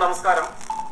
നമസ്കാരം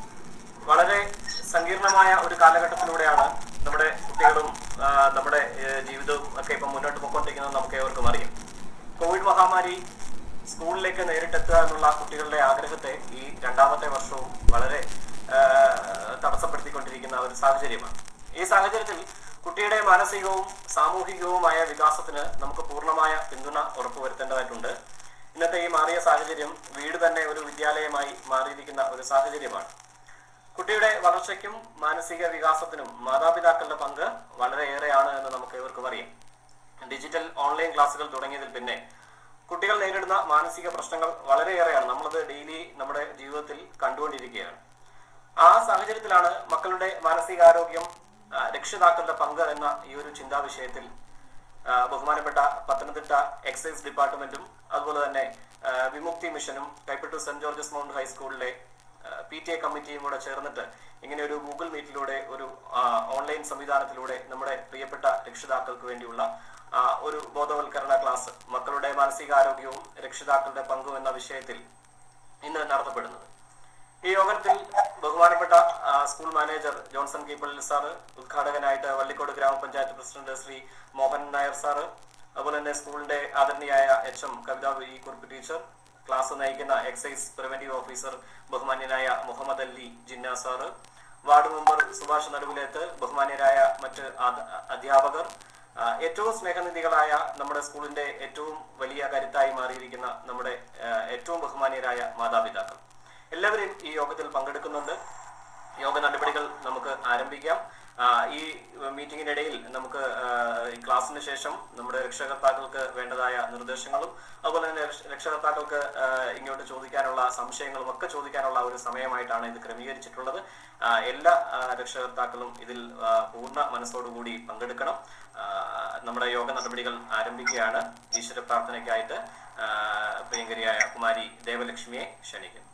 വളരെ സങ്കീർണമായ ഒരു കാലഘട്ടത്തിലൂടെയാണ് നമ്മുടെ കുട്ടികളും ആ, നമ്മുടെ ഏ, ജീവിതവും ഒക്കെ ഇപ്പം മുന്നോട്ട് പോയിക്കൊണ്ടിരിക്കുന്നത് നമുക്ക് ഏവർക്കും അറിയാം കോവിഡ് മഹാമാരി സ്കൂളിലേക്ക് നേരിട്ടെത്തുക എന്നുള്ള കുട്ടികളുടെ ആഗ്രഹത്തെ ഈ രണ്ടാമത്തെ വർഷവും വളരെ ആ, തടസ്സപ്പെടുത്തിക്കൊണ്ടിരിക്കുന്ന ഒരു സാഹചര്യമാണ് ഈ സാഹചര്യത്തിൽ കുട്ടിയുടെ മാനസികവും സാമൂഹികവുമായ വികാസത്തിന് നമുക്ക് പൂർണ്ണമായ പിന്തുണ ഉറപ്പുവരുത്തേണ്ടതായിട്ടുണ്ട് ഇന്നത്തെ ഈ മാറിയ സാഹചര്യം വീട് തന്നെ ഒരു വിദ്യാലയമായി മാറിയിരിക്കുന്ന ഒരു സാഹചര്യമാണ് കുട്ടിയുടെ വളർച്ചയ്ക്കും മാനസിക വികാസത്തിനും മാതാപിതാക്കളുടെ പങ്ക് വളരെയേറെയാണ് എന്ന് നമുക്ക് ഏവർക്കും അറിയാം ഡിജിറ്റൽ ഓൺലൈൻ ക്ലാസ്സുകൾ തുടങ്ങിയതിൽ പിന്നെ കുട്ടികൾ നേരിടുന്ന മാനസിക പ്രശ്നങ്ങൾ വളരെയേറെയാണ് നമ്മളത് ഡെയിലി നമ്മുടെ ജീവിതത്തിൽ കണ്ടുകൊണ്ടിരിക്കുകയാണ് ആ സാഹചര്യത്തിലാണ് മക്കളുടെ മാനസികാരോഗ്യം ആ, രക്ഷിതാക്കളുടെ പങ്ക് എന്ന ഈ ഒരു ചിന്താ വിഷയത്തിൽ ആ, ബഹുമാനപ്പെട്ട പത്തനംതിട്ട എക്സൈസ് ഡിപ്പാർട്ട്മെന്റും അതുപോലെ തന്നെ ആ, വിമുക്തി മിഷനും കൈപ്പറ്റൂർ സെന്റ് ജോർജസ് മൗണ്ട് ഹൈസ്കൂളിലെ പി ടി എ കമ്മിറ്റിയും കൂടെ ചേർന്നിട്ട് ഇങ്ങനെ ഒരു ഗൂഗിൾ മീറ്റിലൂടെ ഒരു ആ, ഓൺലൈൻ സംവിധാനത്തിലൂടെ നമ്മുടെ പ്രിയപ്പെട്ട രക്ഷിതാക്കൾക്ക് വേണ്ടിയുള്ള ആ, ഒരു ബോധവൽക്കരണ ക്ലാസ് മക്കളുടെ മാനസികാരോഗ്യവും രക്ഷിതാക്കളുടെ പങ്കും എന്ന വിഷയത്തിൽ ഇന്ന് നടത്തപ്പെടുന്നത് ഈ യോഗത്തിൽ ബഹുമാനപ്പെട്ട ആ, school manager Johnson Keeppallil sir ഉദ്ഘാടകനായിട്ട് വള്ളിക്കോട് ഗ്രാമപഞ്ചായത്ത് പ്രസിഡന്റ് ശ്രീ മോഹൻ നായർ സാറ് അതുപോലെ തന്നെ സ്കൂളിന്റെ ആദരണീയായ H M Kavitha V Kurup teacher class നയിക്കുന്ന എക്സൈസ് പ്രിവന്റീവ് ഓഫീസർ ബഹുമാന്യനായ Muhammad Ali Jinnah sir ward member Subhash Naduvilethu ബഹുമാന്യരായ മറ്റ് ആദ- അധ്യാപകർ ആ, ഏറ്റവും സ്നേഹനിധികളായ നമ്മുടെ സ്കൂളിന്റെ ഏറ്റവും വലിയ കരുത്തായി മാറിയിരിക്കുന്ന നമ്മുടെ ആ, ഏറ്റവും ബഹുമാന്യരായ മാതാപിതാക്കൾ എല്ലാവരും ഈ യോഗത്തിൽ പങ്കെടുക്കുന്നുണ്ട് യോഗ നടപടികൾ നമുക്ക് ആരംഭിക്കാം ആ, ഈ മീറ്റിംഗിനിടയിൽ നമുക്ക് ആ, ഈ ക്ലാസ്സിന് ശേഷം നമ്മുടെ രക്ഷകർത്താക്കൾക്ക് വേണ്ടതായ നിർദ്ദേശങ്ങളും അതുപോലെ തന്നെ രക്ഷ- രക്ഷകർത്താക്കൾക്ക് ആ, ഇങ്ങോട്ട് ചോദിക്കാനുള്ള സംശയങ്ങളും ഒക്കെ ചോദിക്കാനുള്ള ഒരു സമയമായിട്ടാണ് ഇത് ക്രമീകരിച്ചിട്ടുള്ളത് ആ, എല്ലാ ആ, രക്ഷകർത്താക്കളും ഇതിൽ ആ, പൂർണ്ണ മനസ്സോടുകൂടി പങ്കെടുക്കണം ആ, നമ്മുടെ യോഗ നടപടികൾ ആരംഭിക്കുകയാണ് ഈശ്വര പ്രാർത്ഥനയ്ക്കായിട്ട് ആ, പ്രിയങ്കരിയായ കുമാരി ദേവലക്ഷ്മിയെ ക്ഷണിക്കുന്നു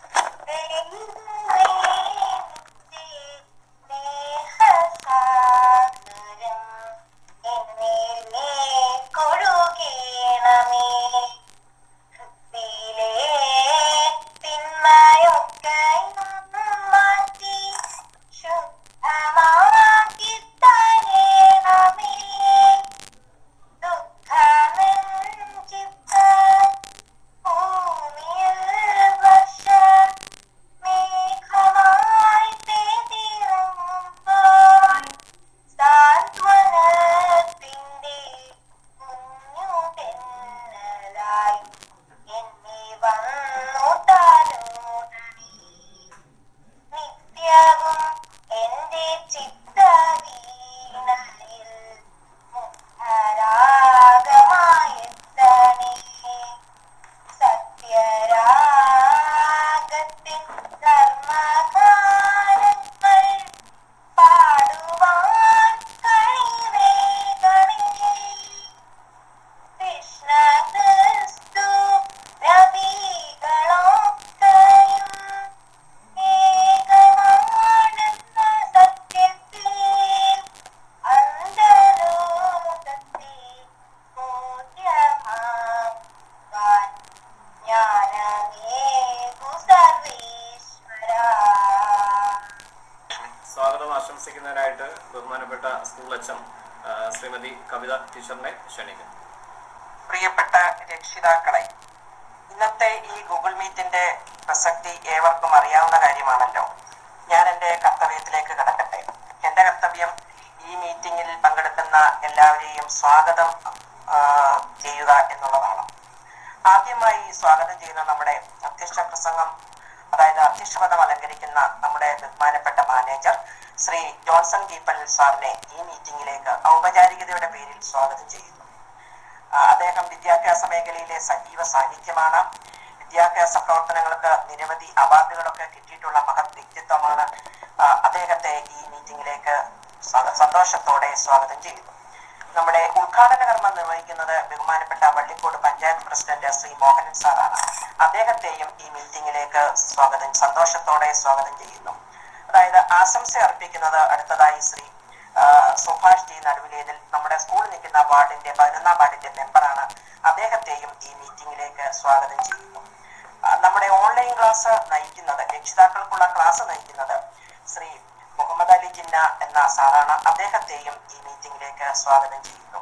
സാന്ത്വനത്തിന്റെ കുഞ്ഞു തെന്നലായി എന്നെ വന്നു താലോടണി നിത്യവും എന്റെ ചിത്തവീണയിൽ മുഖരാഗമായെത്തണേ സത്യരാഗത്തിൻ ധർമ്മഗാനങ്ങൾ പാടുവാൻ കഴിവേകണേ കൃഷ്ണ ക്രിസ്തു നബികളൊക്കെയും ഏകമാണെന്ന സത്യത്തെ അന്തരോഗത്തെ ബോധ്യമാക്കാൻ ജ്ഞാനമേകു സർവേശ്വര സ്വാഗതം ആശംസിക്കുന്നതിനായിട്ട് ബഹുമാനപ്പെട്ട സ്കൂൾ അച്ഛൻ ആ, ശ്രീമതി കവിത ടീച്ചറിനെ ക്ഷണിക്കുന്നു പ്രിയപ്പെട്ട രക്ഷിതാക്കളെ ഇന്നത്തെ ഈ ഗൂഗിൾ മീറ്റിന്റെ പ്രസക്തി ഏവർക്കും അറിയാവുന്ന കാര്യമാണല്ലോ ഞാൻ എൻ്റെ കർത്തവ്യത്തിലേക്ക് കടക്കട്ടെ എൻ്റെ കർത്തവ്യം ഈ മീറ്റിംഗിൽ പങ്കെടുക്കുന്ന എല്ലാവരെയും സ്വാഗതം ആ, ചെയ്യുക എന്നുള്ളതാണ് ആദ്യമായി സ്വാഗതം ചെയ്യുന്ന നമ്മുടെ അധ്യക്ഷ പ്രസംഗം അതായത് അധ്യക്ഷപദം അലങ്കരിക്കുന്ന നമ്മുടെ ബഹുമാനപ്പെട്ട മാനേജർ ശ്രീ ജോൺസൺ കീപ്പൽ സാറിനെ ഈ മീറ്റിംഗിലേക്ക് ഔപചാരികതയുടെ പേരിൽ സ്വാഗതം ചെയ്യുന്നു ആ, അദ്ദേഹം വിദ്യാഭ്യാസ മേഖലയിലെ സജീവ സാന്നിധ്യമാണ് വിദ്യാഭ്യാസ പ്രവർത്തനങ്ങൾക്ക് നിരവധി അവാർഡുകളൊക്കെ കിട്ടിയിട്ടുള്ള മഹത് വ്യക്തിത്വമാണ് ആ, അദ്ദേഹത്തെ ഈ മീറ്റിംഗിലേക്ക് സ്വാഗ- സന്തോഷത്തോടെ സ്വാഗതം ചെയ്യുന്നു നമ്മുടെ ഉദ്ഘാടന കർമ്മം നിർവഹിക്കുന്നത് ബഹുമാനപ്പെട്ട വള്ളിക്കോട് പഞ്ചായത്ത് പ്രസിഡന്റ് ശ്രീ മോഹനൻ സാറാണ് അദ്ദേഹത്തെയും ഈ മീറ്റിംഗിലേക്ക് സ്വാഗതം സന്തോഷത്തോടെ സ്വാഗതം ചെയ്യുന്നു അതായത് ആശംസ അർപ്പിക്കുന്നത് അടുത്തതായി ശ്രീ ആ, സുഭാഷ് ജി നടുവിലേതിൽ നമ്മുടെ സ്കൂൾ നിൽക്കുന്ന വാർഡിന്റെ പതിനൊന്നാം വാർഡിന്റെ മെമ്പറാണ് അദ്ദേഹത്തെയും ഈ മീറ്റിംഗിലേക്ക് സ്വാഗതം ചെയ്യുന്നു ആ, നമ്മുടെ ഓൺലൈൻ ക്ലാസ് നയിക്കുന്നത് രക്ഷിതാക്കൾക്കുള്ള ക്ലാസ് നയിക്കുന്നത് ശ്രീ മുഹമ്മദ് അലി ജിന്ന എന്ന സാറാണ് അദ്ദേഹത്തെയും ഈ മീറ്റിംഗിലേക്ക് സ്വാഗതം ചെയ്യുന്നു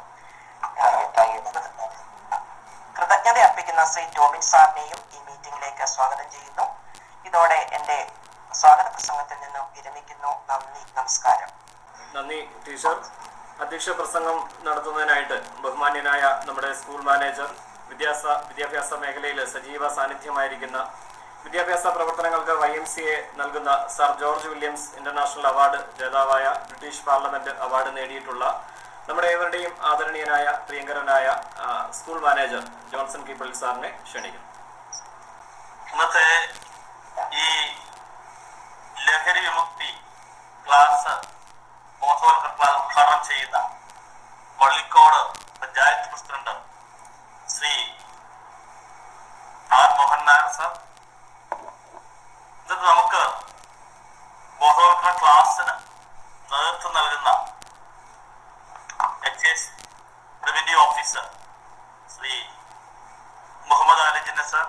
കൃതജ്ഞത അർപ്പിക്കുന്ന ശ്രീ ടോമിൻ സാറിനെയും ഈ മീറ്റിംഗിലേക്ക് സ്വാഗതം ചെയ്യുന്നു ഇതോടെ എന്റെ സ്വാഗത പ്രസംഗത്തിൽ നിന്നും വിരമിക്കുന്നു നന്ദി നമസ്കാരം നന്ദി ടീച്ചർ അധ്യക്ഷ പ്രസംഗം നടത്തുന്നതിനായിട്ട് ബഹുമാന്യനായ നമ്മുടെ സ്കൂൾ മാനേജർ വിദ്യാസ വിദ്യാഭ്യാസ മേഖലയിൽ സജീവ സാന്നിധ്യമായിരിക്കുന്ന വിദ്യാഭ്യാസ പ്രവർത്തനങ്ങൾക്ക് വൈ എം സി എ നൽകുന്ന sir George Williams international award ജേതാവായ ബ്രിട്ടീഷ് പാർലമെന്റ് അവാർഡ് നേടിയിട്ടുള്ള നമ്മുടെ ഏവരുടെയും ആദരണീയനായ പ്രിയങ്കരനായ ആ, സ്കൂൾ മാനേജർ ജോൺസൺ കീപ്പൾ സാറിനെ ക്ഷണിക്കുന്നു ഇന്നത്തെ ഈ ലഹരി വിമുക്തി ക്ലാസ് ബോധവൽക്കരണ ക്ലാസ് ഉദ്ഘാടനം ചെയ്യുന്ന Vallikode panchayat president Shri R Mohan Nair sir ഇന്നത്തെ നമുക്ക് ബോധവൽക്കരണ ക്ലാസ്സിന് നേതൃത്വം നൽകുന്ന excise revenue officer Shri Muhammad Ali Jinnah sir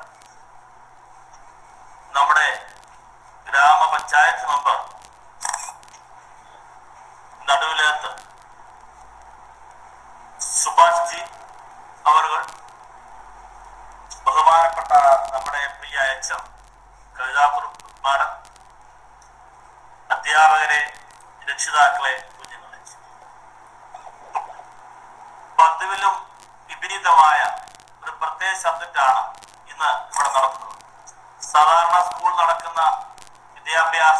നമ്മുടെ ഗ്രാമപഞ്ചായത്ത് മെമ്പർ നടുവിലകത്ത് സുഭാഷ് ജി അവറുകൾ ബഹുമാനപ്പെട്ട നമ്മുടെ പ്രിയ എച്ച് എം കവിതാകുറുപ്പ് മാഡം അധ്യാപകരെ രക്ഷിതാക്കളെ കുഞ്ഞുങ്ങളെ പതിവിലും വിപരീതമായ ഒരു പ്രത്യേക സബ്ജക്റ്റാണ് ഇന്ന് ഇവിടെ നടക്കുന്നത് സാധാരണ സ്കൂൾ നടക്കുന്ന വിദ്യാഭ്യാസ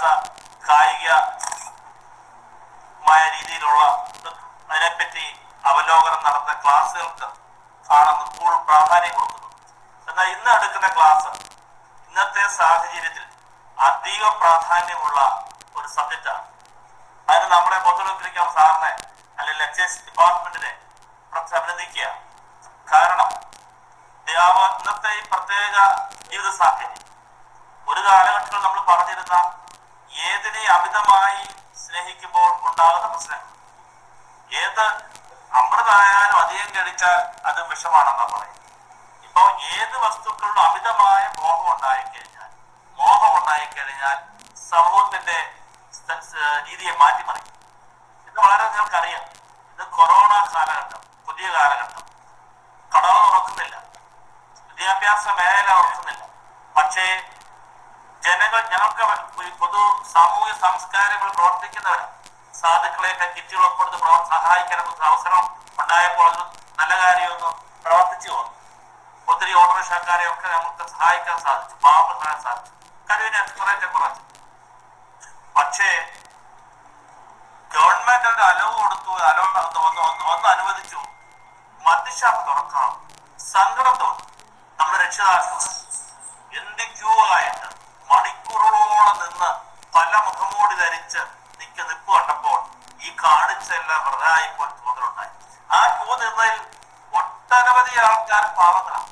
കായികമായ രീതിയിലുള്ള അതിനെപ്പറ്റി അവലോകനം നടത്തുന്ന ക്ലാസ്സുകൾക്ക് ആണ് സ്കൂൾ പ്രാധാന്യം കൊടുക്കുന്നത് എന്നാൽ ഇന്ന് എടുക്കുന്ന ക്ലാസ് ഇന്നത്തെ സാഹചര്യത്തിൽ അധിക പ്രാധാന്യമുള്ള ഒരു സബ്ജക്റ്റാണ് അതിന് നമ്മളെ ബോധവൽക്കരിക്കാൻ സാറിനെ അല്ലെങ്കിൽ എക്സൈസ് ഡിപ്പാർട്ട്മെന്റിനെ പ്രത്യേകം അഭിനന്ദിക്കുക കാരണം ദേവ- ഇന്നത്തെ ഈ പ്രത്യേക ജീവിത സാഹചര്യം ഒരു കാലഘട്ടത്തിൽ നമ്മൾ പറഞ്ഞിരുന്ന ഏതിനെ അമിതമായി സ്നേഹിക്കുമ്പോൾ ഉണ്ടാകുന്ന പ്രശ്നങ്ങൾ ഏത് അമൃതായാലും അധികം കഴിച്ചാൽ അത് വിഷമാണെന്നാ പറയും ഇപ്പൊ ഏത് വസ്തുക്കളിലും അമിതമായ മോഹം ഉണ്ടായിക്കഴിഞ്ഞാൽ മോഹം ഉണ്ടായിക്കഴിഞ്ഞാൽ സമൂഹത്തിന്റെ സ്ഥ- സ- രീതിയെ മാറ്റിമറിക്കും ഇത് വളരെ നിങ്ങൾക്കറിയാം ഇത് കൊറോണ കാലഘട്ടം പുതിയ കാലഘട്ടം കടകൾ തുറക്കുന്നില്ല വിദ്യാഭ്യാസ മേഖല തുറക്കുന്നില്ല പക്ഷേ ജനങ്ങൾ ഞങ്ങൾക്ക് ഈ പൊതു സാമൂഹ്യ സംസ്കാരങ്ങൾ പ്രവർത്തിക്കുന്നവരാണ് സാധുക്കളെയൊക്കെ കിറ്റുകളൊക്കെ കൊടുത്ത് പ്രവർ സഹായിക്കാൻ ഒരു അവസരം ഉണ്ടായപ്പോൾ അത് നല്ല കാര്യമൊന്ന് പ്രവർത്തിച്ചു വന്നു ഒത്തിരി ഓട്ടോറിക്ഷക്കാരെ ഒക്കെ നമുക്ക് സഹായിക്കാൻ സാധിച്ചു പാവം സഹായിക്കാൻ സാധിച്ചു കഴിവിനെ കുറേയൊക്കെ കുറച്ചു പക്ഷേ ഗവൺമെന്റ് ഒരു അലവ് കൊടുത്തു അലവ് ഒന്ന് ഒന്ന് ഒന്ന് ഒന്ന് അനുവദിച്ചു മദ്യഷാപ്പ് തുറക്കണം സങ്കടം തോന്നി നമ്മുടെ രക്ഷിതാക്കൾ എന്ത് ക്യൂ ആയിട്ട് മണിക്കൂറുകളോളം നിന്ന് പല മുഖമൂടി ധരിച്ച് നിൽക്ക നിപ്പ് കണ്ടപ്പോൾ ഈ കാണിച്ചെല്ലാം വെറുതായിപ്പോൾ തോന്നലുണ്ടായി ആ ക്യൂ നിന്നതിൽ ഒട്ടനവധി ആൾക്കാർ പാവങ്ങളാണ്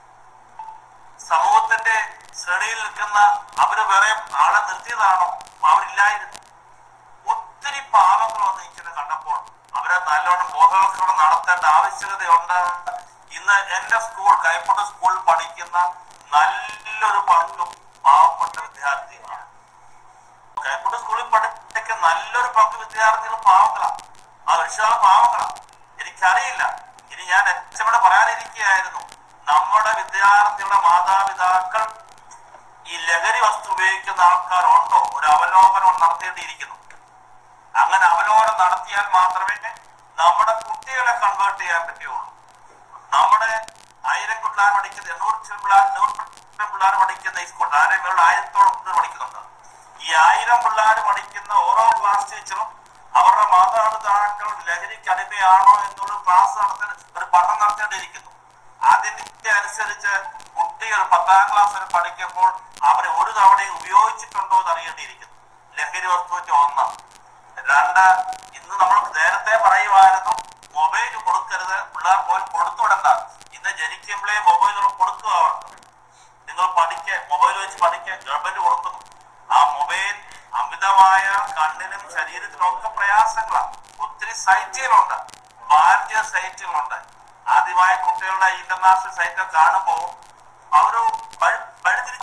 സമൂഹത്തിന്റെ ശ്രേണിയിൽ നിൽക്കുന്ന അവര് വേറെ ആളെ നിർത്തിയതാണോ അവരില്ലായിരുന്നു ഒത്തിരി പാവങ്ങൾ വന്ന് നിൽക്കുന്നത് കണ്ടപ്പോൾ അവരെ നല്ലോണം ബോധവൽക്കരണം നടത്തേണ്ട ആവശ്യകതയുണ്ട് ഇന്ന് എന്റെ സ്കൂൾ കൈപ്പുട്ട സ്കൂളിൽ പഠിക്കുന്ന നല്ലൊരു പങ്കും പാവപ്പെട്ട വിദ്യാർത്ഥികളാണ് കൈപ്പുട്ട സ്കൂളിൽ പഠിക്കുന്ന നല്ലൊരു പങ്ക് വിദ്യാർത്ഥികൾ പാവങ്ങളാണ് ആ രക്ഷിതാവ് പാവങ്ങളാണ് എനിക്കറിയില്ല ഇനി ഞാൻ എച്ചവിടെ പറയാനിരിക്കുകയായിരുന്നു നമ്മുടെ വിദ്യാർത്ഥികളുടെ മാതാപിതാക്കൾ ഈ ലഹരി വസ്തു ഉപയോഗിക്കുന്ന ആൾക്കാരുണ്ടോ ഒരു അവലോകനം നടത്തേണ്ടിയിരിക്കുന്നു അങ്ങനെ അവലോകനം നടത്തിയാൽ മാത്രമേ നമ്മുടെ കുട്ടികളെ കൺവേർട്ട് ചെയ്യാൻ പറ്റുള്ളൂ നമ്മുടെ ആയിരം പിള്ളേർ പഠിക്കുന്ന എണ്ണൂറ് പിള്ളേർ നൂറ് പിള്ളേർ പഠിക്കുന്ന ഈ സ്കൂൾ ആയിരം പേരുടെ ആയിരത്തോളം പിള്ളേർ പഠിക്കുന്നുണ്ട് ഈ ആയിരം പിള്ളേർ പഠിക്കുന്ന ഓരോ ക്ലാസ് ടീച്ചറും അവരുടെ മാതാപിതാക്കൾ ലഹരിക്ക് അടിമയാണോ എന്നുള്ള ക്ലാസ് നടത്തേണ്ട ഒരു പഠനം നടത്തേണ്ടിയിരിക്കുന്നു അതിന്റെ അനുസരിച്ച് കുട്ടികൾ പത്താം ക്ലാസ് വരെ പഠിക്കുമ്പോൾ അവരെ ഒരു തവണയും ഉപയോഗിച്ചിട്ടുണ്ടോ എന്ന് അറിയേണ്ടിയിരിക്കുന്നു ലഹരി വസ്തുവിന്റെ ഒന്ന് രണ്ട് ഇന്ന് നമ്മൾ നേരത്തെ പറയുമായിരുന്നു മൊബൈൽ കൊടുക്കരുത് പിള്ളേർ പോയി കൊടുത്തുവിടണ്ട ഇന്ന് ജനിക്കുമ്പോഴേ മൊബൈൽ കൊടുക്കുക അവർക്ക് നിങ്ങൾ പഠിക്ക മൊബൈൽ വെച്ച് പഠിക്കാൻ ഗവൺമെന്റ് കൊടുക്കുന്നു ആ മൊബൈൽ അമിതമായ കണ്ണിനും ശരീരത്തിനും ഒക്കെ പ്രയാസങ്ങളാണ് ഒത്തിരി സൈറ്റുകളുണ്ട് ഭാരതീയ സൈറ്റുകളുണ്ട് ആദ്യമായി കുട്ടികളുടെ ഇന്റർനാഷണൽ സൈറ്റ് കാണുമ്പോൾ അവര് വഴി- വഴിതിരിച്ച്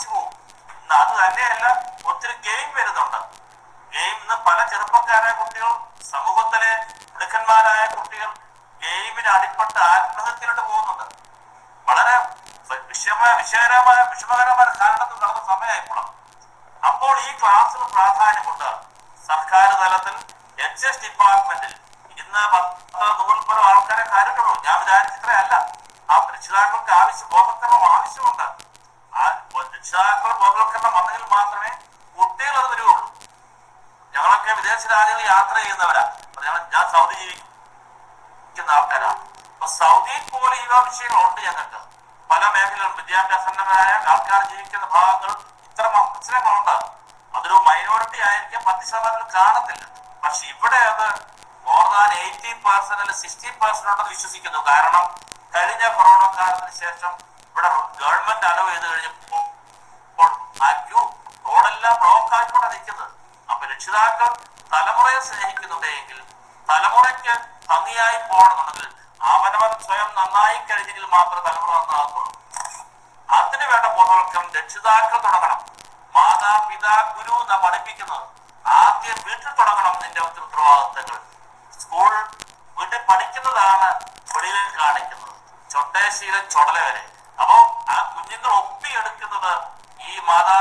ഒത്തിരി ഗെയിം വരുന്നുണ്ട് ഗെയിം ഇന്ന് പല ചെറുപ്പക്കാരായ കുട്ടികൾ സമൂഹത്തിലെ മിടുക്കന്മാരായ കുട്ടികൾ ഗെയിമിന് അടിപ്പെട്ട് ആത്മഹത്യയിലോട്ട് പോകുന്നുണ്ട് വളരെ വിഷമ വിഷയകരമായ വിഷമകരമായ കാരണത്തിൽ നടന്ന സമയമായിപ്പോഴും അപ്പോൾ ഈ ക്ലാസ്സിന് പ്രാധാന്യമുണ്ട് സർക്കാർ തലത്തിൽ എച്ച് എസ് ഡിപ്പാർട്ട്മെന്റിൽ ഇന്ന് പത്ത് നൂറിൽ പല ആൾക്കാരെ കാര്യമുള്ളൂ ഞാൻ വിചാരിച്ചിത്രയല്ല ആ രക്ഷിതാക്കൾക്ക് ആവശ്യം ബോധവൽക്കരണം ആവശ്യമുണ്ട് ആ രക്ഷിതാക്കളുടെ ബോധവൽക്കരണം വന്നെങ്കിൽ മാത്രമേ കുട്ടികൾ അത് വരുള്ളൂ ഞങ്ങളൊക്കെ വിദേശ രാജ്യങ്ങളിൽ യാത്ര ചെയ്യുന്നവരാ അപ്പൊ ഞങ്ങൾ- ഞാൻ സൗദി ജീവിക്കുന്ന ആൾക്കാരാണ് അപ്പൊ സൗദിയിൽ പോലെ ഈ വിഷയങ്ങളുണ്ട് ഞങ്ങൾക്ക് പല മേഖലകളും വിദ്യാഭ്യാസപരമായ ആൾക്കാർ ജീവിക്കുന്ന ഭാഗങ്ങൾ ഇത്ര പ്രശ്നങ്ങളുണ്ട് അതൊരു മൈനോറിറ്റി ആയിരിക്കാം പത്ത് ശതമാനം കാണത്തില്ല പക്ഷെ ഇവിടെ അത് മോർ ദാൻ എയ്റ്റി പെർസെന്റ് അല്ലെങ്കിൽ സിക്സ്റ്റി പെർസെന്റ് ഉണ്ടെന്ന് വിശ്വസിക്കുന്നു കാരണം കഴിഞ്ഞ കൊറോണ കാലത്തിന് ശേഷം ഇവിടെ ഗവൺമെന്റ് അലോ ചെയ്ത് കഴിഞ്ഞപ്പോൾ ഇപ്പോൾ ആ ക്യൂ റോഡെല്ലാം ബ്ലോക്ക് ആയിക്കൊണ്ട് നിൽക്കുന്നത് അപ്പൊ രക്ഷിതാക്കൾ തലമുറയെ സ്നേഹിക്കുന്നുണ്ടെങ്കിൽ തലമുറയ്ക്ക് ഭംഗിയായി പോകണമെന്നുണ്ടെങ്കിൽ അവനവൻ സ്വയം നന്നായി കഴിഞ്ഞെങ്കിൽ മാത്രമേ തലമുറ നന്നാകത്തുള്ളൂ അതിന് വേണ്ട ബോധവൽക്കരണം രക്ഷിതാക്കൾ തുടങ്ങണം മാതാപിതാ ഗുരു എന്നാ പഠിപ്പിക്കുന്നത് ആദ്യം വീട്ടിൽ തുടങ്ങണം നിന്റെ ഉത്തരവാദിത്തങ്ങൾ സ്കൂൾ വീട്ടിൽ പഠിക്കുന്നതാണ് വെളിയിൽ കാണിക്കുന്നത് ചൊട്ടേശീലം ചുടല വരെ അപ്പോ ആ കുഞ്ഞുങ്ങൾ ഒപ്പിയെടുക്കുന്നത് ഈ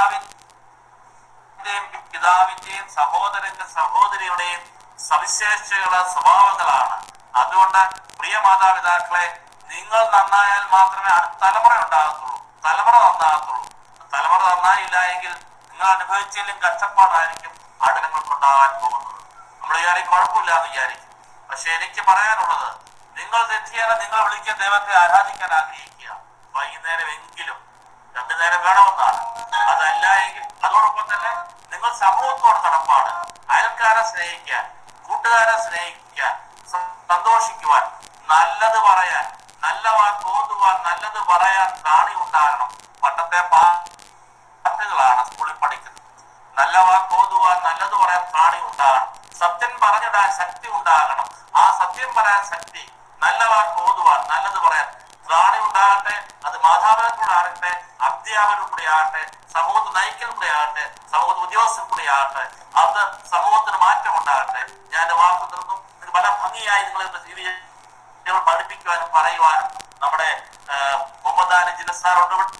മാതാവിന്റെയും പിതാവിന്റെയും സഹോദരന്റെ സഹോദരിയുടെയും സവിശേഷതയുള്ള സ്വഭാവങ്ങളാണ് അതുകൊണ്ട് പ്രിയ മാതാപിതാക്കളെ നിങ്ങൾ നന്നായാൽ മാത്രമേ അടുത്ത തലമുറ ഉണ്ടാകത്തുള്ളൂ തലമുറ നന്നാകത്തുള്ളൂ തലമുറ നന്നായില്ല എങ്കിൽ നിങ്ങൾ അനുഭവിച്ചാലും കഷ്ടപ്പാടായിരിക്കും അടുങ്ങൾക്ക് ഉണ്ടാകാൻ പോകുന്നത് നമ്മൾ വിചാരിക്കും കുഴപ്പമില്ല എന്ന് വിചാരിക്കും പക്ഷെ എനിക്ക് പറയാനുള്ളത് നിങ്ങൾ തെറ്റിയാൽ നിങ്ങൾ വിളിക്കാൻ ദൈവത്തെ ആരാധിക്കാൻ ആഗ്രഹിക്കുക വൈകുന്നേരം എങ്കിലും രണ്ടു നേരം വേണമെന്നാണ് അതല്ല എങ്കിൽ അതോടൊപ്പം തന്നെ നിങ്ങൾ സമൂഹത്തോട് കടപ്പാട് അയൽക്കാരെ സ്നേഹിക്കാൻ കൂട്ടുകാരെ സ്നേഹിക്കാൻ സ- സന്തോഷിക്കുവാൻ നല്ലത് പറയാൻ നല്ല വാക്ക് ഓതുവാൻ നല്ലത് പറയാൻ നാണി ഉണ്ടാകണം പണ്ടത്തെ പാട്ടുകളാണ് സ്കൂളിൽ പഠിക്കുന്നത് നല്ല വാക്ക് ഓതുവാൻ നല്ലത് പറയാൻ പ്രാണി ഉണ്ടാകണം സത്യം പറഞ്ഞിടാൻ ശക്തി ഉണ്ടാകണം ആ സത്യം പറയാൻ ശക്തി നല്ല വാക്ക് ഓതുവാൻ നല്ലത് പറയാൻ പ്രാണി ഉണ്ടാകട്ടെ അത് മാതാപിതാക്കളാകട്ടെ അധ്യാപകരും കൂടി ആകട്ടെ സമൂഹത്തെ നയിക്കലും കൂടി ആകട്ടെ സമൂഹ ഉദ്യോഗസ്ഥരും കൂടി ആകട്ടെ അത് സമൂഹത്തിന് മാറ്റം ഉണ്ടാകട്ടെ ഞാൻ വാക്ക് നിർത്തും ഇത് പല ഭംഗിയായി നിങ്ങൾ ജീവിതം പഠിപ്പിക്കുവാനും പറയുവാനും നമ്മുടെ മുഹമ്മദ് ജിനസാറുണ്ട് ഇവിടെ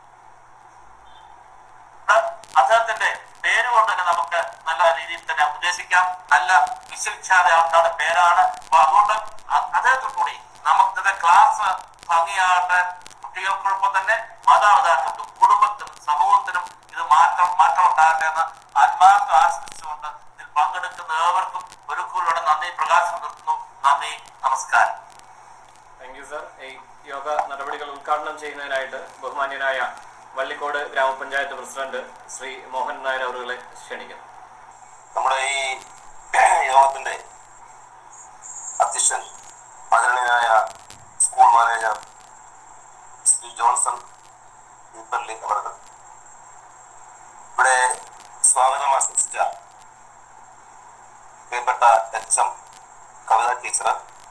അദ്ദേഹത്തിന്റെ പേര് കൊണ്ട് തന്നെ നമുക്ക് നല്ല രീതിയിൽ തന്നെ ഉദ്ദേശിക്കാം നല്ല വിശിക്ഷാത ആൾക്കാരുടെ പേരാണ് അപ്പൊ അതുകൊണ്ട് അ- അദ്ദേഹത്തിൽ കൂടി നമുക്ക് ക്ലാസ് ഭംഗിയാകട്ടെ കുട്ടികൾക്കൊപ്പം തന്നെ മാതാപിതാക്കൾക്കും കുടുംബത്തിനും സമൂഹത്തിനും ഇത് മാറ്റം മാറ്റം ഉണ്ടാകട്ടെ എന്ന് ആത്മാർത്ഥ ആശംസിച്ചുകൊണ്ട് ഇതിൽ പങ്കെടുക്കുന്ന ഏവർക്കും ഒരുക്കൂടെ നന്ദി പ്രകാശം നിർത്തുന്നു നന്ദി നമസ്കാരം താങ്ക് യു സർ ഈ യോഗ നടപടികൾ ഉദ്ഘാടനം ചെയ്യുന്നതിനായിട്ട് ബഹുമാന്യനായ വള്ളിക്കോട് ഗ്രാമപഞ്ചായത്ത് പ്രസിഡന്റ് ശ്രീ മോഹൻ നായർ അവരുകളെ ക്ഷണിക്കുന്നു നമ്മുടെ ഈ യോഗത്തിന്റെ അധ്യക്ഷൻ ആദരണീയനായ സ്കൂൾ മാനേജർ ശ്രീ ജോൺസൺ ഈപ്പള്ളി അവർ ഇവിടെ സ്വാഗതം ആശംസിച്ച പ്രിയപ്പെട്ട എച്ച് എം കവിത ടീച്ചർ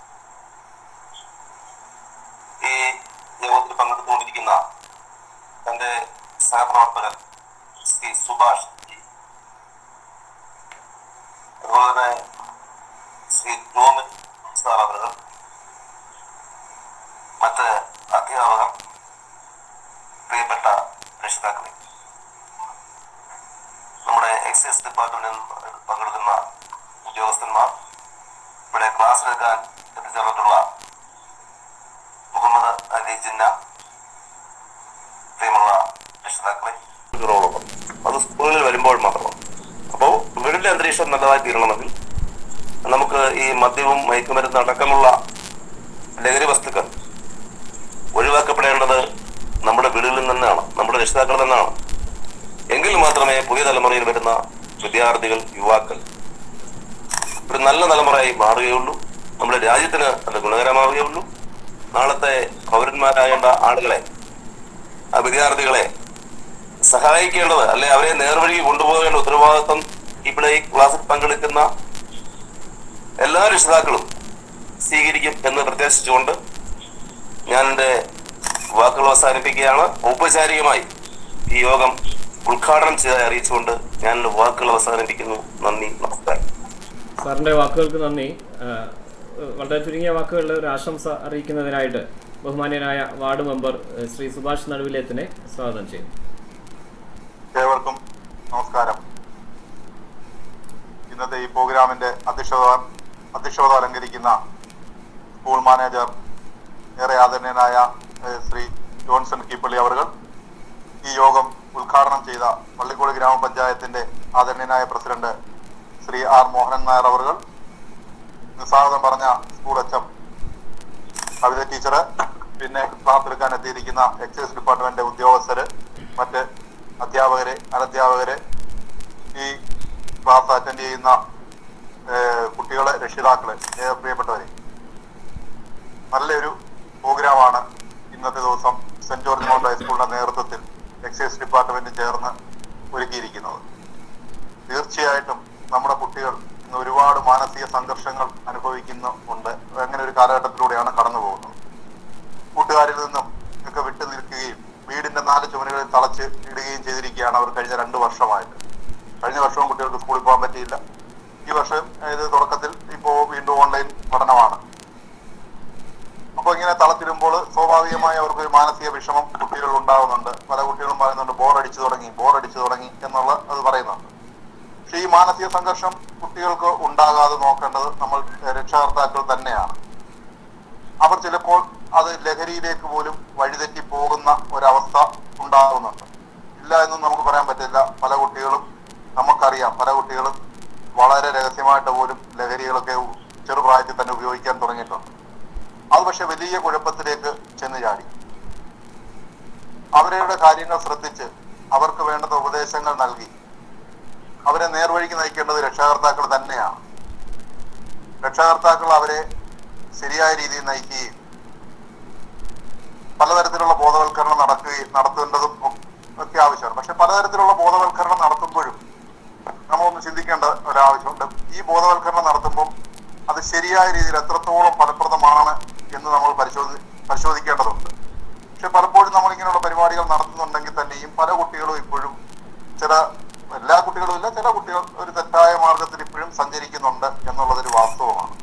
ഈ യോഗത്തിൽ പങ്കെടുത്തുകൊണ്ടിരിക്കുന്ന തന്റെ സഹപ്രവർത്തകൻ ശ്രീ സുഭാഷ് ജി അതുപോലെ തന്നെ ശ്രീ ടോമിൻ സാർ അവർ മറ്റ് അധ്യാപകർ പ്രിയപ്പെട്ട രക്ഷിതാക്കളെ നമ്മുടെ എക്സൈസ് ഡിപ്പാർട്ട്മെന്റിൽ പങ്കെടുക്കുന്ന ഉദ്യോഗസ്ഥന്മാർ ഇവിടെ ക്ലാസ് എടുക്കാൻ എത്തിച്ചേർന്നിട്ടുള്ള മുഹമ്മദ് അലി ജിന്ന പ്രിയമുള്ള രക്ഷിതാക്കളെ റോളോളം അത് സ്കൂളിൽ വരുമ്പോൾ മാത്രമാണ് അപ്പോൾ വീടിന്റെ അന്തരീക്ഷം നല്ലതായി തീരണമെങ്കിൽ നമുക്ക് ഈ മദ്യവും മയക്കുമരുന്ന് അടക്കമുള്ള ലഹരി വസ്തുക്കൾ ഒഴിവാക്കപ്പെടേണ്ടത് നമ്മുടെ വീടുകളിൽ നിന്നാണ് നമ്മുടെ രക്ഷിതാക്കളിൽ നിന്നാണ് എങ്കിൽ മാത്രമേ പുതിയ തലമുറയിൽ വരുന്ന വിദ്യാർത്ഥികൾ യുവാക്കൾ ഒരു നല്ല തലമുറയായി മാറുകയുള്ളൂ നമ്മുടെ രാജ്യത്തിന് അത് ഗുണകരമാവുകയുള്ളൂ നാളത്തെ പൗരന്മാരാകേണ്ട ആളുകളെ ആ വിദ്യാർത്ഥികളെ സഹായിക്കേണ്ടത് അല്ലെ അവരെ നേർവഴി കൊണ്ടുപോകേണ്ട ഉത്തരവാദിത്വം ഇവിടെ ഈ ക്ലാസ്സിൽ പങ്കെടുക്കുന്ന എല്ലാ രക്ഷിതാക്കളും സ്വീകരിക്കും എന്ന് പ്രത്യാശിച്ചുകൊണ്ട് ഞാൻ എൻ്റെ വാക്കുകൾ അവസാനിപ്പിക്കുകയാണ് ഔപചാരികമായി ഈ യോഗം ഉദ്ഘാടനം ചെയ്തതായി അറിയിച്ചുകൊണ്ട് ഞാൻ എൻ്റെ വാക്കുകൾ അവസാനിപ്പിക്കുന്നു നന്ദി നമസ്കാരം സാറിൻ്റെ വാക്കുകൾക്ക് നന്ദി ആ, വളരെ ചുരുങ്ങിയ വാക്കുകളിൽ ഒരു ആശംസ അറിയിക്കുന്നതിനായിട്ട് ബഹുമാന്യനായ വാർഡ് മെമ്പർ ഏഹ്, ശ്രീ സുഭാഷ് നടുവിലേത്തിനെ സ്വാഗതം ചെയ്യുന്നു ഏവർക്കും നമസ്കാരം ഇന്നത്തെ ഈ പ്രോഗ്രാമിന്റെ അധ്യക്ഷത അധ്യക്ഷത അലങ്കരിക്കുന്ന സ്കൂൾ മാനേജർ ഏറെ ആദരണീയനായ ഏഹ്, ശ്രീ ജോൺസൺ കീപ്പള്ളി അവർ ഈ യോഗം ഉദ്ഘാടനം ചെയ്ത പള്ളിക്കോട് ഗ്രാമപഞ്ചായത്തിന്റെ ആദരണീയനായ പ്രസിഡന്റ് ശ്രീ ആർ മോഹനൻ നായർ അവർ സ്വാഗതം പറഞ്ഞ സ്കൂൾ എച്ച് കവിത ടീച്ചർ പിന്നെ ക്ലാസ് എടുക്കാൻ എത്തിയിരിക്കുന്ന എക്സൈസ് ഡിപ്പാർട്ട്മെന്റ് ഉദ്യോഗസ്ഥര് മറ്റ് അധ്യാപകര് അനധ്യാപകര് ഈ ക്ലാസ് അറ്റൻഡ് ചെയ്യുന്ന ഏഹ്, കുട്ടികളെ രക്ഷിതാക്കള് ഏറെ പ്രിയപ്പെട്ടവരെ നല്ലൊരു പ്രോഗ്രാമാണ് ഇന്നത്തെ ദിവസം സെന്റ് ജോർജ് മൗണ്ട് ഹൈസ്കൂളിന്റെ നേതൃത്വത്തിൽ എക്സൈസ് ഡിപ്പാർട്ട്മെന്റ് ചേർന്ന് ഒരുക്കിയിരിക്കുന്നത് തീർച്ചയായിട്ടും നമ്മുടെ കുട്ടികൾ ഇന്ന് ഒരുപാട് മാനസിക സംഘർഷങ്ങൾ അനുഭവിക്കുന്നുണ്ട് അങ്ങനെ ഒരു കാലഘട്ടത്തിലൂടെയാണ് കടന്നു പോകുന്നത് കൂട്ടുകാരിൽ നിന്നും ഒക്കെ വിട്ടു നിൽക്കുകയും വീടിന്റെ നാല് ചുമരുകളിൽ തളച്ച് ഇടുകയും ചെയ്തിരിക്കുകയാണ് അവർ കഴിഞ്ഞ രണ്ട് വർഷമായിട്ട് കഴിഞ്ഞ വർഷവും കുട്ടികൾക്ക് സ്കൂളിൽ പോകാൻ പറ്റിയില്ല ഈ വർഷം ഇത് തുടക്കത്തിൽ ഇപ്പോ വീണ്ടും ഓൺലൈൻ പഠനമാണ് അപ്പൊ ഇങ്ങനെ തളച്ചിടുമ്പോൾ സ്വാഭാവികമായി അവർക്ക് ഒരു മാനസിക വിഷമം കുട്ടികൾ ഉണ്ടാകുന്നുണ്ട് പല കുട്ടികളും പറയുന്നുണ്ട് ബോർ അടിച്ചു തുടങ്ങി ബോർ അടിച്ചു തുടങ്ങി എന്നുള്ള അത് പറയുന്നുണ്ട് പക്ഷെ ഈ മാനസിക സംഘർഷം കുട്ടികൾക്ക് ഉണ്ടാകാതെ നോക്കേണ്ടത് നമ്മൾ രക്ഷകർത്താക്കൾ തന്നെയാണ് അവർ ചിലപ്പോൾ അത് ലഹരിയിലേക്ക് പോലും വഴിതെറ്റി പോകുന്ന ഒരവസ്ഥ ഉണ്ടാകുന്നുണ്ട് ഇല്ല എന്നും നമുക്ക് പറയാൻ പറ്റില്ല പല കുട്ടികളും നമുക്കറിയാം പല കുട്ടികളും വളരെ രഹസ്യമായിട്ട് പോലും ലഹരികളൊക്കെ ചെറുപ്രായത്തിൽ തന്നെ ഉപയോഗിക്കാൻ തുടങ്ങിയിട്ടുണ്ട് അത് പക്ഷെ വലിയ കുഴപ്പത്തിലേക്ക് ചെന്ന് ചാടി അവരുടെ കാര്യങ്ങൾ ശ്രദ്ധിച്ച് അവർക്ക് വേണ്ടുന്ന ഉപദേശങ്ങൾ നൽകി അവരെ നേർവഴിക്ക് നയിക്കേണ്ടത് രക്ഷാകർത്താക്കൾ തന്നെയാണ് രക്ഷാകർത്താക്കൾ അവരെ ശരിയായ രീതിയിൽ നയിക്കുകയും പലതരത്തിലുള്ള ബോധവൽക്കരണം നടക്കുകയും നടത്തേണ്ടതും ഒക്കെ ആവശ്യമാണ് പക്ഷെ പലതരത്തിലുള്ള ബോധവൽക്കരണം നടത്തുമ്പോഴും നമ്മളൊന്ന് ചിന്തിക്കേണ്ട ഒരാവശ്യമുണ്ട് ഈ ബോധവൽക്കരണം നടത്തുമ്പോൾ അത് ശരിയായ രീതിയിൽ എത്രത്തോളം ഫലപ്രദമാണ് എന്ന് നമ്മൾ പരിശോധി പരിശോധിക്കേണ്ടതുണ്ട് പക്ഷെ പലപ്പോഴും നമ്മൾ ഇങ്ങനെയുള്ള പരിപാടികൾ നടത്തുന്നുണ്ടെങ്കിൽ തന്നെയും പല കുട്ടികളും ഇപ്പോഴും ചില എല്ലാ കുട്ടികളും ഇല്ല ചില കുട്ടികൾ ഒരു തെറ്റായ മാർഗത്തിൽ ഇപ്പോഴും സഞ്ചരിക്കുന്നുണ്ട് എന്നുള്ളതൊരു വാസ്തവമാണ്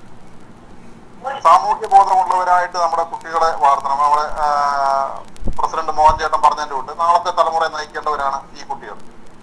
സാമൂഹ്യ ബോധമുള്ളവരായിട്ട് നമ്മുടെ കുട്ടികളെ വളർത്തണം നമ്മുടെ ആ, പ്രസിഡന്റ് മോഹൻ ചേട്ടൻ പറഞ്ഞതിന്റെ കൂട്ട് നാളത്തെ തലമുറയെ നയിക്കേണ്ടവരാണ് ഈ കുട്ടികൾ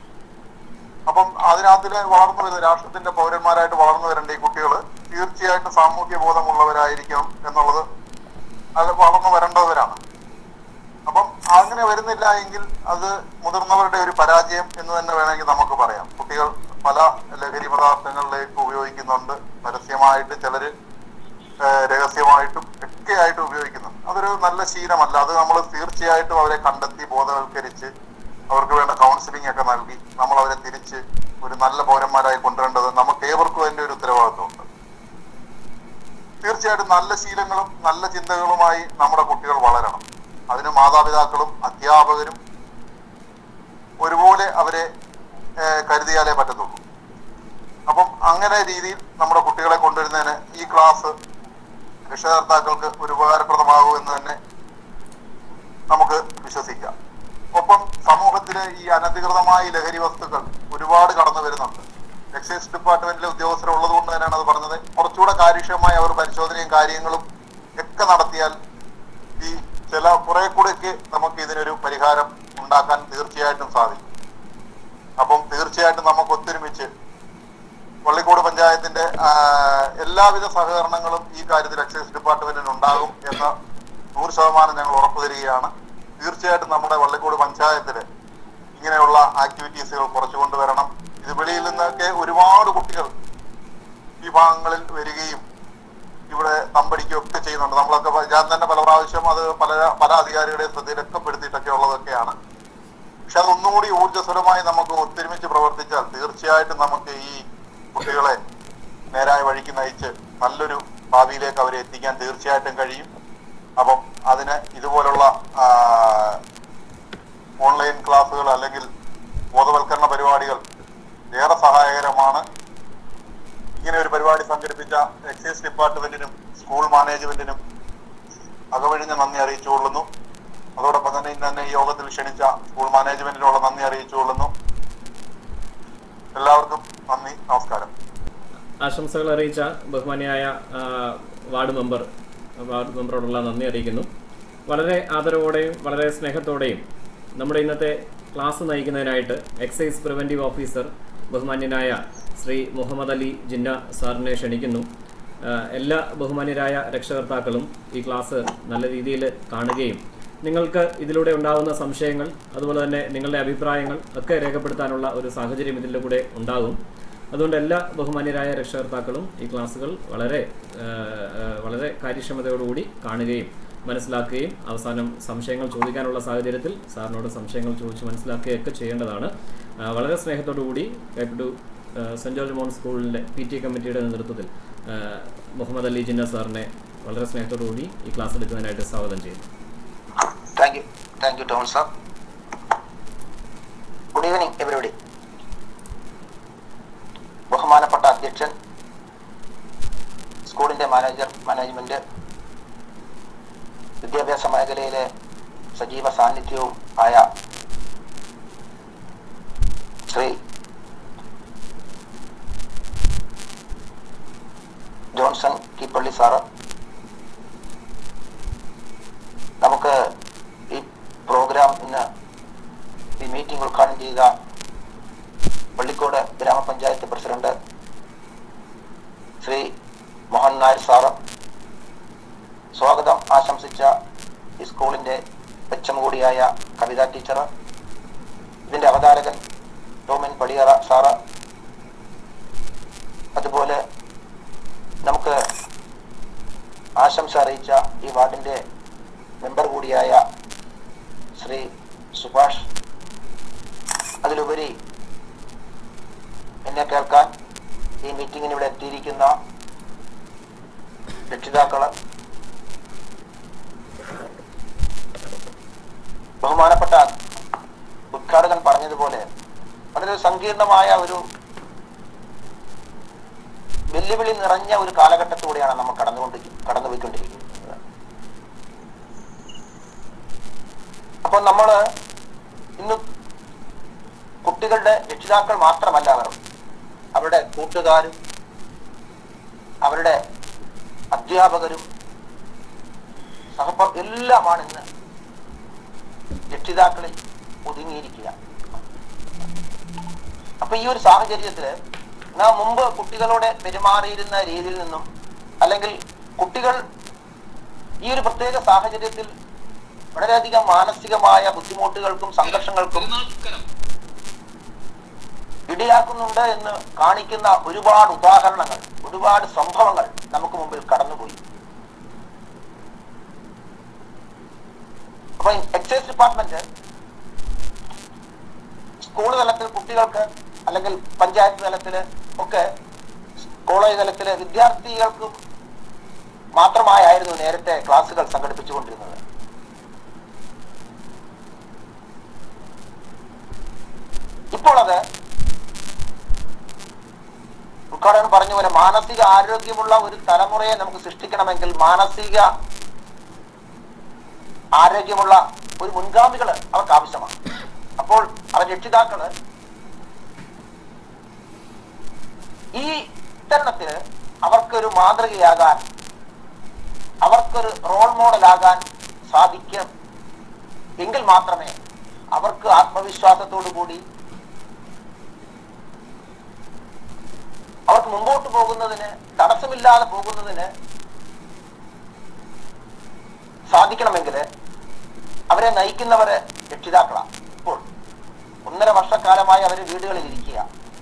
അപ്പം അതിനകത്തില് വളർന്നു വരുന്ന രാഷ്ട്രത്തിന്റെ പൗരന്മാരായിട്ട് വളർന്നു വരേണ്ട ഈ കുട്ടികൾ തീർച്ചയായിട്ടും സാമൂഹ്യ ബോധമുള്ളവരായിരിക്കണം എന്നുള്ളത് അത് വളർന്നു വരേണ്ടവരാണ് അപ്പം അങ്ങനെ വരുന്നില്ല എങ്കിൽ അത് മുതിർന്നവരുടെ ഒരു പരാജയം എന്ന് തന്നെ വേണമെങ്കിൽ നമുക്ക് പറയാം കുട്ടികൾ പല ലഹരി പദാർത്ഥങ്ങളിലേക്ക് ഉപയോഗിക്കുന്നുണ്ട് പരസ്യമായിട്ട് ചിലര് ഏഹ് രഹസ്യമായിട്ടും ഒക്കെ ആയിട്ട് ഉപയോഗിക്കുന്നുണ്ട് അതൊരു നല്ല ശീലമല്ല അത് നമ്മൾ തീർച്ചയായിട്ടും അവരെ കണ്ടെത്തി ബോധവൽക്കരിച്ച് അവർക്ക് വേണ്ട കൗൺസിലിംഗ് ഒക്കെ നൽകി നമ്മൾ അവരെ തിരിച്ച് ഒരു നല്ല പൗരന്മാരായി കൊണ്ടുവരേണ്ടത് നമുക്ക് ഏവർക്കും അതിന്റെ ഒരു ഉത്തരവാദിത്വമുണ്ട് തീർച്ചയായിട്ടും നല്ല ശീലങ്ങളും നല്ല ചിന്തകളുമായി നമ്മുടെ കുട്ടികൾ വളരണം അതിന് മാതാപിതാക്കളും അധ്യാപകരും ഒരുപോലെ അവരെ ഏഹ്, കരുതിയാലേ പറ്റത്തുള്ളൂ അപ്പം അങ്ങനെ രീതിയിൽ നമ്മുടെ കുട്ടികളെ കൊണ്ടുവരുന്നതിന് ഈ ക്ലാസ് രക്ഷകർത്താക്കൾക്ക് ഒരു ഉപകാരപ്രദമാകുമെന്ന് തന്നെ നമുക്ക് വിശ്വസിക്കാം ഒപ്പം സമൂഹത്തിലെ ഈ അനധികൃതമായ ഈ ലഹരി വസ്തുക്കൾ ഒരുപാട് കടന്നു വരുന്നുണ്ട് എക്സൈസ് ഡിപ്പാർട്ട്മെന്റിലെ ഉദ്യോഗസ്ഥർ ഉള്ളത് കൊണ്ട് തന്നെയാണ് അത് പറഞ്ഞത് കുറച്ചുകൂടെ കാര്യക്ഷമമായി അവർ പരിശോധനയും കാര്യങ്ങളും ഒക്കെ നടത്തിയാൽ ഈ ചില കുറെ കൂടെയൊക്കെ നമുക്ക് ഇതിനൊരു പരിഹാരം ഉണ്ടാക്കാൻ തീർച്ചയായിട്ടും സാധിക്കും അപ്പം തീർച്ചയായിട്ടും നമുക്ക് ഒത്തൊരുമിച്ച് പള്ളിക്കോട് പഞ്ചായത്തിന്റെ ആ, എല്ലാവിധ സഹകരണങ്ങളും ഈ കാര്യത്തിൽ എക്സൈസ് ഡിപ്പാർട്ട്മെന്റിന് ഉണ്ടാകും എന്ന് നൂറ് ശതമാനം ഞങ്ങൾ ഉറപ്പു തരികയാണ് തീർച്ചയായിട്ടും നമ്മുടെ വള്ളിക്കോട് പഞ്ചായത്തില് ഇങ്ങനെയുള്ള ആക്ടിവിറ്റീസുകൾ കുറച്ചു കൊണ്ടുവരണം ഇത് വെളിയിൽ നിന്നൊക്കെ ഒരുപാട് കുട്ടികൾ ഈ ഭാഗങ്ങളിൽ വരികയും ഇവിടെ തമ്പടിക്കുകയും ഒക്കെ ചെയ്യുന്നുണ്ട് നമ്മളൊക്കെ പ- ഞാൻ തന്നെ പല പ്രാവശ്യം അത് പല പല അധികാരികളുടെ ശ്രദ്ധയിലൊക്കെ പെടുത്തിയിട്ടൊക്കെ ഉള്ളതൊക്കെയാണ് പക്ഷെ അതൊന്നുകൂടി ഊർജ്ജസ്വലമായി നമുക്ക് ഒത്തൊരുമിച്ച് പ്രവർത്തിച്ചാൽ തീർച്ചയായിട്ടും നമുക്ക് ഈ കുട്ടികളെ നേരായ വഴിക്ക് നയിച്ച് നല്ലൊരു ഭാവിയിലേക്ക് അവരെ എത്തിക്കാൻ തീർച്ചയായിട്ടും കഴിയും അപ്പം അതിന് ഇതുപോലുള്ള ആ, ഓൺലൈൻ ക്ലാസ്സുകൾ അല്ലെങ്കിൽ ബോധവൽക്കരണ പരിപാടികൾ ഏറെ സഹായകരമാണ് ഇങ്ങനെ ഒരു പരിപാടി സംഘടിപ്പിച്ച എക്സൈസ് ഡിപ്പാർട്ട്മെന്റിനും സ്കൂൾ മാനേജ്മെന്റിനും അകവഴിഞ്ഞ നന്ദി അറിയിച്ചുകൊള്ളുന്നു അതോടൊപ്പം തന്നെ സാറിനെ ഇന്ന് തന്നെ ഈ യോഗത്തിൽ ക്ഷണിച്ച സ്കൂൾ മാനേജ്മെന്റിനുള്ള നന്ദി അറിയിച്ചുകൊള്ളുന്നു എല്ലാവർക്കും നന്ദി നമസ്കാരം ആശംസകൾ അറിയിച്ച ബഹുമാനിയായ ആ, വാർഡ് മെമ്പർ വാർഡ് മെമ്പറോടുള്ള നന്ദി അറിയിക്കുന്നു വളരെ ആദരവോടെയും വളരെ സ്നേഹത്തോടെയും നമ്മുടെ ഇന്നത്തെ ക്ലാസ് നയിക്കുന്നതിനായിട്ട് എക്സൈസ് പ്രിവൻറ്റീവ് ഓഫീസർ ബഹുമാന്യനായ ശ്രീ മുഹമ്മദ് അലി ജിന്ന സാറിനെ ക്ഷണിക്കുന്നു ആ, എല്ലാ ബഹുമാന്യരായ രക്ഷകർത്താക്കളും ഈ ക്ലാസ് നല്ല രീതിയിൽ കാണുകയും നിങ്ങൾക്ക് ഇതിലൂടെ ഉണ്ടാകുന്ന സംശയങ്ങൾ അതുപോലെ തന്നെ നിങ്ങളുടെ അഭിപ്രായങ്ങൾ ഒക്കെ രേഖപ്പെടുത്താനുള്ള ഒരു സാഹചര്യം ഇതിൻ്റെ കൂടെ ഉണ്ടാകും അതുകൊണ്ട് എല്ലാ ബഹുമാന്യരായ രക്ഷകർത്താക്കളും ഈ ക്ലാസ്സുകൾ വളരെ ആ, ആ, വളരെ കാര്യക്ഷമതയോടുകൂടി കാണുകയും മനസ്സിലാക്കുകയും അവസാനം സംശയങ്ങൾ ചോദിക്കാനുള്ള സാഹചര്യത്തിൽ സാറിനോട് സംശയങ്ങൾ ചോദിച്ച് മനസ്സിലാക്കുകയൊക്കെ ചെയ്യേണ്ടതാണ് ആ, വളരെ സ്നേഹത്തോടു കൂടി കൈപ്പറ്റു സെൻറ് ജോർജ് മോൺ സ്കൂളിൻ്റെ പി ടി എ കമ്മിറ്റിയുടെ നേതൃത്വത്തിൽ ആ, മുഹമ്മദ് അലി ജിന്ന സാറിനെ വളരെ സ്നേഹത്തോടു കൂടി ഈ ക്ലാസ് എടുക്കുന്നതിനായിട്ട് സ്വാഗതം ചെയ്യുന്നു താങ്ക് യു താങ്ക് യു ടോൺ സാർ ഗുഡ് ഈവനിങ് എവരിബഡി ബഹുമാനപ്പെട്ട അധ്യക്ഷൻ സ്കൂളിന്റെ മാനേജർ മാനേജ്മെന്റ് വിദ്യാഭ്യാസ മേഖലയിലെ സജീവ സാന്നിധ്യവും ആയ ശ്രീ ജോൺസൺ കീപ്പള്ളി സാറ് നമുക്ക് ഈ പ്രോഗ്രാം ഇന്ന് ഈ മീറ്റിംഗ് ഉദ്ഘാടനം ചെയ്ത പള്ളിക്കോട് ഗ്രാമപഞ്ചായത്ത് പ്രസിഡന്റ് ശ്രീ മോഹൻ നായർ സാറ് സ്വാഗതം ആശംസിച്ച ഈ സ്കൂളിന്റെ എച്ചം കൂടിയായ കവിത ടീച്ചർ ഇതിന്റെ അവതാരകൻ ടോമിൻ പടിയറ സാറ് അതുപോലെ നമുക്ക് ആശംസ അറിയിച്ച ഈ വാർഡിന്റെ മെമ്പർ കൂടിയായ ശ്രീ സുഭാഷ് അതിലുപരി എന്നെ കേൾക്കാൻ ഈ മീറ്റിങ്ങിന് ഇവിടെ എത്തിയിരിക്കുന്ന രക്ഷിതാക്കള് ബഹുമാനപ്പെട്ട ഉദ്ഘാടകൻ പറഞ്ഞതുപോലെ വളരെ സങ്കീർണമായ ഒരു വെല്ലുവിളി നിറഞ്ഞ ഒരു കാലഘട്ടത്തിലൂടെയാണ് നമ്മൾ കടന്നുകൊണ്ട് കടന്നുപോയിക്കൊണ്ടിരിക്കുന്നത് അപ്പോൾ നമ്മൾ ഇന്ന് കുട്ടികളുടെ രക്ഷിതാക്കൾ മാത്രമല്ല അവർ അവരുടെ കൂട്ടുകാരും അവരുടെ അധ്യാപകരും സഹപ്ര എല്ലാമാണ് ഇന്ന് രക്ഷിതാക്കളിൽ ഒതുങ്ങിയിരിക്കുക അപ്പൊ ഈ ഒരു സാഹചര്യത്തില് നാം മുമ്പ് കുട്ടികളോട് പെരുമാറിയിരുന്ന രീതിയിൽ നിന്നും അല്ലെങ്കിൽ കുട്ടികൾ ഈ ഒരു പ്രത്യേക സാഹചര്യത്തിൽ വളരെയധികം മാനസികമായ ബുദ്ധിമുട്ടുകൾക്കും സംഘർഷങ്ങൾക്കും ഇടയാക്കുന്നുണ്ട് എന്ന് കാണിക്കുന്ന ഒരുപാട് ഉദാഹരണങ്ങൾ ഒരുപാട് സംഭവങ്ങൾ നമുക്ക് മുമ്പിൽ കടന്നുപോയി അപ്പൊ എക്സൈസ് ഡിപ്പാർട്ട്മെന്റ് സ്കൂൾ തലത്തിൽ കുട്ടികൾക്ക് അല്ലെങ്കിൽ പഞ്ചായത്ത് തലത്തില് ഒക്കെ കോളേജ് തലത്തില് വിദ്യാർത്ഥികൾക്കും മാത്രമായിരുന്നു നേരത്തെ ക്ലാസുകൾ സംഘടിപ്പിച്ചുകൊണ്ടിരുന്നത് ഇപ്പോൾ അത് ഉദ്ഘാടകൻ പറഞ്ഞ പോലെ മാനസിക ആരോഗ്യമുള്ള ഒരു തലമുറയെ നമുക്ക് സൃഷ്ടിക്കണമെങ്കിൽ മാനസിക ആരോഗ്യമുള്ള ഒരു മുൻഗാമികൾ അവർക്ക് ആവശ്യമാണ് അപ്പോൾ അവർ രക്ഷിതാക്കള് ഈ തരുണത്തിന് അവർക്കൊരു മാതൃകയാകാൻ അവർക്കൊരു റോൾ മോഡലാകാൻ സാധിക്കും എങ്കിൽ മാത്രമേ അവർക്ക് ആത്മവിശ്വാസത്തോടു കൂടി അവർക്ക് മുമ്പോട്ട് പോകുന്നതിന് തടസ്സമില്ലാതെ പോകുന്നതിന് സാധിക്കണമെങ്കിൽ അവരെ നയിക്കുന്നവര് രക്ഷിതാക്കളാണ് ഇപ്പോൾ ഒന്നര വർഷക്കാലമായി അവര് വീടുകളിൽ ഇരിക്കുക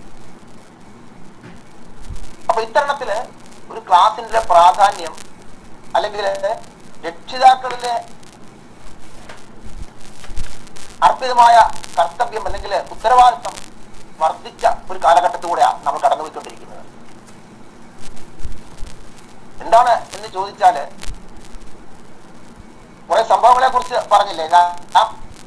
അപ്പൊ ഇത്തരണത്തില് ഒരു ക്ലാസിന്റെ പ്രാധാന്യം അല്ലെങ്കിൽ രക്ഷിതാക്കളിലെ അർപ്പിതമായ കർത്തവ്യം അല്ലെങ്കിൽ ഉത്തരവാദിത്വം വർദ്ധിച്ച ഒരു കാലഘട്ടത്തിലൂടെയാണ് നമ്മൾ കടന്നുപോയിക്കൊണ്ടിരിക്കുന്നത് എന്താണ് എന്ന് ചോദിച്ചാല് കുറെ സംഭവങ്ങളെ കുറിച്ച് പറഞ്ഞില്ലേ ഞാൻ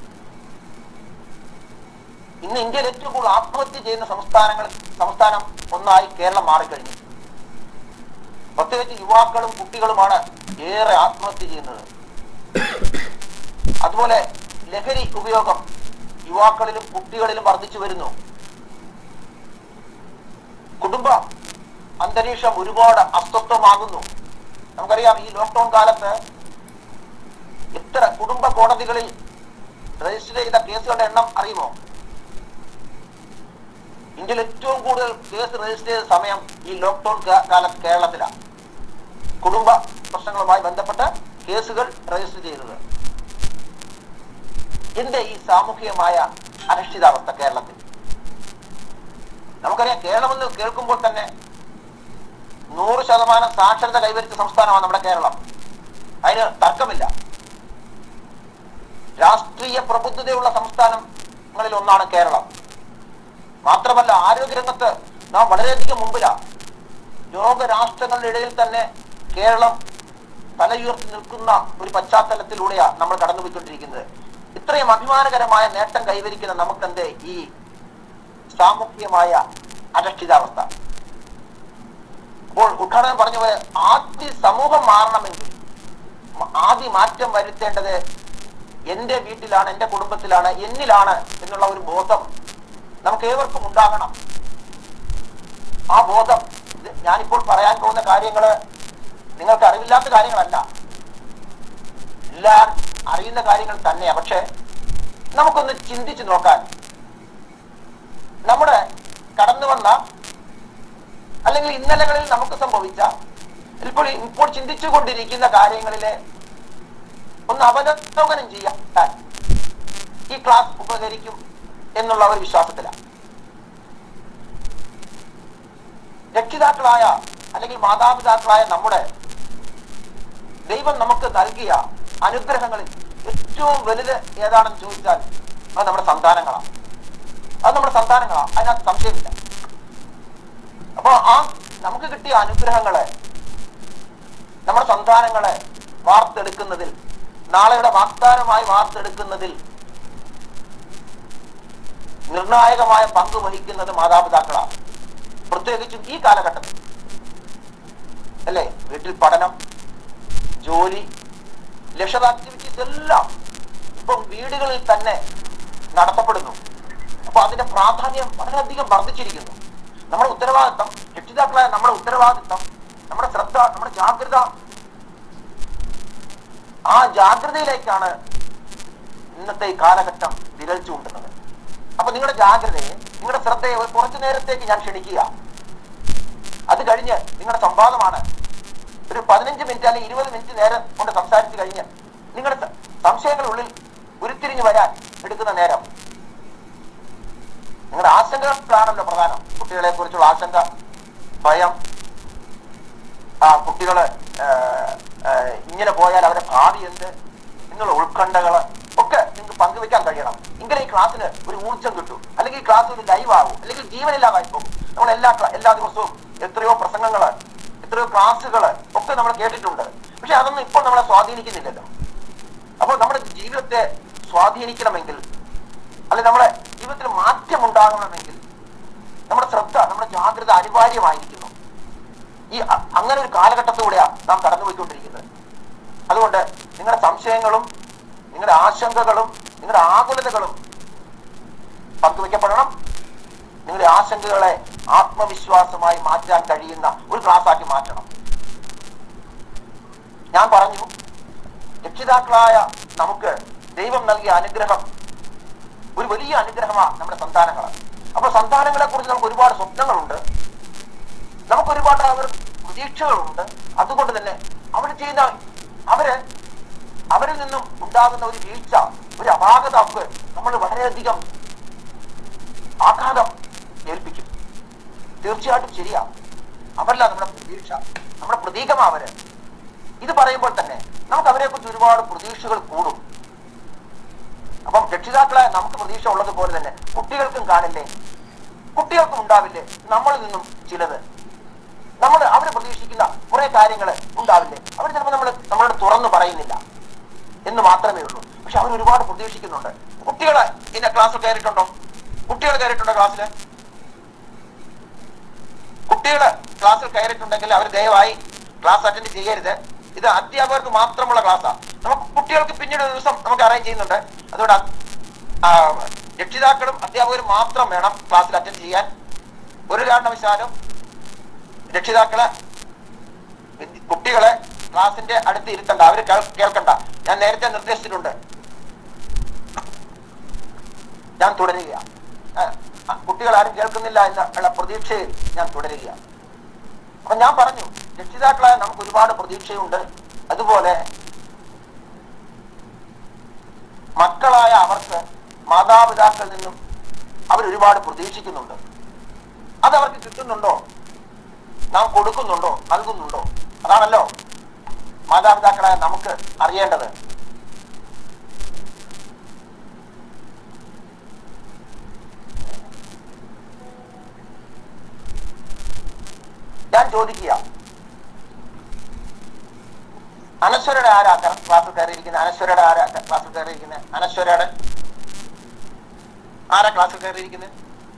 ഇന്ന് ഇന്ത്യയിൽ ഏറ്റവും കൂടുതൽ ആത്മഹത്യ ചെയ്യുന്ന സംസ്ഥാനങ്ങൾ സംസ്ഥാനം ഒന്നായി കേരളം മാറിക്കഴിഞ്ഞു പ്രത്യേകിച്ച് യുവാക്കളും കുട്ടികളുമാണ് ഏറെ ആത്മഹത്യ ചെയ്യുന്നത് അതുപോലെ ലഹരി ഉപയോഗം യുവാക്കളിലും കുട്ടികളിലും വർദ്ധിച്ചു വരുന്നു കുടുംബ അന്തരീക്ഷം ഒരുപാട് അസ്വസ്ഥമാകുന്നു നമുക്കറിയാം ഈ ലോക്ക്ഡൌൺ കാലത്ത് എത്ര കുടുംബ കോടതികളിൽ രജിസ്റ്റർ ചെയ്ത കേസുകളുടെ എണ്ണം അറിയുമോ ഇന്ത്യയിൽ ഏറ്റവും കൂടുതൽ കേസ് രജിസ്റ്റർ ചെയ്ത സമയം ഈ ലോക്ക്ഡൌൺ കാലത്ത് കേരളത്തിലാണ് കുടുംബ പ്രശ്നങ്ങളുമായി ബന്ധപ്പെട്ട കേസുകൾ രജിസ്റ്റർ ചെയ്തത് എന്റെ ഈ സാമൂഹികമായ അനിശ്ചിതാവസ്ഥ കേരളത്തിൽ നമുക്കറിയാം കേരളമെന്ന് കേൾക്കുമ്പോൾ തന്നെ നൂറ് ശതമാനം സാക്ഷരത കൈവരിച്ച സംസ്ഥാനമാണ് നമ്മുടെ കേരളം അതിന് തർക്കമില്ല രാഷ്ട്രീയ പ്രബുദ്ധതയുള്ള സംസ്ഥാനങ്ങളിൽ ഒന്നാണ് കേരളം മാത്രമല്ല ആരോഗ്യരംഗത്ത് നാം വളരെയധികം മുമ്പിലാണ് ലോകരാഷ്ട്രങ്ങളുടെ ഇടയിൽ തന്നെ കേരളം തലയുയർത്തി നിൽക്കുന്ന ഒരു പശ്ചാത്തലത്തിലൂടെയാണ് നമ്മൾ കടന്നുപോയിക്കൊണ്ടിരിക്കുന്നത് ഇത്രയും അഭിമാനകരമായ നേട്ടം കൈവരിക്കുന്ന നമുക്കെന്ത് ഈ സാമൂഹികമായ അരക്ഷിതാവസ്ഥ അപ്പോൾ ഉദ്ഘാടനം പറഞ്ഞ പോലെ ആദ്യ സമൂഹം മാറണമെങ്കിൽ മ- ആദ്യ മാറ്റം വരുത്തേണ്ടത് എന്റെ വീട്ടിലാണ് എന്റെ കുടുംബത്തിലാണ് എന്നിലാണ് എന്നുള്ള ഒരു ബോധം നമുക്ക് ഏവർക്കും ഉണ്ടാകണം ആ ബോധം ഇത് ഞാനിപ്പോൾ പറയാൻ പോകുന്ന കാര്യങ്ങള് നിങ്ങൾക്ക് അറിവില്ലാത്ത കാര്യങ്ങളല്ല എല്ലാം അറിയുന്ന കാര്യങ്ങൾ തന്നെയാണ് പക്ഷെ നമുക്കൊന്ന് ചിന്തിച്ചു നോക്കാൻ നമ്മുടെ കടന്നു വന്ന അല്ലെങ്കിൽ ഇന്നലകളിൽ നമുക്ക് സംഭവിച്ച ഇപ്പോൾ ഇപ്പോൾ ചിന്തിച്ചു കൊണ്ടിരിക്കുന്ന കാര്യങ്ങളിലെ ഒന്ന് അവലോകനം ചെയ്യാൻ ഈ ക്ലാസ് ഉപകരിക്കും എന്നുള്ള ഒരു വിശ്വാസത്തിലാണ് രക്ഷിതാക്കളായ അല്ലെങ്കിൽ മാതാപിതാക്കളായ നമ്മുടെ ദൈവം നമുക്ക് നൽകിയ അനുഗ്രഹങ്ങളിൽ ഏറ്റവും വലുത് ഏതാണെന്ന് ചോദിച്ചാൽ അത് നമ്മുടെ സന്താനങ്ങളാണ് അത് നമ്മുടെ സന്താനങ്ങളാണ് അതിനകത്ത് സംശയമില്ല അപ്പൊ ആ നമുക്ക് കിട്ടിയ അനുഗ്രഹങ്ങളെ നമ്മുടെ സന്താനങ്ങളെ വാർത്തെടുക്കുന്നതിൽ നാളെയുടെ വാഗ്ദാനമായി വാർത്തെടുക്കുന്നതിൽ നിർണായകമായ പങ്ക് വഹിക്കുന്നത് മാതാപിതാക്കളാണ് പ്രത്യേകിച്ചും ഈ കാലഘട്ടത്തിൽ അല്ലേ വീട്ടിൽ പഠനം ജോലി ലക്ഷർ ആക്ടിവിറ്റീസ് എല്ലാം ഇപ്പം വീടുകളിൽ തന്നെ നടത്തപ്പെടുന്നു അപ്പൊ അതിന്റെ പ്രാധാന്യം വളരെയധികം വർദ്ധിച്ചിരിക്കുന്നു നമ്മുടെ ഉത്തരവാദിത്തം രക്ഷിതാക്കളായ നമ്മുടെ ഉത്തരവാദിത്തം നമ്മുടെ ശ്രദ്ധ നമ്മുടെ ജാഗ്രത ആ ജാഗ്രതയിലേക്കാണ് ഇന്നത്തെ ഈ കാലഘട്ടം വിരൽ ചൂണ്ടുന്നത് അപ്പൊ നിങ്ങളുടെ ജാഗ്രതയെ നിങ്ങളുടെ ശ്രദ്ധയെ ഒരു കുറച്ചു നേരത്തേക്ക് ഞാൻ ക്ഷണിക്കുക അത് കഴിഞ്ഞ് നിങ്ങളുടെ സംവാദമാണ് ഒരു പതിനഞ്ച് മിനിറ്റ് അല്ലെങ്കിൽ ഇരുപത് മിനിറ്റ് നേരം കൊണ്ട് സംസാരിച്ചു കഴിഞ്ഞ് നിങ്ങളുടെ സ- സംശയങ്ങളുള്ളിൽ ഉരുത്തിരിഞ്ഞു വരാൻ എടുക്കുന്ന നേരം നിങ്ങളുടെ ആശങ്കകളാണല്ലോ പ്രധാനം കുട്ടികളെ കുറിച്ചുള്ള ആശങ്ക ഭയം ആ കുട്ടികള് ആ, ആ, ഇങ്ങനെ പോയാൽ അവരുടെ ഭാവി എന്ത് എന്നുള്ള ഉത്കണ്ഠകള് ഒക്കെ നിങ്ങൾക്ക് പങ്കുവെക്കാൻ കഴിയണം എങ്കിലും ഈ ക്ലാസ്സിന് ഒരു ഊർജ്ജം കിട്ടും അല്ലെങ്കിൽ ഈ ക്ലാസ് ഒരു ലൈവ് ആകും അല്ലെങ്കിൽ ജീവനില്ലാതായി പോകും നമ്മൾ എല്ലാ ക്ലാ- എല്ലാ ദിവസവും എത്രയോ പ്രസംഗങ്ങള് എത്രയോ ക്ലാസ്സുകള് ഒക്കെ നമ്മൾ കേട്ടിട്ടുണ്ട് പക്ഷെ അതൊന്നും ഇപ്പോൾ നമ്മളെ സ്വാധീനിക്കുന്നില്ലല്ലോ അപ്പോൾ നമ്മുടെ ജീവിതത്തെ സ്വാധീനിക്കണമെങ്കിൽ അല്ലെങ്കിൽ നമ്മുടെ ജീവിതത്തിൽ മാറ്റം ഉണ്ടാകണമെങ്കിൽ നമ്മുടെ ശ്രദ്ധ നമ്മുടെ ജാഗ്രത അനിവാര്യമായിരിക്കുന്നു ഈ അ- അങ്ങനെ ഒരു കാലഘട്ടത്തിലൂടെയാണ് നാം കടന്നുപോയിക്കൊണ്ടിരിക്കുന്നത് അതുകൊണ്ട് നിങ്ങളുടെ സംശയങ്ങളും നിങ്ങളുടെ ആശങ്കകളും നിങ്ങളുടെ ആകുലതകളും പങ്കുവെക്കപ്പെടണം നിങ്ങളുടെ ആശങ്കകളെ ആത്മവിശ്വാസമായി മാറ്റാൻ കഴിയുന്ന ഒരു ക്ലാസ് ആക്കി മാറ്റണം ഞാൻ പറഞ്ഞു രക്ഷിതാക്കളായ നമുക്ക് ദൈവം നൽകിയ അനുഗ്രഹം ഒരു വലിയ അനുഗ്രഹമാണ് നമ്മുടെ സന്താനങ്ങളാണ് അപ്പൊ സന്താനങ്ങളെ കുറിച്ച് നമുക്ക് ഒരുപാട് സ്വപ്നങ്ങളുണ്ട് നമുക്ക് ഒരുപാട് അവർ പ്രതീക്ഷകളുണ്ട് അതുകൊണ്ട് തന്നെ അവർ ചെയ്യുന്ന അവര് അവരിൽ നിന്നും ഉണ്ടാകുന്ന ഒരു വീഴ്ച ഒരു അപാകത ഒക്കെ നമ്മൾ വളരെയധികം ആഘാതം ഏൽപ്പിക്കും തീർച്ചയായിട്ടും ശരിയാ അവരല്ല നമ്മുടെ പ്രതീക്ഷ നമ്മുടെ പ്രതീകമാ അവര് ഇത് പറയുമ്പോൾ തന്നെ നമുക്ക് അവരെ കുറിച്ച് ഒരുപാട് പ്രതീക്ഷകൾ കൂടും അപ്പം രക്ഷിതാക്കളെ നമുക്ക് പ്രതീക്ഷ ഉള്ളതുപോലെ തന്നെ കുട്ടികൾക്കും കാണില്ലേ കുട്ടികൾക്കും ഉണ്ടാവില്ലേ നമ്മളിൽ നിന്നും ചിലത് നമ്മൾ അവർ പ്രതീക്ഷിക്കുന്ന കുറെ കാര്യങ്ങൾ ഉണ്ടാവില്ലേ അവർ ചിലപ്പോൾ നമ്മൾ നമ്മളോട് തുറന്നു പറയുന്നില്ല എന്ന് മാത്രമേ ഉള്ളൂ പക്ഷെ അവർ ഒരുപാട് പ്രതീക്ഷിക്കുന്നുണ്ട് കുട്ടികളെ ഇന്ന ക്ലാസ്സിൽ കയറിയിട്ടുണ്ടോ കുട്ടികൾ കയറിയിട്ടുണ്ടോ ക്ലാസ്സിൽ കുട്ടികള് ക്ലാസ്സിൽ കയറിയിട്ടുണ്ടെങ്കിൽ അവർ ദയവായി ക്ലാസ് അറ്റൻഡ് ചെയ്യരുത് ഇത് അധ്യാപകർക്ക് മാത്രമുള്ള ക്ലാസ്സാണ് നമുക്ക് കുട്ടികൾക്ക് പിന്നീട് ഒരു ദിവസം നമുക്ക് അറേഞ്ച് ചെയ്യുന്നുണ്ട് അതുകൊണ്ട് അത് ആ, രക്ഷിതാക്കളും അധ്യാപകരും മാത്രം വേണം ക്ലാസ്സിൽ അറ്റൻഡ് ചെയ്യാൻ ഒരു കാരണവശാലും രക്ഷിതാക്കളെ വിദ്യ- കുട്ടികളെ ക്ലാസിന്റെ അടുത്ത് ഇരുത്തണ്ട അവര് കേൾ- കേൾക്കണ്ട ഞാൻ നേരത്തെ നിർദ്ദേശിച്ചിട്ടുണ്ട് ഞാൻ തുടരുകയാണ് ആ, ആ, കുട്ടികൾ ആരും കേൾക്കുന്നില്ല എന്നുള്ള പ്രതീക്ഷയിൽ ഞാൻ തുടരുകയാണ് അപ്പൊ ഞാൻ പറഞ്ഞു രക്ഷിതാക്കളായ നമുക്ക് ഒരുപാട് പ്രതീക്ഷയുണ്ട് അതുപോലെ മക്കളായ അവർക്ക് മാതാപിതാക്കളിൽ നിന്നും അവർ ഒരുപാട് പ്രതീക്ഷിക്കുന്നുണ്ട് അത് അവർക്ക് കിട്ടുന്നുണ്ടോ നാം കൊടുക്കുന്നുണ്ടോ നൽകുന്നുണ്ടോ അതാണല്ലോ മാതാപിതാക്കളായ നമുക്ക് അറിയേണ്ടത് ഞാൻ ചോദിക്കുക അനശ്വരയുടെ ആരാ ക- ക്ലാസ്സിൽ കയറിയിരിക്കുന്നത് അനശ്വരയുടെ ആരാ ക- ക്ലാസ്സിൽ കയറിയിരിക്കുന്നത് അനശ്വരയുടെ ആരാ ക്ലാസ്സിൽ കയറിയിരിക്കുന്നത്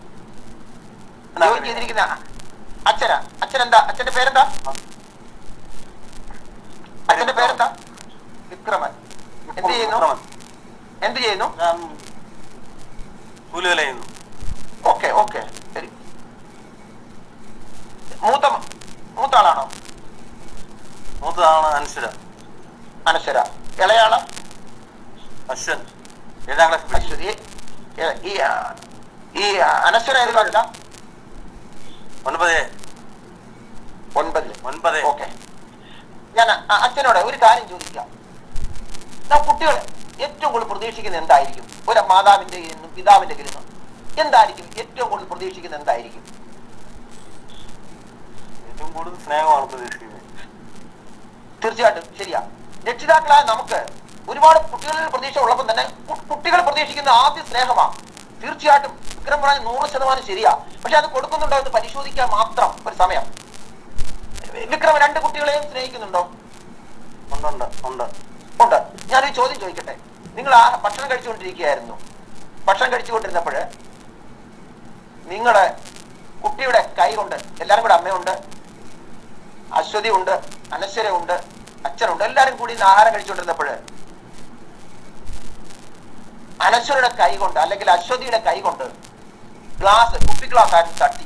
ജോയിൻ ചെയ്തിരിക്കുന്ന അച്ഛനാ അച്ഛൻ എന്താ അച്ഛന്റെ പേരെന്താ അച്ഛന്റെ പേരെന്താ വിക്രമൻ എന്ത് ചെയ്യുന്നു എന്ത് ചെയ്യുന്നു ഞാൻ കൂലിവില ചെയ്യുന്നു ഓക്കെ ഓക്കെ ശരി മൂത്ത മൂത്ത ആളാണോ മൂത്തതാണ് അനശ്വര അനശ്വര ഇളയാള് അശ്വൻ ഏഴാം ക്ലാസ് പഠിക്കുന്നു അശ്വതി ഏ, ഈ ആ, ഈ അനശ്വര ഏത് ക്ലാസ്സിലാ ഒൻപത് ഒൻപതില് ഒൻപത് ഓക്കെ ഞാൻ അ- അച്ഛനോട് ഒരു കാര്യം ചോദിക്കാം നാം കുട്ടികൾ ഏറ്റവും കൂടുതൽ പ്രതീക്ഷിക്കുന്നത് എന്തായിരിക്കും ഒരു മാതാവിന്റെ കയ്യിൽ നിന്നും പിതാവിന്റെ കയ്യിൽ നിന്നും എന്തായിരിക്കും ഏറ്റവും കൂടുതൽ പ്രതീക്ഷിക്കുന്നത് എന്തായിരിക്കും ഏറ്റവും കൂടുതൽ സ്നേഹമാണ് പ്രതീക്ഷിക്കുന്നത് തീർച്ചയായിട്ടും ശരിയാ രക്ഷിതാക്കളായ നമുക്ക് ഒരുപാട് കുട്ടികളിൽ പ്രതീക്ഷ ഉള്ളപ്പോൾ തന്നെ കു- കുട്ടികൾ പ്രതീക്ഷിക്കുന്ന ആദ്യ സ്നേഹമാണ് തീർച്ചയായിട്ടും വിക്രം പറഞ്ഞ നൂറ് ശതമാനം ശരിയാ പക്ഷെ അത് കൊടുക്കുന്നുണ്ടോ എന്ന് പരിശോധിക്കാൻ മാത്രം ഒരു സമയം വിക്രം രണ്ട് കുട്ടികളെയും സ്നേഹിക്കുന്നുണ്ടോ ഉണ്ടുണ്ട് ഉണ്ട് ഉണ്ട് ഞാനൊരു ചോദ്യം ചോദിക്കട്ടെ നിങ്ങൾ ആ ഭക്ഷണം കഴിച്ചുകൊണ്ടിരിക്കുകയായിരുന്നു ഭക്ഷണം കഴിച്ചുകൊണ്ടിരുന്നപ്പോൾ നിങ്ങളുടെ കുട്ടിയുടെ കൈ കൊണ്ട് എല്ലാരും കൂടെ അമ്മയുണ്ട് അശ്വതി ഉണ്ട് അനശ്വര ഉണ്ട് അച്ഛനുണ്ട് എല്ലാരും കൂടി ഇന്ന് ആഹാരം കഴിച്ചുകൊണ്ടിരുന്നപ്പോൾ അനശ്വരയുടെ കൈ കൊണ്ട് അല്ലെങ്കിൽ അശ്വതിയുടെ കൈ കൊണ്ട് ഗ്ലാസ് കുപ്പി ഗ്ലാസ് ആരും തട്ടി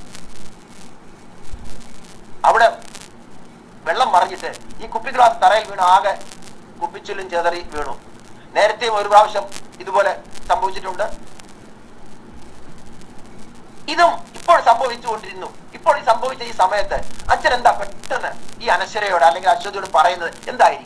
അവിടെ വെള്ളം മറിഞ്ഞിട്ട് ഈ കുപ്പി ഗ്ലാസ് തറയിൽ വീണു ആകെ കുപ്പിച്ചില്ലും ചെതറി വീണു നേരത്തെയും ഒരു പ്രാവശ്യം ഇതുപോലെ സംഭവിച്ചിട്ടുണ്ട് ഇതും ഇപ്പോൾ സംഭവിച്ചുകൊണ്ടിരുന്നു ഇപ്പോൾ ഈ സംഭവിച്ച ഈ സമയത്ത് അച്ഛൻ എന്താ പെട്ടെന്ന് ഈ അനശ്വരയോട് അല്ലെങ്കിൽ അശ്വതിയോട് പറയുന്നത് എന്തായിരിക്കും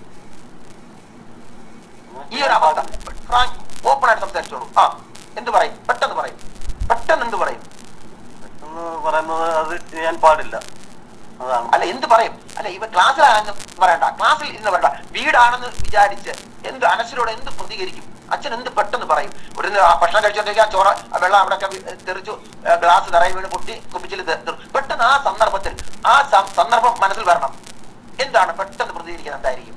ഈ ഒരു അവസ്ഥ ഫ്രാങ്ക് ഓപ്പൺ ആയിട്ട് സംസാരിച്ചോളൂ ആ എന്ത് പറയും പെട്ടെന്ന് പറയും പെട്ടെന്ന് എന്ത് പറയും എന്ന് പറയുന്നത് അത് ചെയ്യാൻ പാടില്ല അതാണ് അല്ല എന്ത് പറയും അല്ല ഇവ ക്ലാസ്സിലാണെന്ന് പറയണ്ട ക്ലാസ്സിൽ ഇന്ന് പറയണ്ട വീടാണെന്ന് വിചാരിച്ച് എന്ത് അനശ്വരോട് എന്ത് പ്രതികരിക്കും അച്ഛൻ എന്ത് പെട്ടെന്ന് പറയും ഒരു ന- ആ ഭക്ഷണം കഴിച്ചോണ്ടിരിക്കുക ചോറ ആ വെള്ളം അവിടെ തെറിച്ചു ആ ഗ്ലാസ് തറയിൽ വീണ് പൊട്ടി കുപ്പിച്ചിൽ പെട്ടെന്ന് ആ സന്ദർഭത്തിൽ ആ സം- സന്ദർഭം മനസ്സിൽ വരണം എന്താണ് പെട്ടെന്ന് പ്രതികരിക്കുന്നത് എന്തായിരിക്കും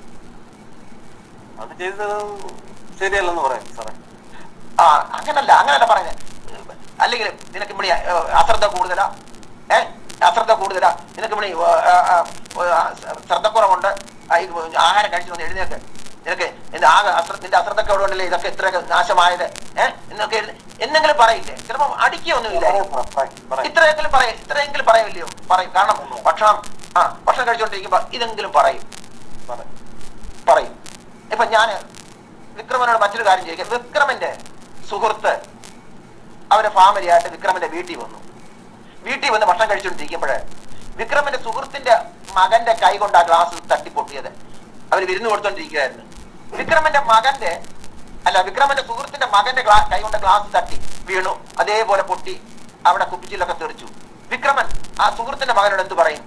അത് ചെയ്തത് ശരിയല്ലെന്ന് പറയും സാറേ ആ അങ്ങനല്ല അങ്ങനല്ല പറയുന്നത് അല്ലെങ്കിൽ നിനക്ക് ഇവിടെ ഏഹ്, അശ്രദ്ധ കൂടുതലാ ഏ അശ്രദ്ധ കൂടുതലാ നിനക്ക് ഇവിടെ ഏഹ്, ഏഹ്, ഏഹ്, ശ്രദ്ധക്കുറവുണ്ട് ആ, ഇത് ആഹാരം കഴിച്ചു വന്ന് എഴുന്നേക്ക് നിനക്ക് എന്റെ ആകെ അശ്ര നിന്റെ അശ്രദ്ധക്ക് ഉണ്ടല്ലേ ഇതൊക്കെ ഇത്രയൊക്കെ നാശമായത് ഏഹ് എന്നൊക്കെ എഴുതി- എന്തെങ്കിലും പറയില്ലേ ചിലപ്പോൾ അടിക്കൊന്നുമില്ല ഇത്രയെങ്കിലും പറയും ഇത്രയെങ്കിലും പറയില്ലയോ പറയും കാരണം ഭക്ഷണം ആ ഭക്ഷണം കഴിച്ചുകൊണ്ടിരിക്കുമ്പോ ഇതെങ്കിലും പറയും പറയും പറയും ഇപ്പൊ ഞാൻ വിക്രമനോട് മറ്റൊരു കാര്യം ചോദിക്കാം വിക്രമന്റെ സുഹൃത്ത് അവരുടെ ഫാമിലി ആയിട്ട് വിക്രമന്റെ വീട്ടിൽ വന്നു വീട്ടിൽ വന്ന് ഭക്ഷണം കഴിച്ചുകൊണ്ടിരിക്കുമ്പോഴേ വിക്രമന്റെ സുഹൃത്തിന്റെ മകന്റെ കൈ കൊണ്ട് ആ ഗ്ലാസ് തട്ടിപ്പൊട്ടിയത് അവർ വിരുന്ന് കൊടുത്തോണ്ടിരിക്കുകയായിരുന്നു വിക്രമന്റെ മകന്റെ അല്ല വിക്രമന്റെ സുഹൃത്തിന്റെ മകന്റെ ഗ്ലാ കൈ കൊണ്ട് ഗ്ലാസ് തട്ടി വീണു അതേപോലെ പൊട്ടി അവിടെ കുപ്പിച്ചിലൊക്കെ തെറിച്ചു വിക്രമൻ ആ സുഹൃത്തിന്റെ മകനോട് എന്ത് പറയും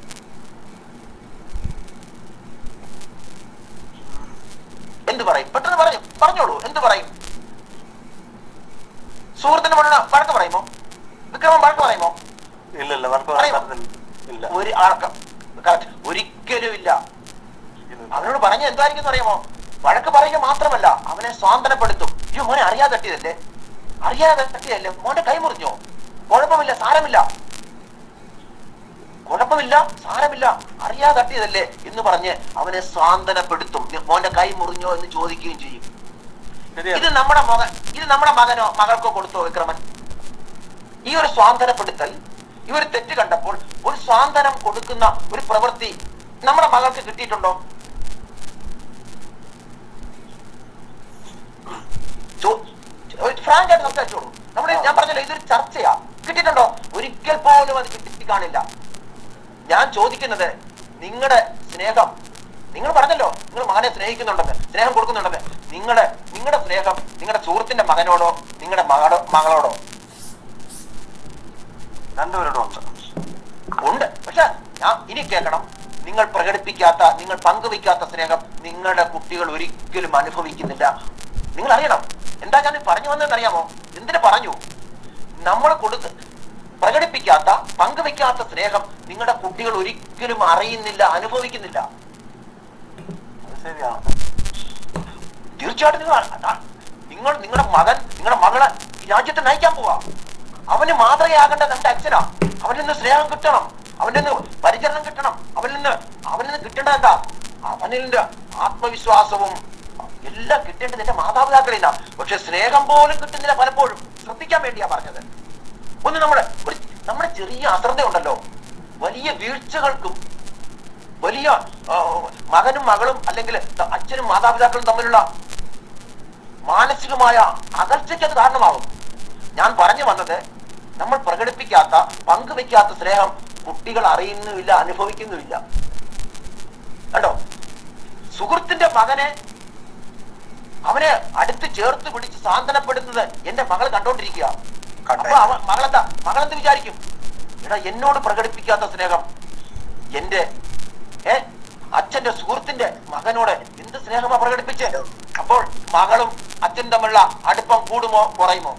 എന്ത് പറയും പെട്ടെന്ന് പറയും പറഞ്ഞോളൂ എന്ത് പറയും സുഹൃത്തിന്റെ മകനോട് വഴക്ക് പറയുമോ വിക്രമൻ വഴക്ക് പറയുമോ ഇല്ല ഇല്ല വർക്ക് പറയുമോ? ഇല്ല ഒരു ആൾക്കം correct. ഒരിക്കലും ഇല്ല അവനോട് പറഞ്ഞ എന്തായിരിക്കും അറിയാമോ വഴക്ക് പറയുക മാത്രമല്ല അവനെ സ്വാന്തനപ്പെടുത്തും അയ്യോ മോനെ അറിയാതെ തട്ടിയതല്ലേ അറിയാതെ തട്ടിയല്ലേ മോന്റെ കൈ മുറിഞ്ഞോ കുഴപ്പമില്ല സാരമില്ല കുഴപ്പമില്ല സാരമില്ല അറിയാതെ തട്ടിയതല്ലേ എന്ന് പറഞ്ഞ് അവനെ സ്വാന്തനപ്പെടുത്തും മോന്റെ കൈ മുറിഞ്ഞോ എന്ന് ചോദിക്കുകയും ചെയ്യും ശരിയാണ്. ഇത് നമ്മുടെ മകൻ ഇത് നമ്മുടെ മകനോ മകൾക്കോ കൊടുത്തോ വിക്രമൻ ഈ ഒരു സ്വാന്തനപ്പെടുത്തൽ ഈ ഒരു തെറ്റ് കണ്ടപ്പോൾ ഒരു സ്വാന്തനം കൊടുക്കുന്ന ഒരു പ്രവൃത്തി നമ്മുടെ മകൾക്ക് കിട്ടിയിട്ടുണ്ടോ ഫ്രാങ്ക് ആയിട്ട് സംസാരിച്ചോളൂ നമ്മുടെ ഞാൻ പറഞ്ഞല്ലോ ഇതൊരു ചർച്ചയാ കിട്ടിയിട്ടുണ്ടോ ഒരിക്കൽ പോലും അത് കിട്ടി കാണില്ല ഞാൻ ചോദിക്കുന്നത് നിങ്ങളുടെ സ്നേഹം നിങ്ങൾ പറഞ്ഞല്ലോ നിങ്ങൾ മകനെ സ്നേഹിക്കുന്നുണ്ടെന്ന് സ്നേഹം കൊടുക്കുന്നുണ്ടെന്ന് നിങ്ങളുടെ നിങ്ങളുടെ സ്നേഹം നിങ്ങളുടെ സുഹൃത്തിന്റെ മകനോടോ നിങ്ങളുടെ മകളോ മകളോടോ രണ്ടുപേരോടും ഉണ്ട് ഉണ്ട് പക്ഷെ ഞാൻ ഇനി കേൾക്കണം നിങ്ങൾ പ്രകടിപ്പിക്കാത്ത നിങ്ങൾ പങ്കുവയ്ക്കാത്ത സ്നേഹം നിങ്ങളുടെ കുട്ടികൾ ഒരിക്കലും അനുഭവിക്കുന്നില്ല നിങ്ങൾ അറിയണം എന്താ ഞാൻ ഈ പറഞ്ഞു വന്നതെന്ന് അറിയാമോ എന്തിനു പറഞ്ഞു നമ്മൾ കൊടുക്ക പ്രകടിപ്പിക്കാത്ത പങ്കുവെക്കാത്ത സ്നേഹം നിങ്ങളുടെ കുട്ടികൾ ഒരിക്കലും അറിയുന്നില്ല അനുഭവിക്കുന്നില്ല അത് ശരിയാണ് തീർച്ചയായിട്ടും നിങ്ങൾ അതാ, നിങ്ങൾ നിങ്ങളുടെ മകൻ നിങ്ങളുടെ മകളെ ഈ രാജ്യത്തെ നയിക്കാൻ പോവാ അവന് മാതൃകയാകേണ്ട നമ്മുടെ അച്ഛനാ അവനിൽ നിന്ന് സ്നേഹം കിട്ടണം അവനിൽ നിന്ന് പരിചരണം കിട്ടണം അവനിൽ നിന്ന് അവനിൽ നിന്ന് കിട്ടേണ്ട എന്താ അവനിൽ നിന്ന് ആത്മവിശ്വാസവും എല്ലാം കിട്ടേണ്ടത് എന്റെ മാതാപിതാക്കളിൽ നിന്നാ പക്ഷെ സ്നേഹം പോലും കിട്ടുന്നില്ല പലപ്പോഴും ശ്രദ്ധിക്കാൻ വേണ്ടിയാ പറഞ്ഞത് ഒന്ന് നമ്മുടെ ഒരു നമ്മുടെ ചെറിയ അശ്രദ്ധ ഉണ്ടല്ലോ വലിയ വീഴ്ചകൾക്കും വലിയ ആ, മകനും മകളും അല്ലെങ്കിൽ അച്ഛനും മാതാപിതാക്കളും തമ്മിലുള്ള മാനസികമായ അകൽച്ചയ്ക്ക് അത് കാരണമാകും ഞാൻ പറഞ്ഞു വന്നത് നമ്മൾ പ്രകടിപ്പിക്കാത്ത പങ്കുവെക്കാത്ത സ്നേഹം കുട്ടികൾ അറിയുന്നുമില്ല അനുഭവിക്കുന്നുമില്ല കണ്ടോ സുഹൃത്തിന്റെ മകനെ അവനെ അടുത്ത് ചേർത്ത് പിടിച്ച് സാന്ത്വനപ്പെടുന്നത് എന്റെ മകൾ കണ്ടോണ്ടിരിക്കുക അപ്പൊ അവ മകളെന്താ മകളെന്ത് വിചാരിക്കും എടാ എന്നോട് പ്രകടിപ്പിക്കാത്ത സ്നേഹം എന്റെ ഏ അച്ഛന്റെ സുഹൃത്തിന്റെ മകനോട് എന്ത് സ്നേഹമാ പ്രകടിപ്പിച്ച് അപ്പോൾ മകളും അച്ഛൻ തമ്മിലുള്ള അടുപ്പം കൂടുമോ കുറയുമോ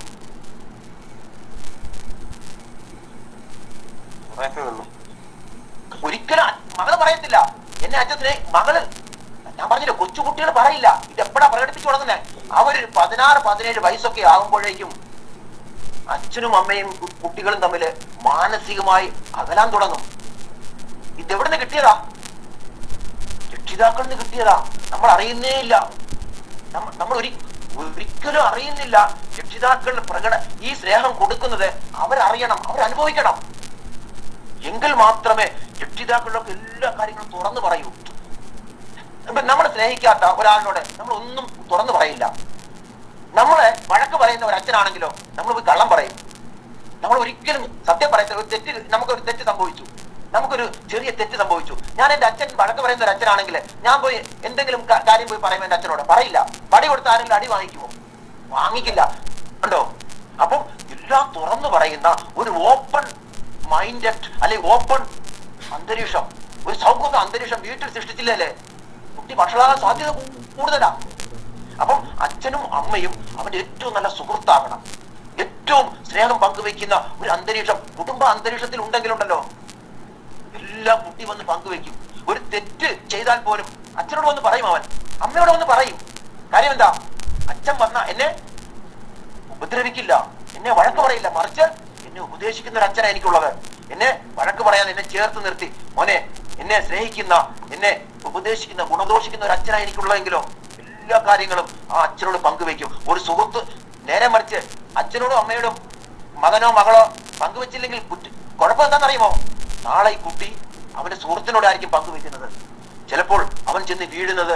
കുറേയൊക്കെ ഉള്ളൂ ഒരിക്കലും അ- മകള് പറയത്തില്ല എന്നെ അച്ഛൻ സ്നേഹി മകള് ഞാൻ പറഞ്ഞില്ല കൊച്ചുകുട്ടികൾ പറയില്ല ഇത് എപ്പോഴാ പ്രകടിപ്പിച്ചു തുടങ്ങുന്നത് അവരൊരു പതിനാറ് പതിനേഴ് വയസ്സൊക്കെ ആകുമ്പോഴേക്കും അച്ഛനും അമ്മയും കു- കുട്ടികളും തമ്മിൽ മാനസികമായി അകലാൻ തുടങ്ങും ഇതെവിടുന്ന് കിട്ടിയതാ രക്ഷിതാക്കളിൽ നിന്ന് കിട്ടിയതാ നമ്മൾ അറിയുന്നേ ഇല്ല നമ്മ- നമ്മൾ ഒരി ഒരിക്കലും അറിയുന്നില്ല രക്ഷിതാക്കൾ പ്രകട ഈ സ്നേഹം കൊടുക്കുന്നത് അവരറിയണം അവരനുഭവിക്കണം എങ്കിൽ മാത്രമേ രക്ഷിതാക്കളിലൊക്കെ എല്ലാ കാര്യങ്ങളും തുറന്നു പറയൂ ഇപ്പൊ നമ്മൾ സ്നേഹിക്കാത്ത ഒരാളിനോട് നമ്മൾ ഒന്നും തുറന്നു പറയില്ല നമ്മളെ വഴക്ക് പറയുന്ന ഒരു അച്ഛനാണെങ്കിലോ നമ്മൾ പോയി കള്ളം പറയും നമ്മൾ ഒരിക്കലും സത്യം പറയത്തില്ല ഒരു തെറ്റ് നമുക്കൊരു തെറ്റ് സംഭവിച്ചു നമുക്കൊരു ചെറിയ തെറ്റ് സംഭവിച്ചു ഞാൻ എന്റെ അച്ഛൻ വഴക്ക് പറയുന്ന ഒരു അച്ഛനാണെങ്കിൽ ഞാൻ പോയി എന്തെങ്കിലും ക- കാര്യം പോയി പറയും എന്റെ അച്ഛനോട് പറയില്ല പടി കൊടുത്ത് ആരെങ്കിലും അടി വാങ്ങിക്കുമോ വാങ്ങിക്കില്ല ഉണ്ടോ അപ്പം എല്ലാം തുറന്നു പറയുന്ന ഒരു ഓപ്പൺ മൈൻഡഡ് അല്ലെങ്കിൽ ഓപ്പൺ അന്തരീക്ഷം ഒരു സൗഹൃദ അന്തരീക്ഷം വീട്ടിൽ സൃഷ്ടിച്ചില്ലല്ലേ കുട്ടി വഷളാകാൻ സാധ്യത കൂ- കൂടുതലാ അപ്പം അച്ഛനും അമ്മയും അവന്റെ ഏറ്റവും നല്ല സുഹൃത്താകണം ഏറ്റവും സ്നേഹം പങ്കുവെക്കുന്ന ഒരു അന്തരീക്ഷം കുടുംബ അന്തരീക്ഷത്തിൽ ഉണ്ടെങ്കിലുണ്ടല്ലോ എല്ലാം കുട്ടി വന്ന് പങ്കുവെക്കും ഒരു തെറ്റ് ചെയ്താൽ പോലും അച്ഛനോട് വന്ന് പറയും അവൻ അമ്മയോട് വന്ന് പറയും കാര്യം എന്താ അച്ഛൻ വന്ന എന്നെ ഉപദ്രവിക്കില്ല എന്നെ വഴക്ക് പറയില്ല മറിച്ച് എന്നെ ഉപദേശിക്കുന്ന ഒരു അച്ഛനാ എനിക്കുള്ളത് എന്നെ വഴക്ക് പറയാൻ എന്നെ ചേർത്ത് നിർത്തി മോനെ എന്നെ സ്നേഹിക്കുന്ന എന്നെ ഉപദേശിക്കുന്ന ഗുണദോഷിക്കുന്ന ഒരു അച്ഛനാ എനിക്കുള്ളതെങ്കിലോ എല്ലാ കാര്യങ്ങളും ആ അച്ഛനോട് പങ്കുവെക്കും ഒരു സുഹൃത്ത് നേരെ മറിച്ച് അച്ഛനോടും അമ്മയോടും മകനോ മകളോ പങ്കുവെച്ചില്ലെങ്കിൽ കുറ്റ കുഴപ്പം എന്താണെന്നറിയുമോ നാളെ ഈ കുട്ടി അവന്റെ സുഹൃത്തിനോടായിരിക്കും പങ്കുവെക്കുന്നത് ചിലപ്പോൾ അവൻ ചെന്ന് വീഴുന്നത്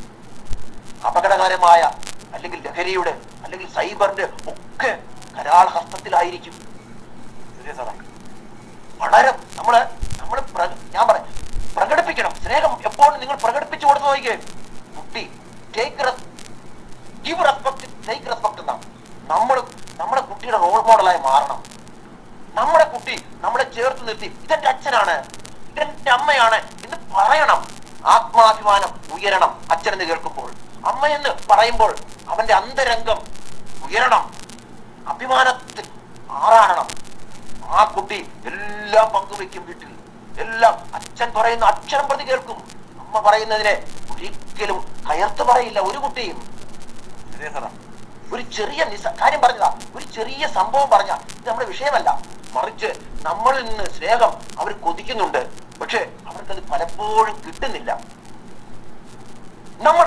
അപകടകരമായ അല്ലെങ്കിൽ ലഹരിയുടെ അല്ലെങ്കിൽ സൈബറിന്റെ ഒക്കെ കരാള ഹസ്തത്തിലായിരിക്കും ശരിയാ സാറേ വളരെ നമ്മള് നമ്മൾ ഞാൻ പറയാം പ്രകടിപ്പിക്കണം സ്നേഹം എപ്പോഴും നിങ്ങൾ പ്രകടിപ്പിച്ചു കൊടുത്തു നോക്കിയേ കുട്ടി take give respect take respect എന്നാണ് നമ്മൾ നമ്മുടെ കുട്ടിയുടെ റോൾ മോഡലായി മാറണം നമ്മുടെ കുട്ടി നമ്മളെ ചേർത്ത് നിർത്തി ഇതെന്റെ അച്ഛനാണ് ഇതെന്റെ അമ്മയാണ് എന്ന് പറയണം ആത്മാഭിമാനം ഉയരണം അച്ഛനെന്ന് കേൾക്കുമ്പോൾ അമ്മയെന്ന് പറയുമ്പോൾ അവന്റെ അന്തരംഗം ഉയരണം അഭിമാനത്തിൽ ആറാണണം ആ കുട്ടി എല്ലാം പങ്കുവെക്കും വീട്ടിൽ എല്ലാം അച്ഛൻ പറയുന്ന അക്ഷരം പ്രതി കേൾക്കും അമ്മ പറയുന്നതിനെ ഒരിക്കലും കയർത്ത് പറയില്ല ഒരു കുട്ടിയും ശരിയാ സാറേ ഒരു ചെറിയ നിസ കാര്യം പറഞ്ഞതാ ഒരു ചെറിയ സംഭവം പറഞ്ഞ ഇത് നമ്മുടെ വിഷയമല്ല മറിച്ച് നമ്മളിൽ നിന്ന് സ്നേഹം അവർ കൊതിക്കുന്നുണ്ട് പക്ഷെ അവർക്കത് പലപ്പോഴും കിട്ടുന്നില്ല നമ്മള്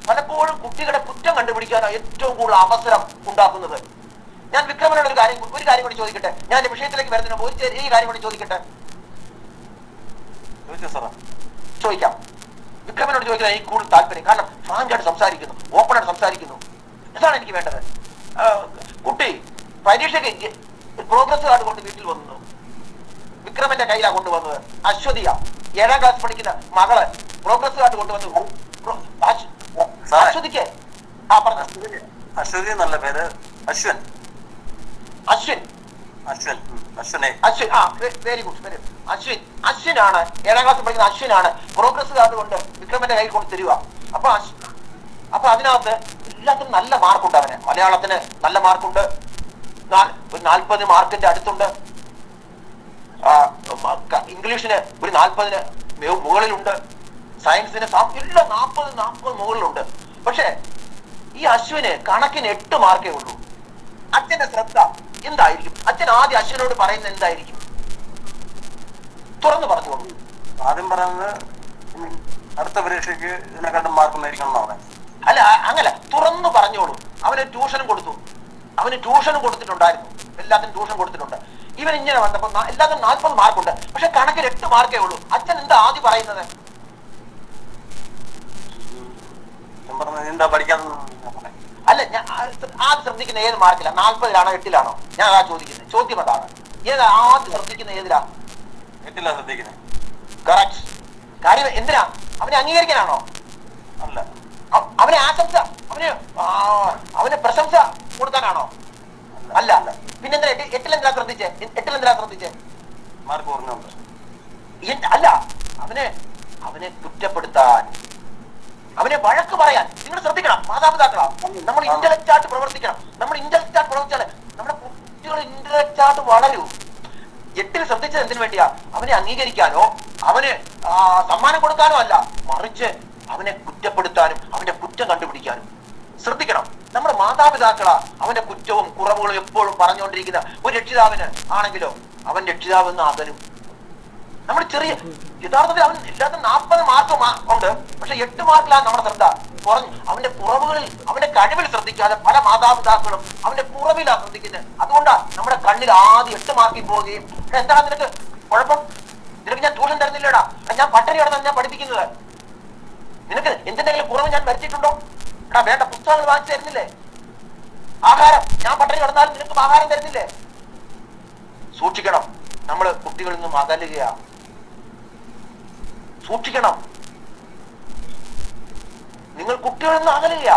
പലപ്പോഴും കുട്ടികളുടെ കുറ്റം കണ്ടുപിടിക്കാനാണ് ഏറ്റവും കൂടുതൽ അവസരം ഉണ്ടാക്കുന്നത് ഞാൻ വിക്രമനോട് ഒരു കാര്യം ഒരു കാര്യം കൂടി ചോദിക്കട്ടെ ഞാൻ എന്റെ വിഷയത്തിലേക്ക് വരുന്നതിന് മുമ്പ് ഒരു ചെറിയ കാര്യം കൂടി ചോദിക്കട്ടെ ചോദിച്ചോ സാറേ ചോദിക്കാം വിക്രമനോട് ചോദിക്കാൻ എനിക്ക് കൂടുതൽ താല്പര്യം കാരണം ഫ്രാങ്കായിട്ട് സംസാരിക്കുന്നു ഓപ്പണായിട്ട് സംസാരിക്കുന്നു ഇതാണ് എനിക്ക് വേണ്ടത് ആ, കുട്ടി പരീക്ഷയ്ക്ക് പ്രോഗ്രസ് കാർഡ് കൊണ്ട് വീട്ടിൽ വന്നു വിക്രമന്റെ കയ്യിലാ കൊണ്ടുവന്നത് അശ്വതിയ ഏഴാം ക്ലാസ് പഠിക്കുന്ന മകള് പ്രോഗ്രസ് കാർഡ് കൊണ്ടുവന്നു പ്രോ- അശ്- സാറേ. അശ്വതിക്ക് ആ പറഞ്ഞു അശ്വതി എന്നുള്ള പേര് അശ്വൻ അശ്വിൻ അശ്വൻ ഉം, അശ്വനെ അശ്വിൻ ആ വെരി ഗുഡ് വെരി അശ്വിൻ അശ്വിനാണ് ഏഴാം ക്ലാസ്സിൽ പഠിക്കുന്ന അശ്വിനാണ് പ്രോഗ്രസ് കാർഡ് കൊണ്ട് വിക്രമന്റെ കയ്യിൽ കൊണ്ട് തരിക അപ്പൊ അശ്- അപ്പൊ അതിനകത്ത് എല്ലാത്തിനും നല്ല മാർക്കുണ്ട് അവന് മലയാളത്തിന് നല്ല മാർക്കുണ്ട് നാ- ഒരു നാൽപ്പത് മാർക്കിന്റെ അടുത്തുണ്ട് ആ, മ- ക- ഇംഗ്ലീഷിന് ഒരു നാൽപ്പതിന് മുകളിലുണ്ട് സയൻസിന് സം- എല്ലാം നാൽപ്പത് നാൽപ്പത് മുകളിലുണ്ട് പക്ഷേ ഈ അശ്വിന് കണക്കിന് എട്ട് മാർക്കേ ഉള്ളൂ അച്ഛന്റെ ശ്രദ്ധ എന്തായിരിക്കും അച്ഛൻ ആദ്യം അശ്വിനോട് പറയുന്നത് എന്തായിരിക്കും തുറന്നു പറഞ്ഞോളൂ ആദ്യം പറയുന്നത് ഉം, അടുത്ത പരീക്ഷയ്ക്ക് ഇതിനെക്കാട്ടും മാർക്ക് മേടിക്കണം എന്നാണ് പറയുന്നത് അല്ല അ- അങ്ങല്ല തുറന്നു പറഞ്ഞോളൂ അവന് ട്യൂഷനും കൊടുത്തു അവന് ട്യൂഷനും കൊടുത്തിട്ടുണ്ടായിരുന്നു എല്ലാത്തിനും ട്യൂഷൻ കൊടുത്തിട്ടുണ്ട് ഇവൻ ഇങ്ങനെ വന്നപ്പോ നാ- എല്ലാത്തിനും നാൽപ്പത് മാർക്കുണ്ട് പക്ഷെ കണക്കിൽ എട്ട് മാർക്കേ ഉള്ളൂ അച്ഛൻ എന്താ ആദ്യം പറയുന്നത് ഞാൻ പറഞ്ഞത് എന്താ പഠിക്കാതെ ഞാൻ പറയാം അല്ല ഞാൻ ആ- ആദ്യം ശ്രദ്ധിക്കുന്ന ഏത് മാർക്കിലാണ് നാൽപ്പതിലാണോ എട്ടിലാണോ ഞാൻ അതാ ചോദിക്കുന്നത് ചോദ്യം അതാണ് ഏതാ ആദ്യം ശ്രദ്ധിക്കുന്ന ഏതിലാ എട്ടില്ല ശ്രദ്ധിക്കുന്നത് കറക്റ്റ് കാര്യം എന്തിനാ അവനെ അംഗീകരിക്കാനാണോ അല്ല അ- അവനെ ആശംസ അവന് ആ, അവന് പ്രശംസ കൊടുക്കാനാണോ അല്ല പിന്നെന്തിനാ എട്ടി- എട്ടിലെന്തിനാ ശ്രദ്ധിച്ചേ എട്ടിലെന്തിനാ ശ്രദ്ധിച്ചേ മാർക്ക് കുറഞ്ഞുണ്ട് എന്ത്- അല്ല അവനെ അവനെ കുറ്റപ്പെടുത്താൻ അവനെ വഴക്ക് പറയാൻ നിങ്ങൾ ശ്രദ്ധിക്കണം മാതാപിതാക്കളാ നമ്മൾ ഇന്റലക്റ്റ് ആയിട്ട് പ്രവർത്തിക്കണം നമ്മൾ ഇന്റലക്റ്റ് ആയിട്ട് പ്രവർത്തിച്ചാൽ നമ്മുടെ കുട്ടികൾ ഇന്റലക്റ്റ് ആയിട്ട് വളരൂ എട്ടിൽ ശ്രദ്ധിച്ചത് എന്തിനു വേണ്ടിയാ അവനെ അംഗീകരിക്കാനോ അവന് ആ, സമ്മാനം കൊടുക്കാനോ അല്ല മറിച്ച് അവനെ കുറ്റപ്പെടുത്താനും അവന്റെ കുറ്റം കണ്ടുപിടിക്കാനും ശ്രദ്ധിക്കണം നമ്മുടെ മാതാപിതാക്കളാ അവന്റെ കുറ്റവും കുറവുകളും എപ്പോഴും പറഞ്ഞുകൊണ്ടിരിക്കുന്ന ഒരു രക്ഷിതാവിന് ആണെങ്കിലോ അവൻ രക്ഷിതാവെന്ന് അകലും നമ്മൾ ചെറിയ യഥാർത്ഥത്തിൽ അവൻ ഇല്ലാത്ത നാൽപ്പത് മാർക്ക് ഉണ്ട് പക്ഷെ എട്ട് മാർക്കിലാണ് നമ്മുടെ ശ്രദ്ധ കുറഞ്ഞു അവന്റെ കുറവുകളിൽ അവന്റെ കഴിവിൽ ശ്രദ്ധിക്കാതെ പല മാതാപിതാക്കളും അവന്റെ കുറവിലാണ് ശ്രദ്ധിക്കുന്നത് അതുകൊണ്ടാ നമ്മുടെ കണ്ണിൽ ആദ്യം എട്ട് മാർക്കിൽ പോവുകയും എടാ, എന്താണ് നിനക്ക് കുഴപ്പം നിനക്ക് ഞാൻ ട്യൂഷൻ തരുന്നില്ലടാ എടാ, ഞാൻ പട്ടണി കിടന്നാണ് ഞാൻ പഠിപ്പിക്കുന്നത് നിനക്ക് എന്തിനെങ്കിലും കുറവ് ഞാൻ വരുത്തിയിട്ടുണ്ടോ എടാ വേണ്ട പുസ്തകങ്ങൾ വാങ്ങിച്ചു തരുന്നില്ലേ ആഹാരം ഞാൻ പട്ടണി കിടന്നാലും നിനക്ക് ആഹാരം തരുന്നില്ലേ സൂക്ഷിക്കണം നമ്മൾ കുട്ടികളിൽ നിന്നും അകലുകയാ സൂക്ഷിക്കണം നിങ്ങൾ കുട്ടികളിൽ നിന്ന് അകലുകയാ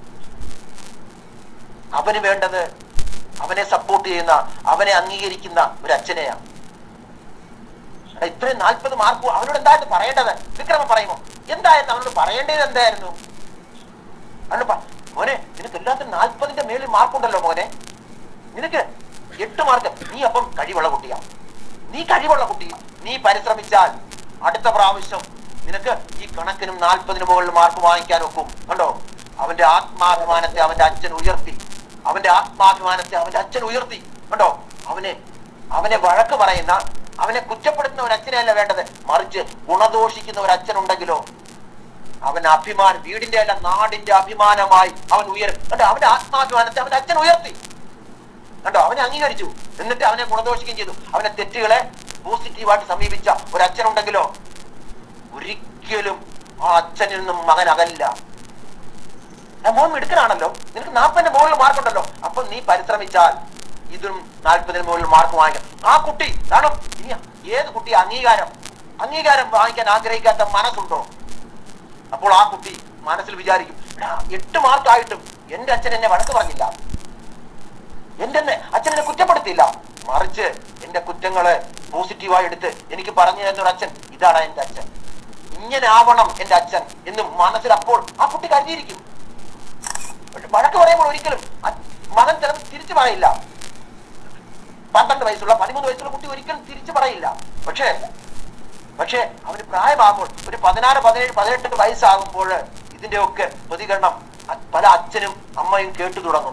അവന് വേണ്ടത് അവനെ സപ്പോർട്ട് ചെയ്യുന്ന അവനെ അംഗീകരിക്കുന്ന ഒരു അച്ഛനെയാ എടാ, ഇത്രയും നാൽപ്പത് മാർക്ക് അവനോട് എന്തായിരുന്നു പറയേണ്ടത് വിക്രമ പറയുമോ എന്തായിരുന്നു അവനോട് പറയേണ്ടത് എന്തായിരുന്നു അവനോട് പ- മോനെ നിനക്ക് എല്ലാത്തിനും നാൽപ്പതിന്റെ മേളിൽ മാർക്കുണ്ടല്ലോ മോനെ നിനക്ക് എട്ട് മാർക്ക് നീ അപ്പം കഴിവുള്ള കുട്ടിയാ നീ കഴിവുള്ള കുട്ടി നീ പരിശ്രമിച്ചാൽ അടുത്ത പ്രാവശ്യം നിനക്ക് ഈ കണക്കിനും നാൽപ്പതിന് മുകളിൽ മാർക്ക് വാങ്ങിക്കാൻ ഒക്കും കണ്ടോ അവന്റെ ആത്മാഭിമാനത്തെ അവന്റെ അച്ഛൻ ഉയർത്തി അവന്റെ ആത്മാഭിമാനത്തെ അവന്റെ അച്ഛൻ ഉയർത്തി കണ്ടോ അവനെ അവനെ വഴക്ക് പറയുന്ന അവനെ കുറ്റപ്പെടുത്തുന്ന ഒരു അച്ഛനെയല്ല വേണ്ടത് മറിച്ച് ഗുണദോഷിക്കുന്ന ഒരു അച്ഛനുണ്ടെങ്കിലോ അവൻ അഭിമാനം വീടിന്റെ അല്ല നാടിന്റെ അഭിമാനമായി അവൻ ഉയരും കണ്ടോ അവന്റെ ആത്മാഭിമാനത്തെ അവന്റെ അച്ഛൻ ഉയർത്തി കണ്ടോ അവനെ അംഗീകരിച്ചു എന്നിട്ട് അവനെ ഗുണദോഷിക്കുകയും ചെയ്തു അവന്റെ തെറ്റുകളെ പോസിറ്റീവായിട്ട് സമീപിച്ച ഒരു അച്ഛനുണ്ടെങ്കിലോ ഒരിക്കലും ആ അച്ഛനിൽ നിന്നും മകൻ അകലില്ല ആ മോൻ മിടുക്കനാണല്ലോ നിനക്ക് നാൽപ്പതിന്റെ മുകളിൽ മാർക്കുണ്ടല്ലോ അപ്പൊ നീ പരിശ്രമിച്ചാൽ ഇതും നാൽപ്പതിന് മുകളിൽ മാർക്ക് വാങ്ങിക്കാം ആ കുട്ടി കാരണം ഇനി ഏത് കുട്ടി അംഗീകാരം അംഗീകാരം വാങ്ങിക്കാൻ ആഗ്രഹിക്കാത്ത മനസ്സുണ്ടോ അപ്പോൾ ആ കുട്ടി മനസ്സിൽ വിചാരിക്കും "എടാ, എട്ട് മാർക്കായിട്ടും എന്റെ അച്ഛൻ എന്നെ വഴക്ക് പറഞ്ഞില്ല എന്റെ എന്നെ അച്ഛൻ എന്നെ കുറ്റപ്പെടുത്തിയില്ല മറിച്ച് എന്റെ കുറ്റങ്ങളെ പോസിറ്റീവായി എടുത്ത് എനിക്ക് പറഞ്ഞു തരുന്ന ഒരു അച്ഛൻ ഇതാണ് എന്റെ അച്ഛൻ ഇങ്ങനെ ആവണം എന്റെ അച്ഛൻ എന്ന് മനസ്സിൽ അപ്പോൾ ആ കുട്ടി കരുതിയിരിക്കും പക്ഷെ വഴക്ക് പറയുമ്പോൾ ഒരിക്കലും അ- മകൻ ചിലപ്പോൾ തിരിച്ചു പറയില്ല പന്ത്രണ്ട് വയസ്സുള്ള പതിമൂന്ന് വയസ്സുള്ള കുട്ടി ഒരിക്കലും തിരിച്ചു പറയില്ല പക്ഷേ പക്ഷേ അവന് പ്രായമാകുമ്പോൾ ഒരു പതിനാറ് പതിനേഴ് പതിനെട്ട് വയസ്സാകുമ്പോൾ ഇതിന്റെയൊക്കെ പ്രതികരണം അ- പല അച്ഛനും അമ്മയും കേട്ടു തുടങ്ങും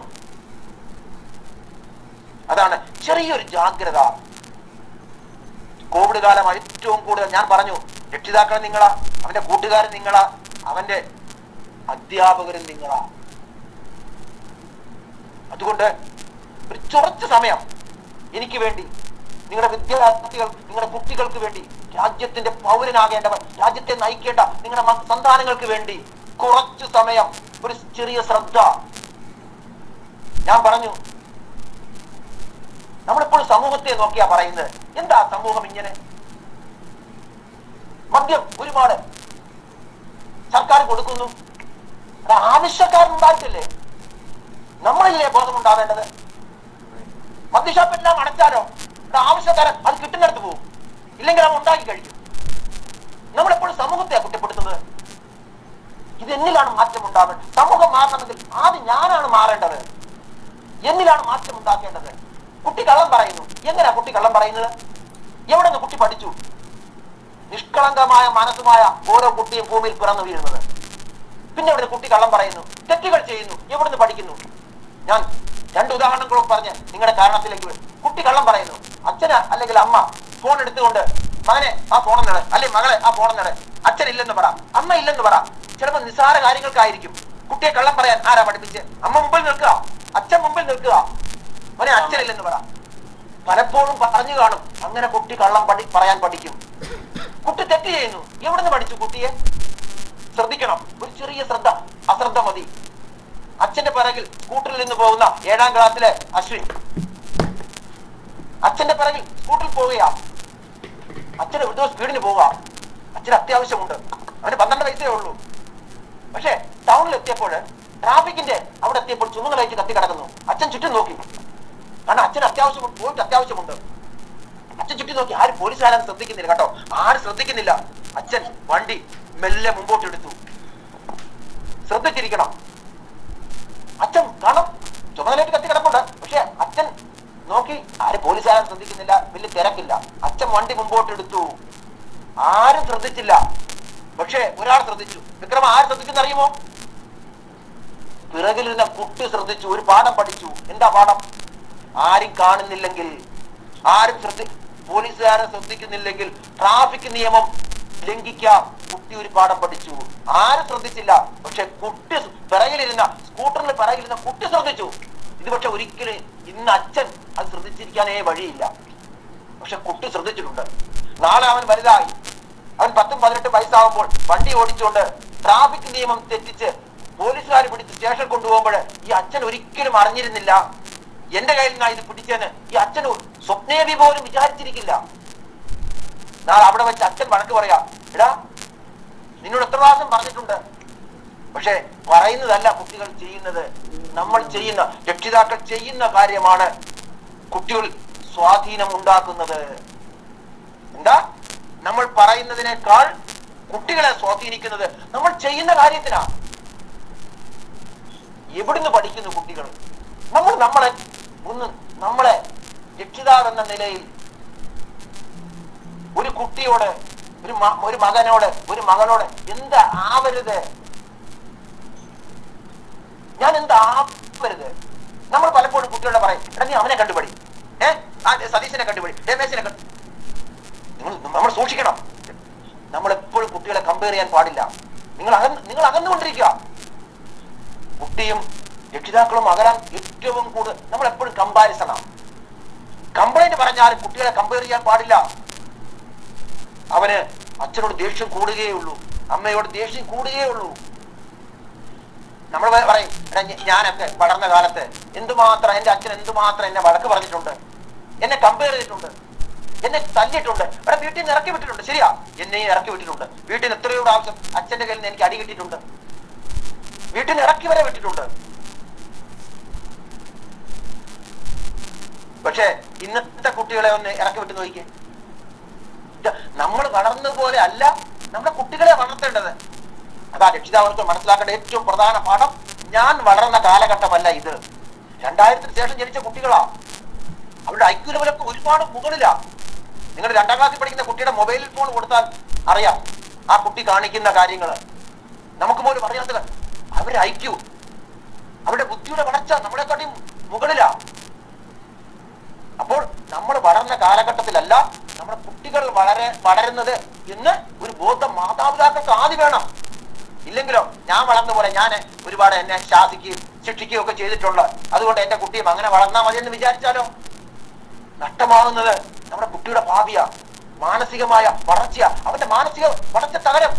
അതാണ് ചെറിയൊരു ജാഗ്രത കോവിഡ് കാലം ഏറ്റവും കൂടുതൽ ഞാൻ പറഞ്ഞു രക്ഷിതാക്കൾ നിങ്ങളാ അവന്റെ കൂട്ടുകാരൻ നിങ്ങളാ അവന്റെ അധ്യാപകരും നിങ്ങളാ അതുകൊണ്ട് ഒരു കുറച്ച് സമയം എനിക്ക് വേണ്ടി നിങ്ങളുടെ വിദ്യാർത്ഥികൾ നിങ്ങളുടെ കുട്ടികൾക്ക് വേണ്ടി രാജ്യത്തിന്റെ പൗരനാകേണ്ടവർ രാജ്യത്തെ നയിക്കേണ്ട നിങ്ങളുടെ മ- സന്താനങ്ങൾക്ക് വേണ്ടി കുറച്ചു സമയം ഒരു ചെറിയ ശ്രദ്ധ ഞാൻ പറഞ്ഞു നമ്മളിപ്പോൾ സമൂഹത്തെ നോക്കിയാ പറയുന്നത് എന്താ സമൂഹം ഇങ്ങനെ മദ്യം ഒരുപാട് സർക്കാർ കൊടുക്കുന്നു അത് ആവശ്യക്കാരുണ്ടായിട്ടില്ലേ നമ്മളില്ലേ ബോധമുണ്ടാവേണ്ടത് മദ്യഷാപ്പ് എല്ലാം അടച്ചാലോ ഇവിടെ ആവശ്യക്കാരൻ അത് കിട്ടുന്നിടത്ത് പോകും ഇല്ലെങ്കിൽ അവൻ ഉണ്ടാക്കി കഴിക്കും നമ്മളെപ്പോഴും സമൂഹത്തെ കുറ്റപ്പെടുത്തുന്നത് ഇത് എന്നിലാണ് മാറ്റം ഉണ്ടാവേണ്ടത് സമൂഹം മാറണമെങ്കിൽ ആദ്യം ഞാനാണ് മാറേണ്ടത് എന്നിലാണ് മാറ്റം ഉണ്ടാക്കേണ്ടത് കുട്ടി കള്ളം പറയുന്നു എങ്ങനെയാ കുട്ടി കള്ളം പറയുന്നത് എവിടെ നിന്ന് കുട്ടി പഠിച്ചു നിഷ്കളങ്കമായ മനസ്സുമായ ഓരോ കുട്ടിയും ഭൂമിയിൽ പിറന്നു വീഴുന്നത് പിന്നെ എവിടെ കുട്ടി കള്ളം പറയുന്നു തെറ്റുകൾ ചെയ്യുന്നു എവിടുന്ന് പഠിക്കുന്നു ഞാൻ രണ്ട് ഉദാഹരണങ്ങളും പറഞ്ഞ് നിങ്ങളുടെ കാരണത്തിലേക്ക് വരും കുട്ടി കള്ളം പറയുന്നു അച്ഛന് അല്ലെങ്കിൽ അമ്മ ഫോൺ എടുത്തുകൊണ്ട് മകനെ ആ ഫോൺ നട് അല്ലെങ്കിൽ മകളെ ആ ഫോൺ നട് അച്ഛൻ ഇല്ലെന്ന് പറ അമ്മ ഇല്ലെന്ന് പറ ചിലപ്പോൾ നിസ്സാര കാര്യങ്ങൾക്കായിരിക്കും കുട്ടിയെ കള്ളം പറയാൻ ആരാ പഠിപ്പിച്ച് അമ്മ മുമ്പിൽ നിൽക്കുക അച്ഛൻ മുമ്പിൽ നിൽക്കുക മോനെ അച്ഛനില്ലെന്ന് പറ പലപ്പോഴും പറഞ്ഞു കാണും അങ്ങനെ കുട്ടി കള്ളം പഠി പറയാൻ പഠിക്കും കുട്ടി തെറ്റ് ചെയ്യുന്നു എവിടുന്ന് പഠിച്ചു കുട്ടിയെ ശ്രദ്ധിക്കണം ഒരു ചെറിയ ശ്രദ്ധ അശ്രദ്ധ മതി അച്ഛന്റെ പിറകിൽ സ്കൂട്ടറിൽ നിന്ന് പോകുന്ന ഏഴാം ക്ലാസ്സിലെ അശ്വിൻ അച്ഛന്റെ പിറകിൽ സ്കൂട്ടറിൽ പോവുകയാ അച്ഛന് ഒരു സ്പീഡിന് പോവുക അച്ഛന് അത്യാവശ്യമുണ്ട് അവന് പന്ത്രണ്ട് വയസ്സേ ഉള്ളൂ പക്ഷേ ടൗണിൽ എത്തിയപ്പോൾ ട്രാഫിക്കിന്റെ അവിടെ എത്തിയപ്പോൾ ചുമന്ന ലൈറ്റ് കത്തി കിടക്കുന്നു അച്ഛൻ ചുറ്റും നോക്കി കാരണം അച്ഛന് അത്യാവശ്യമുണ്ട് പോയിട്ട് അത്യാവശ്യമുണ്ട് അച്ഛൻ ചുറ്റി നോക്കി ആരും പോലീസുകാരും ശ്രദ്ധിക്കുന്നില്ല കേട്ടോ ആരും ശ്രദ്ധിക്കുന്നില്ല അച്ഛൻ വണ്ടി മെല്ലെ മുമ്പോട്ട് എടുത്തു ശ്രദ്ധിച്ചിരിക്കണം അച്ഛൻ കാണും ചുമതലയിട്ട് കത്തി കിടപ്പുണ്ട് പക്ഷെ അച്ഛൻ നോക്കി ആരും പോലീസുകാരും ശ്രദ്ധിക്കുന്നില്ല വലിയ തിരക്കില്ല അച്ഛൻ വണ്ടി മുമ്പോട്ട് എടുത്തു ആരും ശ്രദ്ധിച്ചില്ല പക്ഷെ ഒരാൾ ശ്രദ്ധിച്ചു വിക്രമ ആര് ശ്രദ്ധിച്ചെന്ന് അറിയുമോ പിറകിലിരുന്ന കുട്ടി ശ്രദ്ധിച്ചു ഒരു പാഠം പഠിച്ചു എന്താ പാഠം ആരും കാണുന്നില്ലെങ്കിൽ ആരും ശ്രദ്ധി പോലീസുകാരെ ശ്രദ്ധിക്കുന്നില്ലെങ്കിൽ ട്രാഫിക് നിയമം ലംഘിക്കാം കുട്ടി ഒരു പാഠം പഠിച്ചു ആരും ശ്രദ്ധിച്ചില്ല പക്ഷെ കുട്ടി പിറകിലിരുന്ന സ്കൂട്ടറിൽ പിറകിലിരുന്ന കുട്ടി ശ്രദ്ധിച്ചു ഇത് പക്ഷെ ഒരിക്കലും ഇന്ന് അച്ഛൻ അത് ശ്രദ്ധിച്ചിരിക്കാനേ വഴിയില്ല പക്ഷെ കുട്ടി ശ്രദ്ധിച്ചിട്ടുണ്ട് നാളെ അവൻ വലുതായി അവൻ പത്തും പതിനെട്ടും വയസ്സാകുമ്പോൾ വണ്ടി ഓടിച്ചുകൊണ്ട് ട്രാഫിക് നിയമം തെറ്റിച്ച് പോലീസുകാർ പിടിച്ച് സ്റ്റേഷൻ കൊണ്ടുപോകുമ്പോൾ ഈ അച്ഛൻ ഒരിക്കലും അറിഞ്ഞിരുന്നില്ല എന്റെ കയ്യിൽ നിന്നാ ഇത് പിടിച്ചേന് ഈ അച്ഛന് സ്വപ്നേവി പോലും വിചാരിച്ചിരിക്കില്ല നാളെ അവിടെ വെച്ച് അച്ഛൻ വഴക്ക് പറയാ എടാ നിന്നോട് എത്ര പ്രാവശ്യം പറഞ്ഞിട്ടുണ്ട് പക്ഷെ പറയുന്നതല്ല കുട്ടികൾ ചെയ്യുന്നത് നമ്മൾ ചെയ്യുന്ന രക്ഷിതാക്കൾ ചെയ്യുന്ന കാര്യമാണ് കുട്ടികൾ സ്വാധീനം ഉണ്ടാക്കുന്നത് എന്താ നമ്മൾ പറയുന്നതിനേക്കാൾ കുട്ടികളെ സ്വാധീനിക്കുന്നത് നമ്മൾ ചെയ്യുന്ന കാര്യത്തിനാ എവിടുന്ന് പഠിക്കുന്നു കുട്ടികൾ നമ്മൾ നമ്മളെ ഒന്ന് നമ്മളെ രക്ഷിതാവെന്ന നിലയിൽ ഒരു കുട്ടിയോട് ഒരു മ- ഒരു മകനോട് ഒരു മകളോട് എന്താ ആവരുത് ഞാൻ എന്താ ആവരുത് നമ്മൾ പലപ്പോഴും കുട്ടികളോട് പറയും എടാ നീ അവനെ കണ്ടുപടി ഏ ആ സതീശനെ കണ്ടുപടി രമേശിനെ കണ്ടു നിങ്ങൾ നമ്മൾ സൂക്ഷിക്കണം നമ്മൾ എപ്പോഴും കുട്ടികളെ കമ്പയർ ചെയ്യാൻ പാടില്ല നിങ്ങൾ അകന്ന് നിങ്ങൾ അകന്നുകൊണ്ടിരിക്കുക കുട്ടിയും രക്ഷിതാക്കളും അകലാൻ ഏറ്റവും കൂടുതൽ നമ്മൾ എപ്പോഴും കമ്പാരിസണാണ് കംപ്ലൈന്റ് പറഞ്ഞാലും കുട്ടികളെ കമ്പയർ ചെയ്യാൻ പാടില്ല അവന് അച്ഛനോട് ദേഷ്യം കൂടുകയേ ഉള്ളൂ അമ്മയോട് ദേഷ്യം കൂടുകയേ ഉള്ളൂ നമ്മൾ പറയും എടാ ഞ- ഞാനൊക്കെ വളർന്ന കാലത്ത് എന്തുമാത്രം എന്റെ അച്ഛൻ എന്തുമാത്രം എന്നെ വഴക്ക് പറഞ്ഞിട്ടുണ്ട് എന്നെ കമ്പയർ ചെയ്തിട്ടുണ്ട് എന്നെ തല്ലിയിട്ടുണ്ട് എടാ വീട്ടിൽ നിന്ന് ഇറക്കി വിട്ടിട്ടുണ്ട് ശരിയാ എന്നെയും ഇറക്കി വിട്ടിട്ടുണ്ട് വീട്ടിൽ നിന്ന് എത്രയോ പ്രാവശ്യം അച്ഛന്റെ കയ്യിൽ നിന്ന് എനിക്ക് അടി കിട്ടിയിട്ടുണ്ട് വീട്ടിൽ നിന്ന് ഇറക്കി വരെ വിട്ടിട്ടുണ്ട് പക്ഷേ ഇന്നത്തെ കുട്ടികളെ ഒന്ന് ഇറക്കി വിട്ട് നോക്കിക്കേ നമ്മൾ വളർന്നതുപോലെ അല്ല നമ്മുടെ കുട്ടികളെ വളർത്തേണ്ടത് അതാ രക്ഷിതാവർക്ക് മനസ്സിലാക്കേണ്ട ഏറ്റവും പ്രധാന പാഠം ഞാൻ വളർന്ന കാലഘട്ടമല്ല ഇത് രണ്ടായിരത്തിന് ശേഷം ജനിച്ച കുട്ടികളാ അവരുടെ ഐക്യു ലെവലൊക്കെ ഒരുപാട് മുകളിലാ നിങ്ങൾ രണ്ടാം ക്ലാസ്സിൽ പഠിക്കുന്ന കുട്ടിയുടെ മൊബൈൽ ഫോൺ കൊടുത്താൽ അറിയാം ആ കുട്ടി കാണിക്കുന്ന കാര്യങ്ങൾ നമുക്ക് പോലും അറിയാത്ത അവരുടെ ഐക്യു അവരുടെ ബുദ്ധിയുടെ വളർച്ച നമ്മളെക്കാട്ടിയും മുകളിലാ അപ്പോൾ നമ്മൾ വളർന്ന കാലഘട്ടത്തിലല്ല നമ്മുടെ കുട്ടികൾ വളരെ വളരുന്നത് എന്ന് ഒരു ബോധം മാതാപിതാക്കൾക്ക് ആദ്യം വേണം ഇല്ലെങ്കിലോ ഞാൻ വളർന്ന പോലെ ഞാൻ ഒരുപാട് എന്നെ ശാസിക്കുകയും ശിക്ഷിക്കുകയും ഒക്കെ ചെയ്തിട്ടുണ്ട് അതുകൊണ്ട് എന്റെ കുട്ടിയും അങ്ങനെ വളർന്നാൽ മതി എന്ന് വിചാരിച്ചാലോ നഷ്ടമാകുന്നത് നമ്മുടെ കുട്ടിയുടെ ഭാവിയ മാനസികമായ വളർച്ചയ അവന്റെ മാനസിക വളർച്ച തകരും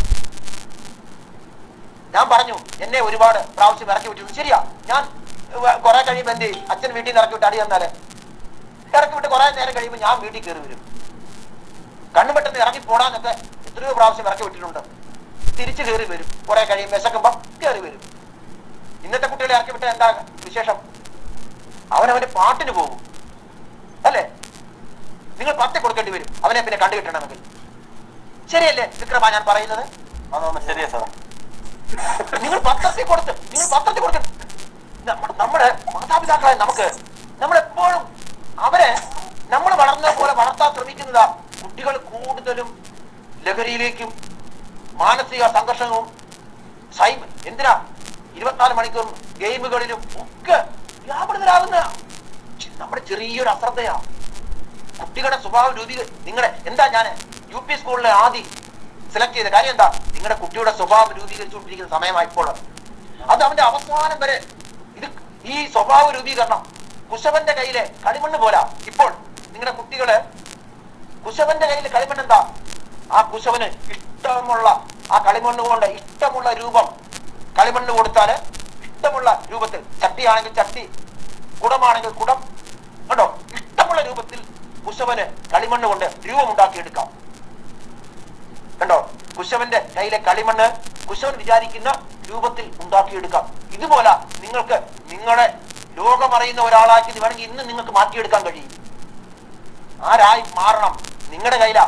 ഞാൻ പറഞ്ഞു എന്നെ ഒരുപാട് പ്രാവശ്യം ഇറക്കി വിട്ടിട്ടുണ്ട് ശരിയാ ഞാൻ വ- കുറെ കഴിയുമ്പോൾ എന്ത് ചെയ്യും? അച്ഛൻ വീട്ടിൽ നിന്ന് ഇറക്കി വിട്ട് അടി തന്നാല് ഇറക്കി വിട്ട് കുറെ നേരം കഴിയുമ്പോൾ ഞാൻ വീട്ടിൽ കയറി വരും കണ്ണു പെട്ടെന്ന് ഇറങ്ങി പോടാന്നൊക്കെ എത്രയോ പ്രാവശ്യം ഇറക്കി വിട്ടിട്ടുണ്ട് തിരിച്ചു കയറി വരും കുറെ കഴിയും വിശക്കുമ്പം കയറി വരും ഇന്നത്തെ കുട്ടികളെ ഇറക്കി വിട്ട എന്താ വിശേഷം അവനവന്റെ പാട്ടിന് പോകും അല്ലേ നിങ്ങൾ പത്തി കൊടുക്കേണ്ടി വരും അവനെ പിന്നെ കണ്ടു കിട്ടണമെങ്കിൽ ശരിയല്ലേ വിക്രമ ഞാൻ പറയുന്നത് അതൊന്ന് ശരിയാ സാർ നിങ്ങൾ പത്രത്തിൽ കൊടുത്ത് നിങ്ങൾ പത്രത്തിൽ കൊടുക്കണം നമ്മ- നമ്മുടെ മാതാപിതാക്കളായ നമുക്ക് നമ്മളെപ്പോഴും അവരെ നമ്മൾ വളർന്ന പോലെ വളർത്താൻ ശ്രമിക്കുന്നതാ കുട്ടികൾ കൂടുതലും ലഹരിയിലേക്കും മാനസിക സംഘർഷവും സൈബ് എന്തിനാ ഇരുപത്തിനാല് മണിക്കൂർ ഗെയിമുകളിലും ഒക്കെ വ്യാപൃതരാകുന്ന ചി- നമ്മുടെ ചെറിയൊരു അശ്രദ്ധയാ കുട്ടികളുടെ സ്വഭാവ രൂപീ നിങ്ങളുടെ എന്താ ഞാൻ യു പി സ്കൂളിലെ ആദ്യം സെലക്ട് ചെയ്ത കാര്യം എന്താ നിങ്ങളുടെ കുട്ടിയുടെ സ്വഭാവം രൂപീകരിച്ചുകൊണ്ടിരിക്കുന്ന സമയമായി ഇപ്പോൾ അത് അവന്റെ അവസാനം വരെ ഇത് ഈ സ്വഭാവ രൂപീകരണം കുശവന്റെ കയ്യിലെ കളിമണ്ണ് പോലാ ഇപ്പോൾ നിങ്ങളുടെ കുട്ടികള് കുശവന്റെ കയ്യിൽ കളിമണ്ണ് എന്താ ആ കുശവന് ഇഷ്ടമുള്ള ആ കളിമണ്ണ് കൊണ്ട് ഇഷ്ടമുള്ള രൂപം കളിമണ്ണ് കൊടുത്താല് ഇഷ്ടമുള്ള രൂപത്തിൽ ചട്ടിയാണെങ്കിൽ ചട്ടി കുടമാണെങ്കിൽ കുടം കണ്ടോ ഇഷ്ടമുള്ള രൂപത്തിൽ കുശവന് കളിമണ്ണ് കൊണ്ട് രൂപമുണ്ടാക്കിയെടുക്കാം കണ്ടോ കുശവന്റെ കയ്യിലെ കളിമണ്ണ് കുശവൻ വിചാരിക്കുന്ന രൂപത്തിൽ ഉണ്ടാക്കിയെടുക്കാം ഇതുപോലെ നിങ്ങൾക്ക് നിങ്ങളെ ലോകമറിയുന്ന ഒരാളാക്കി വേണമെങ്കിൽ ഇന്ന് നിങ്ങൾക്ക് മാറ്റിയെടുക്കാൻ കഴിയും ആരായി മാറണം നിങ്ങളുടെ കയ്യിലാ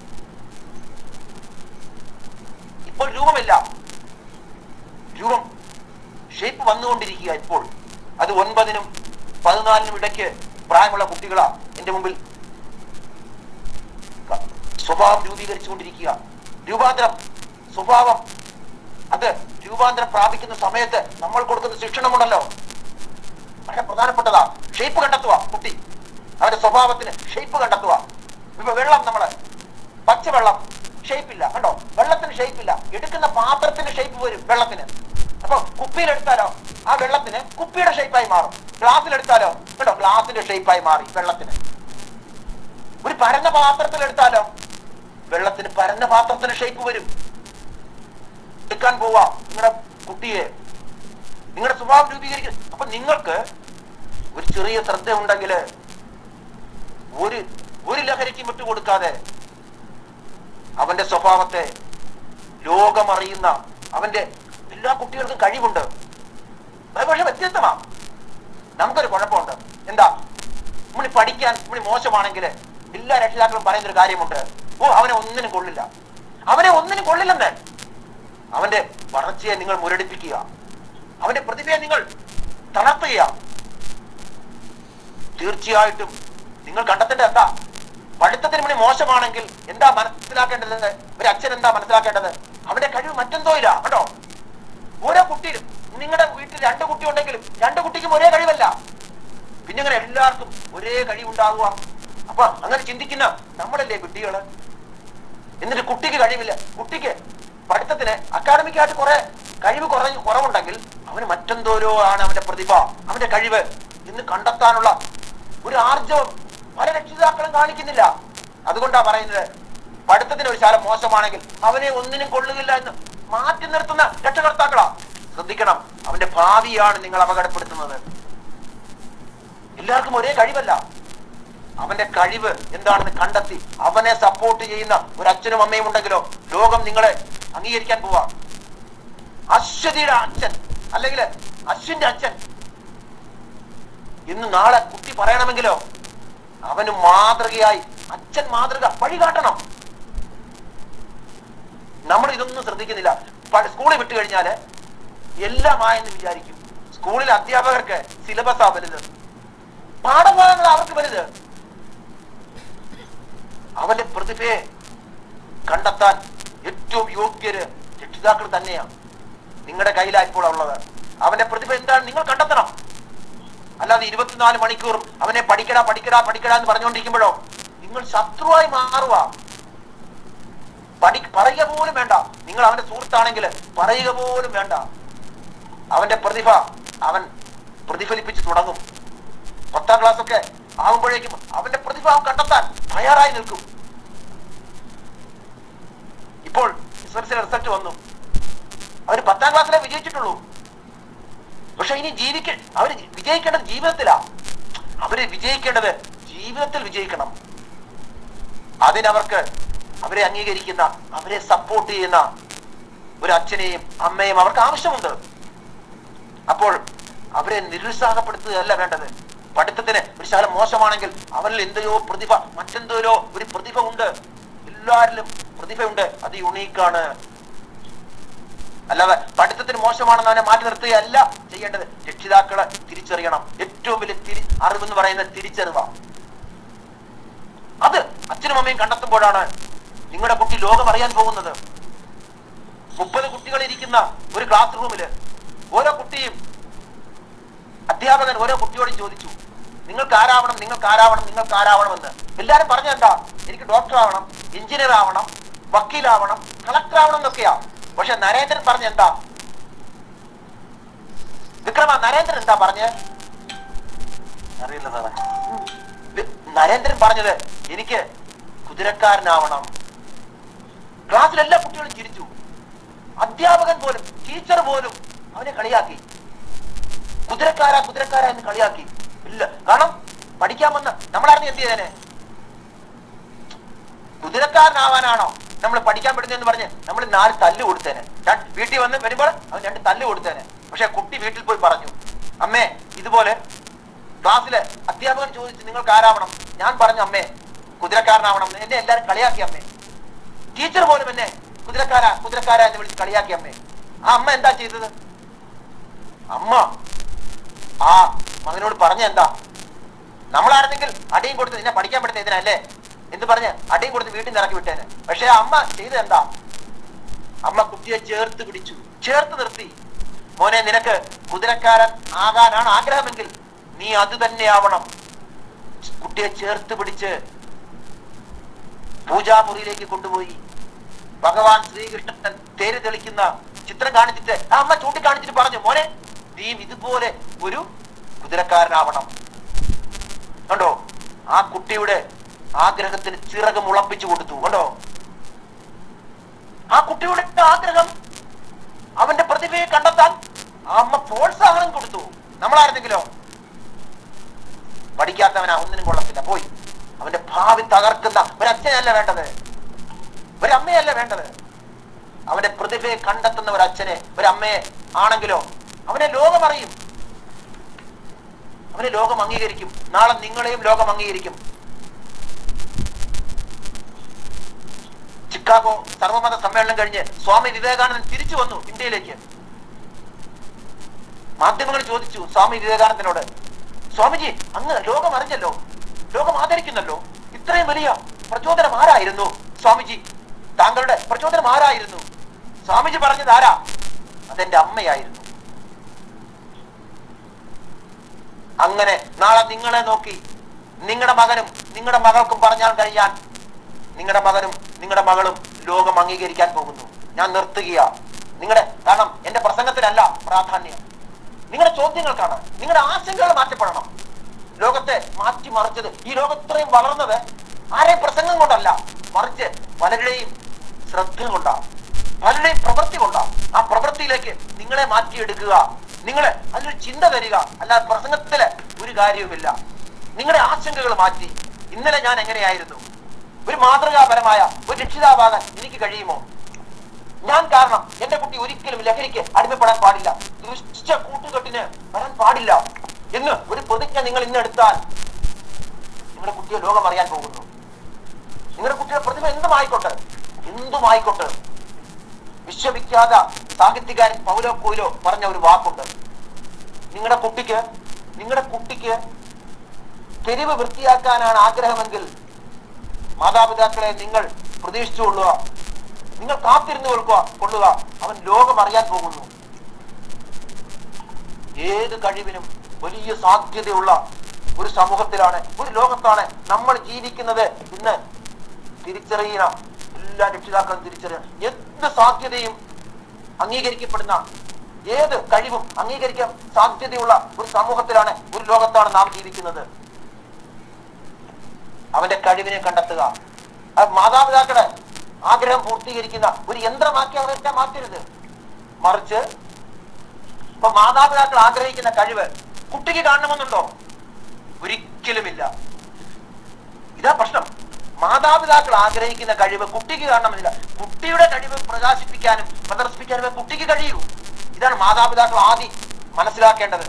ഇപ്പോൾ രൂപമില്ല രൂപം ഷേപ്പ് വന്നുകൊണ്ടിരിക്കുക ഇപ്പോൾ അത് ഒൻപതിനും പതിനാലിനും ഇടയ്ക്ക് പ്രായമുള്ള കുട്ടികളാ എന്റെ മുമ്പിൽ ക- സ്വഭാവം രൂപീകരിച്ചുകൊണ്ടിരിക്കുക രൂപാന്തരം സ്വഭാവം അത് രൂപാന്തരം പ്രാപിക്കുന്ന സമയത്ത് നമ്മൾ കൊടുക്കുന്ന ശിക്ഷണമുണ്ടല്ലോ വളരെ പ്രധാനപ്പെട്ടതാ ഷേപ്പ് കണ്ടെത്തുക കുട്ടി അവന്റെ സ്വഭാവത്തിന് ഷേപ്പ് കണ്ടെത്തുക ഇപ്പൊ വെള്ളം നമ്മള് പച്ചവെള്ളം ഷേപ്പ് ഇല്ല കണ്ടോ വെള്ളത്തിന് ഷേപ്പ് ഇല്ല എടുക്കുന്ന പാത്രത്തിന് ഷേപ്പ് വരും വെള്ളത്തിന് അപ്പൊ കുപ്പിയിൽ എടുത്താലോ ആ വെള്ളത്തിന് കുപ്പിയുടെ ഷേപ്പായി മാറും ഗ്ലാസ്സിൽ എടുത്താലോ കേട്ടോ ഗ്ലാസിന്റെ ഷേപ്പായി മാറി വെള്ളത്തിന് ഒരു പരന്ന പാത്രത്തിൽ എടുത്താലോ വെള്ളത്തിന് പരന്ന പാത്രത്തിന് ഷേപ്പ് വരും എടുക്കാൻ പോവാ നിങ്ങളുടെ കുട്ടിയെ നിങ്ങളുടെ സ്വഭാവം രൂപീകരിക്കും അപ്പൊ നിങ്ങൾക്ക് ഒരു ചെറിയ ശ്രദ്ധ ഉണ്ടെങ്കിൽ ഒരു ഒരു ലഹരിക്കും വിട്ടുകൊടുക്കാതെ അവന്റെ സ്വഭാവത്തെ ലോകമറിയുന്ന അവന്റെ എല്ലാ കുട്ടികൾക്കും കഴിവുണ്ട് അത് പക്ഷെ വ്യത്യസ്തമാ നമുക്കൊരു കുഴപ്പമുണ്ട് എന്താ നമ്മൾ പഠിക്കാൻ നമ്മൾ മോശമാണെങ്കിൽ എല്ലാ രക്ഷിതാക്കളും പറയുന്ന ഒരു കാര്യമുണ്ട് ഓ അവനെ ഒന്നിനും കൊള്ളില്ല അവനെ ഒന്നിനും കൊള്ളില്ലെന്ന് അവന്റെ വളർച്ചയെ നിങ്ങൾ മുരടിപ്പിക്കുക അവന്റെ പ്രതിഭയെ നിങ്ങൾ തളർത്തുക തീർച്ചയായിട്ടും നിങ്ങൾ കണ്ടെത്തേണ്ടത് എന്താ പഠിത്തത്തിന് വേണ്ടി മോശമാണെങ്കിൽ എന്താ മനസ്സിലാക്കേണ്ടത് ഒരു അച്ഛൻ എന്താ മനസ്സിലാക്കേണ്ടത് അവന്റെ കഴിവ് മറ്റെന്തോ ഇല്ല കേട്ടോ ഓരോ കുട്ടിയിലും നിങ്ങളുടെ വീട്ടിൽ രണ്ട് കുട്ടി ഉണ്ടെങ്കിലും രണ്ട് കുട്ടിക്കും ഒരേ കഴിവല്ല പിന്നെ ഇങ്ങനെ എല്ലാവർക്കും ഒരേ കഴിവുണ്ടാകുക അപ്പൊ അങ്ങനെ ചിന്തിക്കുന്ന നമ്മളല്ലേ കുട്ടികള് എന്നിട്ട് കുട്ടിക്ക് കഴിവില്ല കുട്ടിക്ക് പഠിത്തത്തിന് അക്കാഡമിക്കായിട്ട് കുറെ കഴിവ് കുറഞ്ഞ് കുറവുണ്ടെങ്കിൽ അവന് മറ്റെന്തോരോ ആണ് അവന്റെ പ്രതിഭ അവന്റെ കഴിവ് എന്ന് കണ്ടെത്താനുള്ള ഒരു ആർജവം പല രക്ഷിതാക്കളും കാണിക്കുന്നില്ല അതുകൊണ്ടാ പറയുന്നത് പഠിത്തത്തിന് ഒരു ശാലം മോശമാണെങ്കിൽ അവനെ ഒന്നിനും കൊള്ളുകയില്ല എന്ന് മാറ്റി നിർത്തുന്ന രക്ഷകർത്താക്കളാ ശ്രദ്ധിക്കണം അവന്റെ ഭാവിയാണ് നിങ്ങൾ അപകടപ്പെടുത്തുന്നത് എല്ലാവർക്കും ഒരേ കഴിവല്ല അവന്റെ കഴിവ് എന്താണെന്ന് കണ്ടെത്തി അവനെ സപ്പോർട്ട് ചെയ്യുന്ന ഒരു അച്ഛനും അമ്മയും ഉണ്ടെങ്കിലോ ലോകം നിങ്ങളെ അംഗീകരിക്കാൻ പോവാ അശ്വതിയുടെ അച്ഛൻ അല്ലെങ്കിൽ അശ്വിന്റെ അച്ഛൻ ഇന്ന് നാളെ കുട്ടി പറയണമെങ്കിലോ അവന് മാതൃകയായി അച്ഛൻ മാതൃക വഴി കാട്ടണം നമ്മൾ ഇതൊന്നും ശ്രദ്ധിക്കുന്നില്ല പ- സ്കൂളിൽ വിട്ടു കഴിഞ്ഞാല് എല്ലാമായെന്ന് വിചാരിക്കും സ്കൂളിലെ അധ്യാപകർക്ക് സിലബസാ വലുത് പാഠഭാഗങ്ങൾ അവർക്ക് വലുത് അവന്റെ പ്രതിഭയെ കണ്ടെത്താൻ ഏറ്റവും യോഗ്യര് രക്ഷിതാക്കൾ തന്നെയാണ് നിങ്ങളുടെ കയ്യിലാണ് ഇപ്പോൾ ഉള്ളത് അവന്റെ പ്രതിഭ എന്താണ് നിങ്ങൾ കണ്ടെത്തണം അല്ലാതെ ഇരുപത്തിനാല് മണിക്കൂറും അവനെ പഠിക്കടാ പഠിക്കടാ പഠിക്കടാ എന്ന് പറഞ്ഞുകൊണ്ടിരിക്കുമ്പോഴോ നിങ്ങൾ ശത്രുവായി മാറുക പഠി പറയുക പോലും വേണ്ട നിങ്ങൾ നിങ്ങൾ അവന്റെ സുഹൃത്താണെങ്കിൽ പറയുക പോലും വേണ്ട അവന്റെ പ്രതിഭ അവൻ പ്രതിഫലിപ്പിച്ച് തുടങ്ങും പത്താം ക്ലാസ് ഒക്കെ ആകുമ്പോഴേക്കും അവന്റെ പ്രതിഭ അവൻ കണ്ടെത്താൻ തയ്യാറായി നിൽക്കും ഇപ്പോൾ എസ് എൽ സി റിസൾട്ട് വന്നു അവര് പത്താം ക്ലാസ്സിലെ വിജയിച്ചിട്ടുള്ളൂ പക്ഷെ ഇനി ജീവിക്ക അവര് വിജയിക്കേണ്ടത് ജീവിതത്തിലാ അവര് വിജയിക്കേണ്ടത് ജീവിതത്തിൽ വിജയിക്കണം അതിനവർക്ക് അവരെ അംഗീകരിക്കുന്ന അവരെ സപ്പോർട്ട് ചെയ്യുന്ന ഒരു അച്ഛനെയും അമ്മയും അവർക്ക് ആവശ്യമുണ്ട് അപ്പോൾ അവരെ നിരുത്സാഹപ്പെടുത്തുകയല്ല വേണ്ടത് പഠിത്തത്തിന് ഒരു ശകലം മോശമാണെങ്കിൽ അവരിൽ എന്തെയോ പ്രതിഭ മറ്റെന്തോരോ ഒരു പ്രതിഭ ഉണ്ട് എല്ലാരിലും പ്രതിഭയുണ്ട് അത് യുണീക്കാണ് അല്ലാതെ പഠിത്തത്തിന് മോശമാണെന്ന് അവനെ മാറ്റി നിർത്തുകയല്ല ചെയ്യേണ്ടത് രക്ഷിതാക്കളെ തിരിച്ചറിയണം ഏറ്റവും വലിയ തിരി അറിവെന്ന് പറയുന്നത് തിരിച്ചറിവാണ് അത് അച്ഛനും അമ്മയും കണ്ടെത്തുമ്പോഴാണ് നിങ്ങളുടെ കുട്ടി ലോകം അറിയാൻ പോകുന്നത് മുപ്പത് കുട്ടികൾ ഇരിക്കുന്ന ഒരു ക്ലാസ് റൂമില് ഓരോ കുട്ടിയും അധ്യാപകൻ ഓരോ കുട്ടിയോടും ചോദിച്ചു നിങ്ങൾക്ക് ആരാവണം നിങ്ങൾക്ക് ആരാവണം നിങ്ങൾക്ക് ആരാവണമെന്ന് എല്ലാരും പറഞ്ഞ എന്താ എനിക്ക് ഡോക്ടർ ആവണം എഞ്ചിനീയർ ആവണം വക്കീലാവണം കളക്ടർ ആവണം എന്നൊക്കെയാ പക്ഷെ നരേന്ദ്രൻ പറഞ്ഞ എന്താ വിക്രമ നരേന്ദ്രൻ എന്താ പറഞ്ഞ് അറിയില്ല സാറേ വി- നരേന്ദ്രൻ പറഞ്ഞത് എനിക്ക് കുതിരക്കാരനാവണം ക്ലാസ്സിൽ എല്ലാ കുട്ടികളും ചിരിച്ചു അധ്യാപകൻ പോലും ടീച്ചർ പോലും അവനെ കളിയാക്കി കുതിരക്കാരാ കുതിരക്കാരാ എന്ന് കളിയാക്കി ഇല്ല കാരണം പഠിക്കാൻ വന്ന നമ്മളായിരുന്നു എന്ത് ചെയ്തേനെ കുതിരക്കാരനാവാനാണോ നമ്മൾ പഠിക്കാൻ പറ്റുന്നതെന്ന് പറഞ്ഞ് നമ്മൾ നാല് തല്ല് കൊടുത്തേനെ ഞാൻ വീട്ടിൽ വന്ന് വരുമ്പോൾ അവൻ രണ്ട് തല്ല് കൊടുത്തേനെ പക്ഷെ കുട്ടി വീട്ടിൽ പോയി പറഞ്ഞു അമ്മേ ഇതുപോലെ ക്ലാസ്സിലെ അധ്യാപകൻ ചോദിച്ചു നിങ്ങൾക്ക് ആരാവണം ഞാൻ പറഞ്ഞു അമ്മേ കുതിരക്കാരനാവണം എന്ന്. എന്നെ എല്ലാവരും കളിയാക്കി അമ്മേ ടീച്ചർ പോലും എന്നെ കുതിരക്കാരാ കുതിരക്കാരാ എന്ന് വിളിച്ച് കളിയാക്കി അമ്മേ ആ അമ്മ എന്താ ചെയ്തത് അമ്മ ആ മകനോട് പറഞ്ഞ എന്താ നമ്മളായിരുന്നെങ്കിൽ അടിയും കൊടുത്ത് നിന്നെ പഠിക്കാൻ പറ്റുന്ന ഇതിനല്ലേ എന്ന് പറഞ്ഞ് അടിയും കൊടുത്ത് വീട്ടിൽ നിന്ന് ഇറക്കി വിട്ടേനെ പക്ഷെ ആ അമ്മ ചെയ്തത് എന്താ അമ്മ കുട്ടിയെ ചേർത്ത് പിടിച്ചു ചേർത്ത് നിർത്തി മോനെ നിനക്ക് കുതിരക്കാരൻ ആകാനാണ് ആഗ്രഹമെങ്കിൽ നീ അത് തന്നെയാവണം കുട്ടിയെ ചേർത്ത് പിടിച്ച് പൂജാമുറിയിലേക്ക് കൊണ്ടുപോയി ഭഗവാൻ ശ്രീകൃഷ്ണൻ തേര് തെളിക്കുന്ന ചിത്രം കാണിച്ചിട്ട് ആ അമ്മ ചൂണ്ടിക്കാണിച്ചിട്ട് പറഞ്ഞു മോനെ നീ ഇതുപോലെ ഒരു കുതിരക്കാരനാവണം കണ്ടോ ആ കുട്ടിയുടെ ആഗ്രഹത്തിന് ചിറക് മുളപ്പിച്ചു കൊടുത്തു കണ്ടോ ആ കുട്ടിയുടെ ആഗ്രഹം അവന്റെ പ്രതിഭയെ കണ്ടെത്താൻ ആ അമ്മ പ്രോത്സാഹനം കൊടുത്തു നമ്മളായിരുന്നെങ്കിലോ പഠിക്കാത്തവനാ ഒന്നിനും കൊള്ളത്തില്ല പോയി അവന്റെ ഭാവി തകർക്കുന്ന ഒരച്ഛനല്ല വേണ്ടത് ഒരമ്മയല്ല വേണ്ടത് അവന്റെ പ്രതിഭയെ കണ്ടെത്തുന്ന ഒരു അച്ഛനെ ഒരു അമ്മയെ ആണെങ്കിലോ അവനെ ലോകം അറിയും അവനെ ലോകം അംഗീകരിക്കും നാളെ നിങ്ങളെയും ലോകം അംഗീകരിക്കും ചിക്കാഗോ സർവമത സമ്മേളനം കഴിഞ്ഞ് സ്വാമി വിവേകാനന്ദൻ തിരിച്ചു വന്നു ഇന്ത്യയിലേക്ക് മാധ്യമങ്ങൾ ചോദിച്ചു സ്വാമി വിവേകാനന്ദനോട് സ്വാമിജി അങ്ങ് ലോകം അറിഞ്ഞല്ലോ ലോകം ആദരിക്കുന്നല്ലോ ഇത്രയും വലിയ പ്രചോദനം ആരായിരുന്നു സ്വാമിജി താങ്കളുടെ പ്രചോദനം ആരായിരുന്നു സ്വാമിജി പറഞ്ഞത് ആരാ അതെന്റെ അമ്മയായിരുന്നു അങ്ങനെ നാളെ നിങ്ങളെ നോക്കി നിങ്ങളുടെ മകനും നിങ്ങളുടെ മകൾക്കും പറഞ്ഞാൽ കഴിയാൻ നിങ്ങളുടെ മകനും നിങ്ങളുടെ മകളും ലോകം അംഗീകരിക്കാൻ പോകുന്നു ഞാൻ നിർത്തുകയാ നിങ്ങളുടെ കാരണം എന്റെ പ്രസംഗത്തിനല്ല പ്രാധാന്യം നിങ്ങളുടെ ചോദ്യങ്ങൾക്കാണ് നിങ്ങളുടെ ആശങ്കകൾ മാറ്റപ്പെടണം ലോകത്തെ മാറ്റിമറിച്ചത് ഈ ലോകം ഇത്രയും വളർന്നത് ആരെയും പ്രസംഗം കൊണ്ടല്ല മറിച്ച് പലരുടെയും ശ്രദ്ധ കൊണ്ടാ പലരുടെയും പ്രവൃത്തി കൊണ്ടാ ആ പ്രവൃത്തിയിലേക്ക് നിങ്ങളെ മാറ്റിയെടുക്കുക നിങ്ങളെ അതിലൊരു ചിന്ത തരിക അല്ലാതെ പ്രസംഗത്തില് ഒരു കാര്യവുമില്ല നിങ്ങളുടെ ആശങ്കകൾ മാറ്റി ഇന്നലെ ഞാൻ എങ്ങനെയായിരുന്നു ഒരു മാതൃകാപരമായ ഒരു രക്ഷിതാവാകാൻ എനിക്ക് കഴിയുമോ ഞാൻ കാരണം എന്റെ കുട്ടി ഒരിക്കലും ലഹരിക്ക് അടിമപ്പെടാൻ പാടില്ല ദുഷ്ട കൂട്ടുകെട്ടിന് വരാൻ പാടില്ല എന്ന് ഒരു പ്രതിജ്ഞ നിങ്ങൾ ഇന്ന് എടുത്താൽ നിങ്ങളുടെ കുട്ടിയെ ലോകം അറിയാൻ പോകുന്നു നിങ്ങളുടെ കുട്ടിയുടെ പ്രതിഭ എന്തുമായിക്കോട്ടെ എന്തുമായിക്കോട്ടെ വിശ്വവിഖ്യാത സാഹിത്യകാരൻ പൗലോ കോയിലോ പറഞ്ഞ ഒരു വാക്കുണ്ട് നിങ്ങളുടെ കുട്ടിക്ക് നിങ്ങളുടെ കുട്ടിക്ക് തെരുവ് വൃത്തിയാക്കാനാണ് ആഗ്രഹമെങ്കിൽ മാതാപിതാക്കളെ നിങ്ങൾ പ്രതീക്ഷിച്ചു കൊള്ളുക നിങ്ങൾ കാത്തിരുന്ന് കൊള്ളുക കൊള്ളുക അവൻ ലോകം അറിയാൻ പോകുന്നു ഏത് കഴിവിനും വലിയ സാധ്യതയുള്ള ഒരു സമൂഹത്തിലാണ് ഒരു ലോകത്താണ് നമ്മൾ ജീവിക്കുന്നത് ഇന്ന് തിരിച്ചറിയുന്ന എല്ലാ രക്ഷിതാക്കളും തിരിച്ചറിയണം എന്ത് സാധ്യതയും അംഗീകരിക്കപ്പെടുന്ന ഏത് കഴിവും അംഗീകരിക്കാൻ സാധ്യതയുള്ള ഒരു സമൂഹത്തിലാണ് ഒരു ലോകത്താണ് നാം ജീവിക്കുന്നത് അവന്റെ കഴിവിനെ കണ്ടെത്തുക അത് മാതാപിതാക്കളെ ആഗ്രഹം പൂർത്തീകരിക്കുന്ന ഒരു യന്ത്രമാക്കി അവരെ മാറ്റരുത് മറിച്ച് ഇപ്പൊ മാതാപിതാക്കൾ ആഗ്രഹിക്കുന്ന കഴിവ് കുട്ടിക്ക് കാണണമെന്നുണ്ടോ ഒരിക്കലുമില്ല ഇതാ പ്രശ്നം മാതാപിതാക്കൾ ആഗ്രഹിക്കുന്ന കഴിവ് കുട്ടിക്ക് കാണണമെന്നില്ല കുട്ടിയുടെ കഴിവ് പ്രകാശിപ്പിക്കാനും പ്രദർശിപ്പിക്കാനുമേ കുട്ടിക്ക് കഴിയൂ ഇതാണ് മാതാപിതാക്കൾ ആദ്യം മനസ്സിലാക്കേണ്ടത്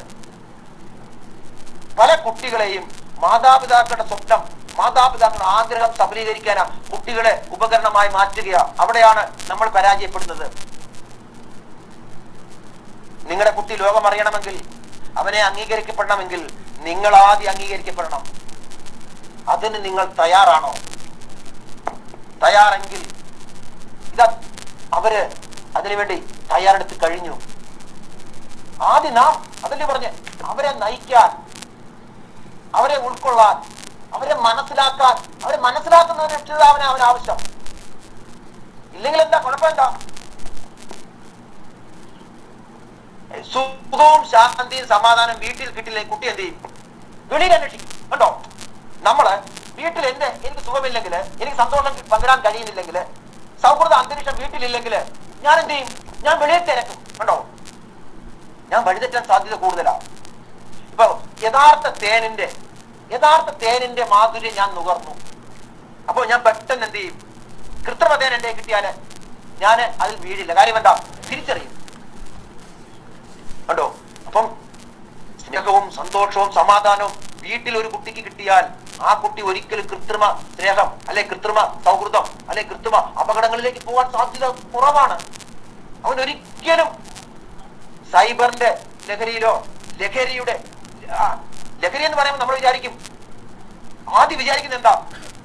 പല കുട്ടികളെയും മാതാപിതാക്കളുടെ സ്വപ്നം മാതാപിതാക്കളുടെ ആഗ്രഹം സഫലീകരിക്കാനാ കുട്ടികളെ ഉപകരണമായി മാറ്റുകയാ അവിടെയാണ് നമ്മൾ പരാജയപ്പെടുന്നത് നിങ്ങളുടെ കുട്ടി ലോകം അറിയണമെങ്കിൽ അവനെ അംഗീകരിക്കപ്പെടണമെങ്കിൽ നിങ്ങൾ ആദ്യം അംഗീകരിക്കപ്പെടണം അതിന് നിങ്ങൾ തയ്യാറാണോ തയ്യാറെങ്കിൽ ഇതാ അവര് അതിനുവേണ്ടി തയ്യാറെടുത്ത് കഴിഞ്ഞു ആദ്യം നാം അതല്ലേ പറഞ്ഞ് അവരെ നയിക്കാൻ അവരെ ഉൾക്കൊള്ളാൻ അവരെ മനസ്സിലാക്കാൻ അവരെ മനസ്സിലാക്കുന്ന ഒരു രക്ഷിതാവിന് അവന് ആവശ്യം ഇല്ലെങ്കിൽ എന്താ കുഴപ്പം എന്താ സുഖവും ശാന്തിയും സമാധാനം വീട്ടിൽ കിട്ടില്ല കുട്ടി എന്ത് ചെയ്യും വെളിയിൽ അന്വേഷിക്കും കണ്ടോ നമ്മള് വീട്ടിൽ എന്റെ എനിക്ക് സുഖമില്ലെങ്കിൽ എനിക്ക് സന്തോഷം പങ്കിടാൻ കഴിയുന്നില്ലെങ്കിൽ സൗഹൃദ അന്തരീക്ഷം വീട്ടിലില്ലെങ്കിൽ ഞാൻ എന്ത് ചെയ്യും ഞാൻ വെളിയിൽ തിരക്കും കണ്ടോ ഞാൻ വഴിതെറ്റാൻ സാധ്യത കൂടുതലാ ഇപ്പൊ യഥാർത്ഥ തേനിന്റെ യഥാർത്ഥ തേനിന്റെ മാധുര്യം ഞാൻ നുകർന്നു അപ്പൊ ഞാൻ പെട്ടെന്ന് എന്ത് ചെയ്യും കൃത്രിമ തേൻ എന്റെ കിട്ടിയാല് ഞാൻ അതിൽ വീഴില്ല കാര്യം എന്താ തിരിച്ചറിയും കണ്ടോ അപ്പം സ്നേഹവും സന്തോഷവും സമാധാനവും വീട്ടിൽ ഒരു കുട്ടിക്ക് കിട്ടിയാൽ ആ കുട്ടി ഒരിക്കലും കൃത്രിമ സ്നേഹം അല്ലെ കൃത്രിമ സൗഹൃദം അല്ലെ കൃത്രിമ അപകടങ്ങളിലേക്ക് പോകാൻ സാധ്യത കുറവാണ് അവൻ ഒരിക്കലും സൈബറിന്റെ ലഹരിയിലോ ലഹരിയുടെ ആ, ലഹരി എന്ന് പറയുമ്പോൾ നമ്മൾ വിചാരിക്കും ആദ്യം വിചാരിക്കുന്നത് എന്താ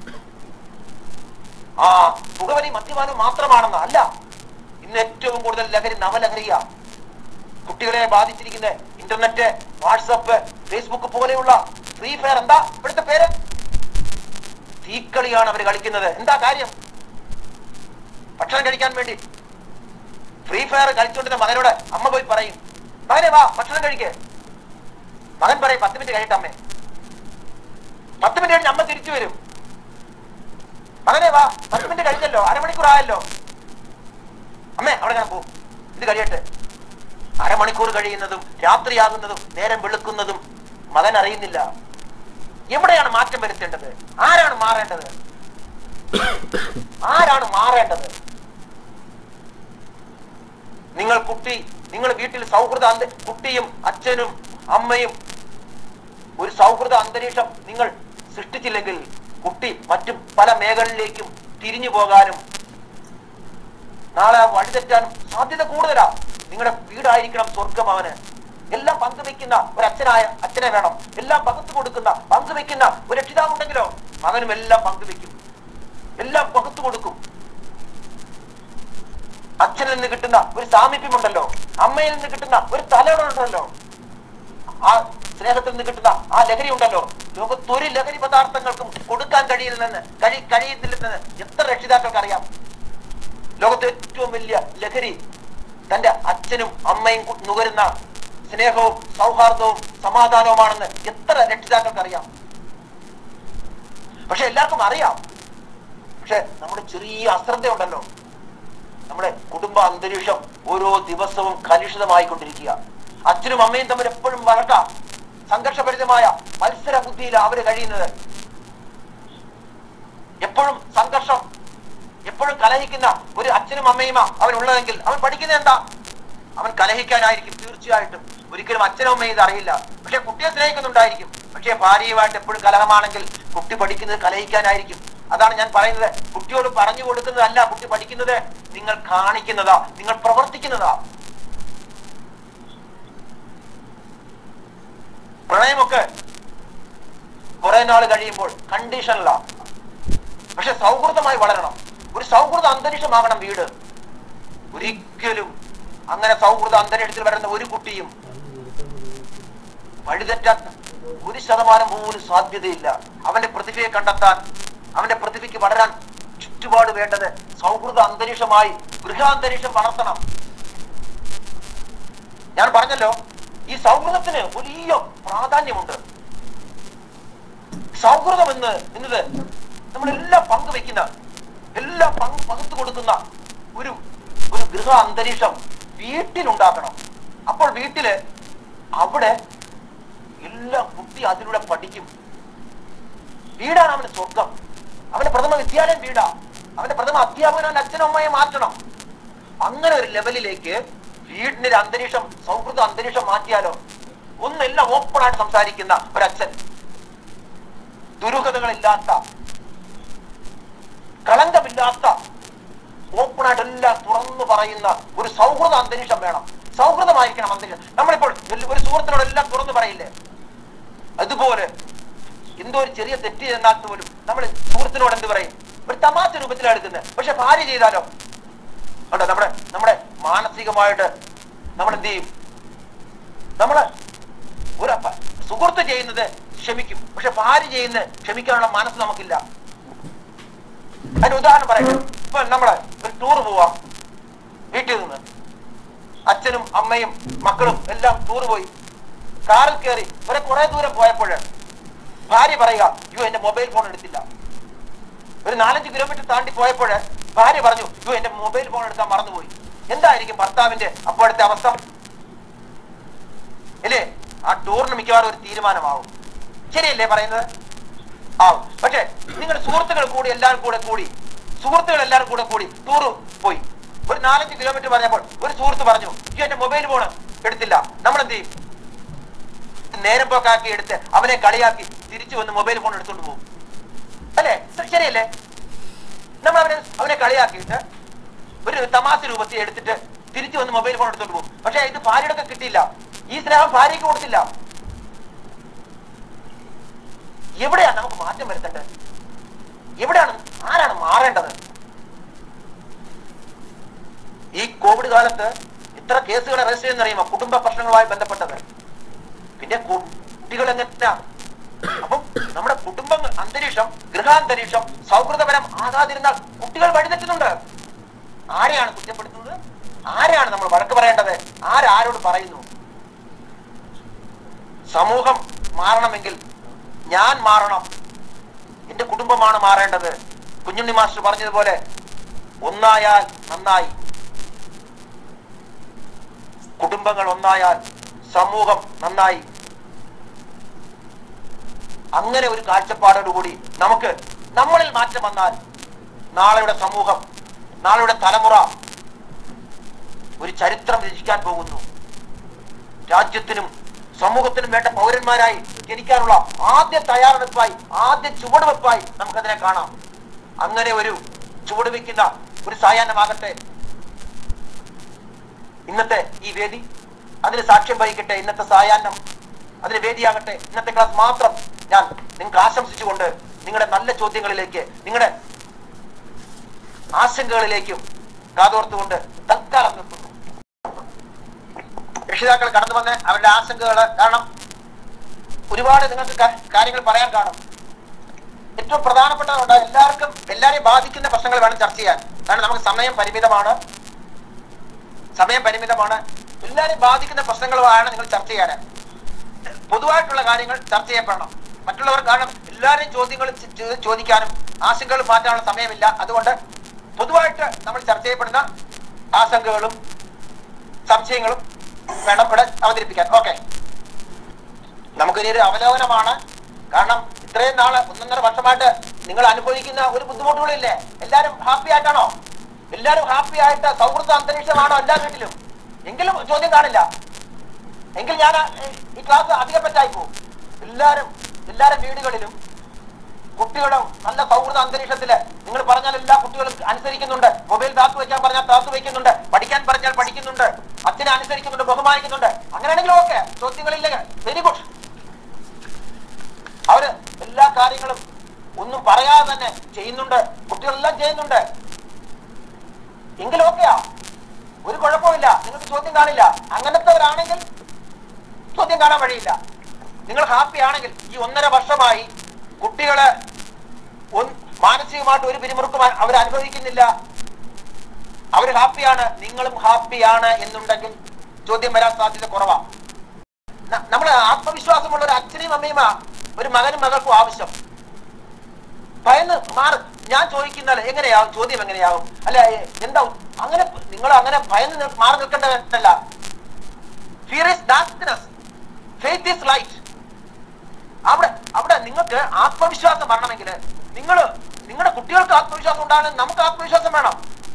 ആ പുകവലി മദ്യപാനം മാത്രമാണെന്ന് അല്ല ഇന്ന് ഏറ്റവും കൂടുതൽ ലഹരി നവലഹരിയാ കുട്ടികളെ ബാധിച്ചിരിക്കുന്ന ഇന്റർനെറ്റ് വാട്സപ്പ് ഫേസ്ബുക്ക് പോലെയുള്ള ഫ്രീ ഫയർ എന്താ ഇവിടുത്തെ പേര് തീക്കളിയാണ് അവർ കളിക്കുന്നത് എന്താ കാര്യം ഭക്ഷണം കഴിക്കാൻ വേണ്ടി ഫ്രീ ഫയർ കളിച്ചുകൊണ്ടിരുന്ന മകനോട് അമ്മ പോയി പറയും മകനെ വാ ഭക്ഷണം കഴിക്കേ മകൻ പറയും പത്ത് മിനിറ്റ് കഴിയട്ടെ അമ്മേ പത്ത് മിനിറ്റ് കഴിഞ്ഞ് അമ്മ തിരിച്ചു വരും മകനെ വാ പത്ത് മിനിറ്റ് കഴിഞ്ഞല്ലോ അരമണിക്കൂർ ആയല്ലോ അമ്മേ അവിടെ ഞാൻ പോകും ഇത് കഴിയട്ടെ അരമണിക്കൂർ കഴിയുന്നതും രാത്രിയാകുന്നതും നേരം വെളുക്കുന്നതും മകൻ അറിയുന്നില്ല എവിടെയാണ് മാറ്റം വരുത്തേണ്ടത് ആരാണ് മാറേണ്ടത് ആരാണ് മാറേണ്ടത് നിങ്ങൾ കുട്ടി നിങ്ങൾ വീട്ടിൽ സൗഹൃദ അന്ത കുട്ടിയും അച്ഛനും അമ്മയും ഒരു സൗഹൃദ അന്തരീക്ഷം നിങ്ങൾ സൃഷ്ടിച്ചില്ലെങ്കിൽ കുട്ടി മറ്റു പല മേഖലകളിലേക്കും തിരിഞ്ഞു പോകാനും നാളെ ആ വഴിതെറ്റാനും സാധ്യത കൂടുതലാ നിങ്ങളുടെ വീടായിരിക്കണം സ്വർഗം അവന് എല്ലാം പങ്കുവെക്കുന്ന ഒരു അച്ഛനായ അച്ഛനെ വേണം എല്ലാം പകുത്തു കൊടുക്കുന്ന പങ്കുവെക്കുന്ന ഒരു രക്ഷിതാവുണ്ടെങ്കിലോ മകനും എല്ലാം പങ്കുവെക്കും എല്ലാം പകുത്തു കൊടുക്കും അച്ഛനിൽ നിന്ന് കിട്ടുന്ന ഒരു സാമീപ്യമുണ്ടല്ലോ അമ്മയിൽ നിന്ന് കിട്ടുന്ന ഒരു തലയുണ്ടല്ലോ ആ സ്നേഹത്തിൽ നിന്ന് കിട്ടുന്ന ആ ലഹരി ഉണ്ടല്ലോ ലോകത്തൊരു ലഹരി പദാർത്ഥങ്ങൾക്കും കൊടുക്കാൻ കഴിയില്ലെന്ന് കഴി കഴിയുന്നില്ലെന്ന് എത്ര രക്ഷിതാക്കൾക്ക് അറിയാം ലോകത്തെ ഏറ്റവും വലിയ ലഹരി തന്റെ അച്ഛനും അമ്മയും കു- നുകരുന്ന സ്നേഹവും സൗഹാർദ്ദവും സമാധാനവുമാണെന്ന് എത്ര രക്ഷിതാക്കൾക്ക് അറിയാം പക്ഷെ എല്ലാവർക്കും അറിയാം പക്ഷെ നമ്മുടെ ചെറിയ അശ്രദ്ധ ഉണ്ടല്ലോ നമ്മുടെ കുടുംബ അന്തരീക്ഷം ഓരോ ദിവസവും കലുഷിതമായിക്കൊണ്ടിരിക്കുക അച്ഛനും അമ്മയും തമ്മിൽ എപ്പോഴും വഴക്ക സംഘർഷഭരിതമായ മത്സര ബുദ്ധിയിലാണ് അവര് കഴിയുന്നത് എപ്പോഴും സംഘർഷം എപ്പോഴും കലഹിക്കുന്ന ഒരു അച്ഛനും അമ്മയുമാ അവൻ ഉള്ളതെങ്കിൽ അവൻ പഠിക്കുന്നത് എന്താ അവൻ കലഹിക്കാനായിരിക്കും തീർച്ചയായിട്ടും ഒരിക്കലും അച്ഛനും അമ്മയും ഇത് അറിയില്ല പക്ഷെ കുട്ടിയെ സ്നേഹിക്കുന്നുണ്ടായിരിക്കും പക്ഷെ ഭാര്യയുമായിട്ട് എപ്പോഴും കലഹമാണെങ്കിൽ കുട്ടി പഠിക്കുന്നത് കലഹിക്കാനായിരിക്കും അതാണ് ഞാൻ പറയുന്നത് കുട്ടിയോട് പറഞ്ഞു കൊടുക്കുന്നതല്ല കുട്ടി പഠിക്കുന്നത് നിങ്ങൾ കാണിക്കുന്നതാ നിങ്ങൾ പ്രവർത്തിക്കുന്നതാ പ്രണയമൊക്കെ കുറെ നാൾ കഴിയുമ്പോൾ കണ്ടീഷനിലാ പക്ഷെ സൗഹൃദമായി വളരണം ഒരു സൗഹൃദ അന്തരീക്ഷമാകണം വീട് ഒരിക്കലും അങ്ങനെ സൗഹൃദ അന്തരീക്ഷത്തിൽ വരുന്ന ഒരു കുട്ടിയും വഴിതെറ്റാൻ ഒരു ശതമാനം പോലും സാധ്യതയില്ല അവന്റെ പ്രതിഭയെ കണ്ടെത്താൻ അവന്റെ പ്രതിഭയ്ക്ക് വളരാൻ ചുറ്റുപാട് വേണ്ടത് സൗഹൃദ അന്തരീക്ഷമായി ഗൃഹാന്തരീക്ഷം വളർത്തണം ഞാൻ പറഞ്ഞല്ലോ ഈ സൗഹൃദത്തിന് വലിയ പ്രാധാന്യമുണ്ട് സൗഹൃദം എന്ന് എന്നത് നമ്മളെല്ലാം പങ്കുവെക്കുന്ന എല്ലാം പങ്ക് പകുത്തു കൊടുക്കുന്ന ഒരു ഒരു ഗൃഹ അന്തരീക്ഷം വീട്ടിലുണ്ടാക്കണം അപ്പോൾ വീട്ടില് അവിടെ എല്ലാ കുട്ടി അതിലൂടെ പഠിക്കും വീടാണ് അവന് സ്വർഗം അവന്റെ പ്രഥമ വിദ്യാലയം വീടാ അവന്റെ പ്രഥമ അധ്യാപകൻ അവന്റെ അച്ഛനും അമ്മയെ മാറ്റണം അങ്ങനെ ഒരു ലെവലിലേക്ക് വീടിന്റെ ഒരു അന്തരീക്ഷം സൗഹൃദ അന്തരീക്ഷം മാറ്റിയാലോ ഒന്നെല്ലാം ഓപ്പൺ ആയിട്ട് സംസാരിക്കുന്ന ഒരച്ഛൻ ദുരൂഹതകളില്ലാത്ത കളങ്കമില്ലാത്ത ഓപ്പൺ ആയിട്ട് എല്ലാം തുറന്നു പറയുന്ന ഒരു സൗഹൃദ അന്തരീക്ഷം വേണം സൗഹൃദമായിരിക്കണം അന്തരീക്ഷം നമ്മളിപ്പോൾ ഒരു- ഒരു സുഹൃത്തിനോട് എല്ലാം തുറന്നു പറയില്ലേ അതുപോലെ എന്തോ ഒരു ചെറിയ തെറ്റ് ചെന്നാൽ പോലും നമ്മൾ സുഹൃത്തിനോട് എന്ത് പറയും ഒരു തമാശ രൂപത്തിലാണ് എടുക്കുന്നത് പക്ഷെ ഭാര്യ ചെയ്താലോ കണ്ടോ നമ്മുടെ നമ്മുടെ മാനസികമായിട്ട് നമ്മൾ എന്ത് ചെയ്യും നമ്മള് ഒരു അപ്പ- സുഹൃത്ത് ചെയ്യുന്നത് ക്ഷമിക്കും പക്ഷെ ഭാര്യ ചെയ്യുന്നത് ക്ഷമിക്കാനുള്ള മനസ്സ് നമുക്കില്ല അതിന് ഉദാഹരണം പറയാം ഇപ്പൊ നമ്മള് ഒരു ടൂർ പോവാം വീട്ടിൽ നിന്ന് അച്ഛനും അമ്മയും മക്കളും എല്ലാം ടൂർ പോയി കാറിൽ കയറി ഒരു കുറെ ദൂരം പോയപ്പോൾ ഭാര്യ പറയുക അയ്യോ എന്റെ മൊബൈൽ ഫോൺ എടുത്തില്ല ഒരു നാലഞ്ച് കിലോമീറ്റർ താണ്ടി പോയപ്പോൾ ഭാര്യ പറഞ്ഞു അയ്യോ എന്റെ മൊബൈൽ ഫോൺ എടുക്കാൻ മറന്നുപോയി എന്തായിരിക്കും ഭർത്താവിന്റെ അപ്പോഴത്തെ അവസ്ഥ ഇല്ലേ ആ ടൂറിന് മിക്കവാറും ഒരു തീരുമാനമാവും ശരിയല്ലേ പറയുന്നത് ആവും പക്ഷേ നിങ്ങൾ സുഹൃത്തുക്കൾ കൂടി എല്ലാവരും കൂടെ കൂടി സുഹൃത്തുക്കൾ എല്ലാവരും കൂടെ കൂടി ടൂർ പോയി ഒരു നാലഞ്ച് കിലോമീറ്റർ പറഞ്ഞപ്പോൾ ഒരു സുഹൃത്ത് പറഞ്ഞു അയ്യോ എന്റെ മൊബൈൽ ഫോൺ എടുത്തില്ല നമ്മൾ എന്ത് ചെയ്യും നേരം പോക്കാക്കി എടുത്ത് അവനെ കളിയാക്കി തിരിച്ചു വന്ന് മൊബൈൽ ഫോൺ എടുത്തുകൊണ്ട് പോകും അല്ലേ ശരിയല്ലേ നമ്മൾ അവനെ അവനെ കളിയാക്കിയിട്ട് ഒരു തമാശ രൂപത്തിൽ എടുത്തിട്ട് തിരിച്ചു വന്ന് മൊബൈൽ ഫോൺ എടുത്തോണ്ട് പോകും പക്ഷെ ഇത് ഭാര്യയുടെ കിട്ടിയില്ല ഈ സ്നേഹം ഭാര്യയ്ക്ക് കൊടുത്തില്ല എവിടെയാണ് നമുക്ക് മാറ്റം വരുത്തേണ്ടത് എവിടെയാണ് ആരാണ് മാറേണ്ടത് ഈ കോവിഡ് കാലത്ത് ഇത്ര കേസുകൾ അറസ്റ്റ് ചെയ്യുന്നറിയുമോ കുടുംബ പ്രശ്നങ്ങളുമായി ബന്ധപ്പെട്ടത് പിന്നെ കുട്ടികൾ എങ്ങനെയാ അപ്പം നമ്മുടെ കുടുംബ അന്തരീക്ഷം ഗൃഹാന്തരീക്ഷം സൗഹൃദപരം ആകാതിരുന്നാൽ കുട്ടികൾ വഴിതെറ്റുന്നുണ്ട് ആരെയാണ് കുറ്റപ്പെടുത്തുന്നത് ആരെയാണ് നമ്മൾ വഴക്ക് പറയേണ്ടത് ആരാരോട് പറയുന്നു സമൂഹം മാറണമെങ്കിൽ ഞാൻ മാറണം എന്റെ കുടുംബമാണ് മാറേണ്ടത് കുഞ്ഞുണ്ണി മാസ്റ്റർ പറഞ്ഞതുപോലെ ഒന്നായാൽ നന്നായി കുടുംബങ്ങൾ ഒന്നായാൽ സമൂഹം നന്നായി അങ്ങനെ ഒരു കാഴ്ചപ്പാടോടുകൂടി നമുക്ക് നമ്മളിൽ മാറ്റം വന്നാൽ നാളെയുടെ സമൂഹം നാളെയുടെ തലമുറ ഒരു ചരിത്രം രചിക്കാൻ പോകുന്നു രാജ്യത്തിനും സമൂഹത്തിനും വേണ്ട പൗരന്മാരായി ജനിക്കാനുള്ള ആദ്യ തയ്യാറെടുപ്പായി ആദ്യ ചുവടുവെപ്പായി നമുക്കതിനെ കാണാം അങ്ങനെ ഒരു ചുവടുവെക്കുന്ന ഒരു സായാഹ്നമാകട്ടെ ഇന്നത്തെ ഈ വേദി അതിന് സാക്ഷ്യം വഹിക്കട്ടെ ഇന്നത്തെ സായാഹ്നം അതിന് വേദിയാകട്ടെ ഇന്നത്തെ ക്ലാസ് മാത്രം ഞാൻ നിങ്ങൾക്ക് ആശംസിച്ചുകൊണ്ട് നിങ്ങളുടെ നല്ല ചോദ്യങ്ങളിലേക്ക് നിങ്ങളുടെ ആശങ്കകളിലേക്കും കാതോർത്തുകൊണ്ട് തൽക്കാലം നിർത്തുന്നു രക്ഷിതാക്കൾ കടന്നു വന്ന് അവരുടെ ആശങ്കകൾ കാരണം ഒരുപാട് നിങ്ങൾക്ക് ക- കാര്യങ്ങൾ പറയാൻ കാണും ഏറ്റവും പ്രധാനപ്പെട്ടതുണ്ട് എല്ലാവർക്കും എല്ലാരെയും ബാധിക്കുന്ന പ്രശ്നങ്ങൾ വേണം ചർച്ച ചെയ്യാൻ കാരണം നമുക്ക് സമയം പരിമിതമാണ് സമയം പരിമിതമാണ് എല്ലാരെയും ബാധിക്കുന്ന പ്രശ്നങ്ങളുമാണ് നിങ്ങൾ ചർച്ച ചെയ്യാൻ പൊതുവായിട്ടുള്ള കാര്യങ്ങൾ ചർച്ച ചെയ്യപ്പെടണം മറ്റുള്ളവർ കാരണം എല്ലാവരെയും ചോദ്യങ്ങൾ ചി- ചി- ചോദിക്കാനും ആശങ്കകൾ മാറ്റാനുള്ള സമയമില്ല അതുകൊണ്ട് പൊതുവായിട്ട് നമ്മൾ ചർച്ച ചെയ്യപ്പെടുന്ന ആശങ്കകളും സംശയങ്ങളും വേണം ഇവിടെ അവതരിപ്പിക്കാൻ ഓക്കെ നമുക്കിനി ഒരു അവലോകനമാണ് കാരണം ഇത്രയും നാള് ഒന്നൊന്നര വർഷമായിട്ട് നിങ്ങൾ അനുഭവിക്കുന്ന ഒരു ബുദ്ധിമുട്ടുകളില്ലേ എല്ലാരും ഹാപ്പി ആയിട്ടാണോ എല്ലാരും ഹാപ്പി ആയിട്ട് സൗഹൃദ അന്തരീക്ഷമാണോ എല്ലാ വീട്ടിലും എങ്കിലും ചോദ്യം കാണില്ല എങ്കിൽ ഞാൻ ഏഹ്, ഈ ക്ലാസ് അധികം പറ്റായി പോകും എല്ലാരും എല്ലാരും വീടുകളിലും കുട്ടികളും നല്ല സൗഹൃദ അന്തരീക്ഷത്തില് നിങ്ങൾ പറഞ്ഞാൽ എല്ലാ കുട്ടികളും അനുസരിക്കുന്നുണ്ട് മൊബൈൽ താത്തു വെക്കാൻ പറഞ്ഞാൽ താത്തു വെക്കുന്നുണ്ട് പഠിക്കാൻ പറഞ്ഞാൽ പഠിക്കുന്നുണ്ട് അച്ഛനെ അനുസരിക്കുന്നുണ്ട് ബഹുമാനിക്കുന്നുണ്ട് അങ്ങനെയാണെങ്കിലും ഓക്കെ ചോദ്യങ്ങളില്ല വെരി ഗുഡ് അവര് എല്ലാ കാര്യങ്ങളും ഒന്നും പറയാതെ തന്നെ ചെയ്യുന്നുണ്ട് കുട്ടികളെല്ലാം ചെയ്യുന്നുണ്ട് എങ്കിലും ഓക്കെയാ ഒരു കുഴപ്പമില്ല നിങ്ങൾക്ക് ചോദ്യം കാണില്ല അങ്ങനത്തെവരാണെങ്കിൽ ചോദ്യം കാണാൻ വഴിയില്ല നിങ്ങൾ ഹാപ്പി ആണെങ്കിൽ ഈ ഒന്നര വർഷമായി കുട്ടികള് ഒന്ന് മാനസികമായിട്ട് ഒരു പിരിമുറുക്കും അവർ അനുഭവിക്കുന്നില്ല അവർ ഹാപ്പിയാണ് നിങ്ങളും ഹാപ്പിയാണ് എന്നുണ്ടെങ്കിൽ ചോദ്യം വരാൻ സാധ്യത കുറവാണ് നമ്മൾ ആത്മവിശ്വാസമുള്ള ഒരു അച്ഛനെയും അമ്മയുമാ ഒരു മകനും മകൾക്കും ആവശ്യം ഭയന്ന് മാറി ഞാൻ ചോദിക്കുന്നത് എങ്ങനെയാവും ചോദ്യം എങ്ങനെയാവും അല്ല എ- എന്താ അങ്ങനെ നിങ്ങൾ അങ്ങനെ ഭയന്ന് നിൽ- മാറി നിൽക്കേണ്ടതല്ല fear is darkness faith is light അവിടെ അവിടെ നിങ്ങൾക്ക് ആത്മവിശ്വാസം വരണമെങ്കിൽ നിങ്ങൾ നിങ്ങളുടെ കുട്ടികൾക്ക് ആത്മവിശ്വാസം ഉണ്ടാകണം നമുക്ക് ആത്മവിശ്വാസം വേണം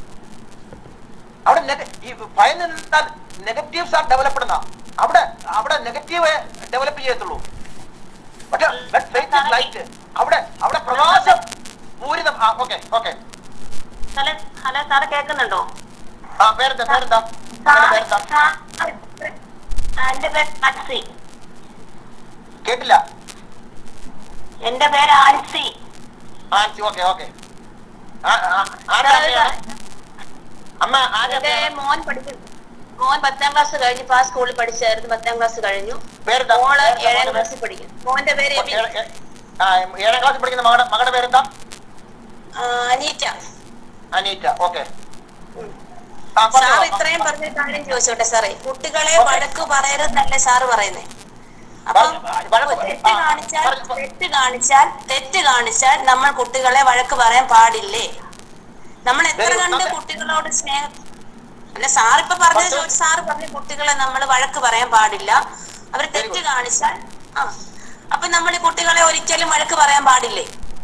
അവിടെ നെഗ- ഈ ഭയന്ന് നിന്നാൽ നെഗറ്റീവ്സ് ആണ് ഡെവലപ്പ് അവിടെ അവിടെ നെഗറ്റീവ് ഡെവലപ്പ് ചെയ്യത്തുള്ളൂ പക്ഷെ ഫെയ്ത്ത് ഇസ് ലൈറ്റ് അവിടെ അവിടെ പ്രകാശം പൂരിതം ആ okay okay hello hello sir കേൾക്കുന്നുണ്ടോ ആ പേരെന്താ പേരെന്താ നിങ്ങളുടെ പേരെന്താ എന്റെ പേര് ആൻസി കേട്ടില്ല എന്റെ പേര് ആൻസി ആൻസി ഓക്കെ ഓക്കെ ആരാ അമ്മയാണ്? അമ്മ ആരാ എന്റെ അമ്മയാണ്? മോൻ പഠിക്കുന്നു മോൻ പത്താം ക്ലാസ് കഴിഞ്ഞു ഇപ്പൊ ആ സ്കൂളിൽ പഠിച്ചായിരുന്നു പത്താം ക്ലാസ് കഴിഞ്ഞു പേരെന്താ? മോള് പേരെന്താ? ഏഴാം മോന്റെ ക്ലാസ്സിൽ പഠിക്കുന്നു മോന്റെ പേര് ഓ, എബിൻ. ഏഴ്- ഏ- ആ, ഏഴാം ക്ലാസ്സിൽ പഠിക്കുന്ന മകളുടെ മകളുടെ പേരെന്താ ആ, അനീറ്റ അനീറ്റ ഓക്കെ സാർ ഇത്രയും പറഞ്ഞ കാര്യം ചോദിച്ചോട്ടെ സാറേ കുട്ടികളെ വഴക്ക് പറയരുതെന്നല്ലേ സാറ് പറയുന്നേ അപ്പം വഴക്ക് തെറ്റ് ആ, കാണിച്ചാൽ പറഞ്ഞോ. തെറ്റ് കാണിച്ചാൽ തെറ്റ് കാണിച്ചാൽ നമ്മൾ കുട്ടികളെ വഴക്ക് പറയാൻ പാടില്ലേ നമ്മൾ എത്ര Very good. കണ്ട് നന്ദി. കുട്ടികളോട് സ്നേഹം അല്ല സാർ ഇപ്പൊ പറഞ്ഞത് പത്ത് ചോദിച്ചു സാറ് പറഞ്ഞ കുട്ടികളെ നമ്മൾ വഴക്ക് പറയാൻ പാടില്ല അവർ തെറ്റ് good. കാണിച്ചാൽ ആ അപ്പൊ നമ്മൾ ഈ കുട്ടികളെ ഒരിക്കലും വഴക്ക് പറയാൻ പാടില്ലേ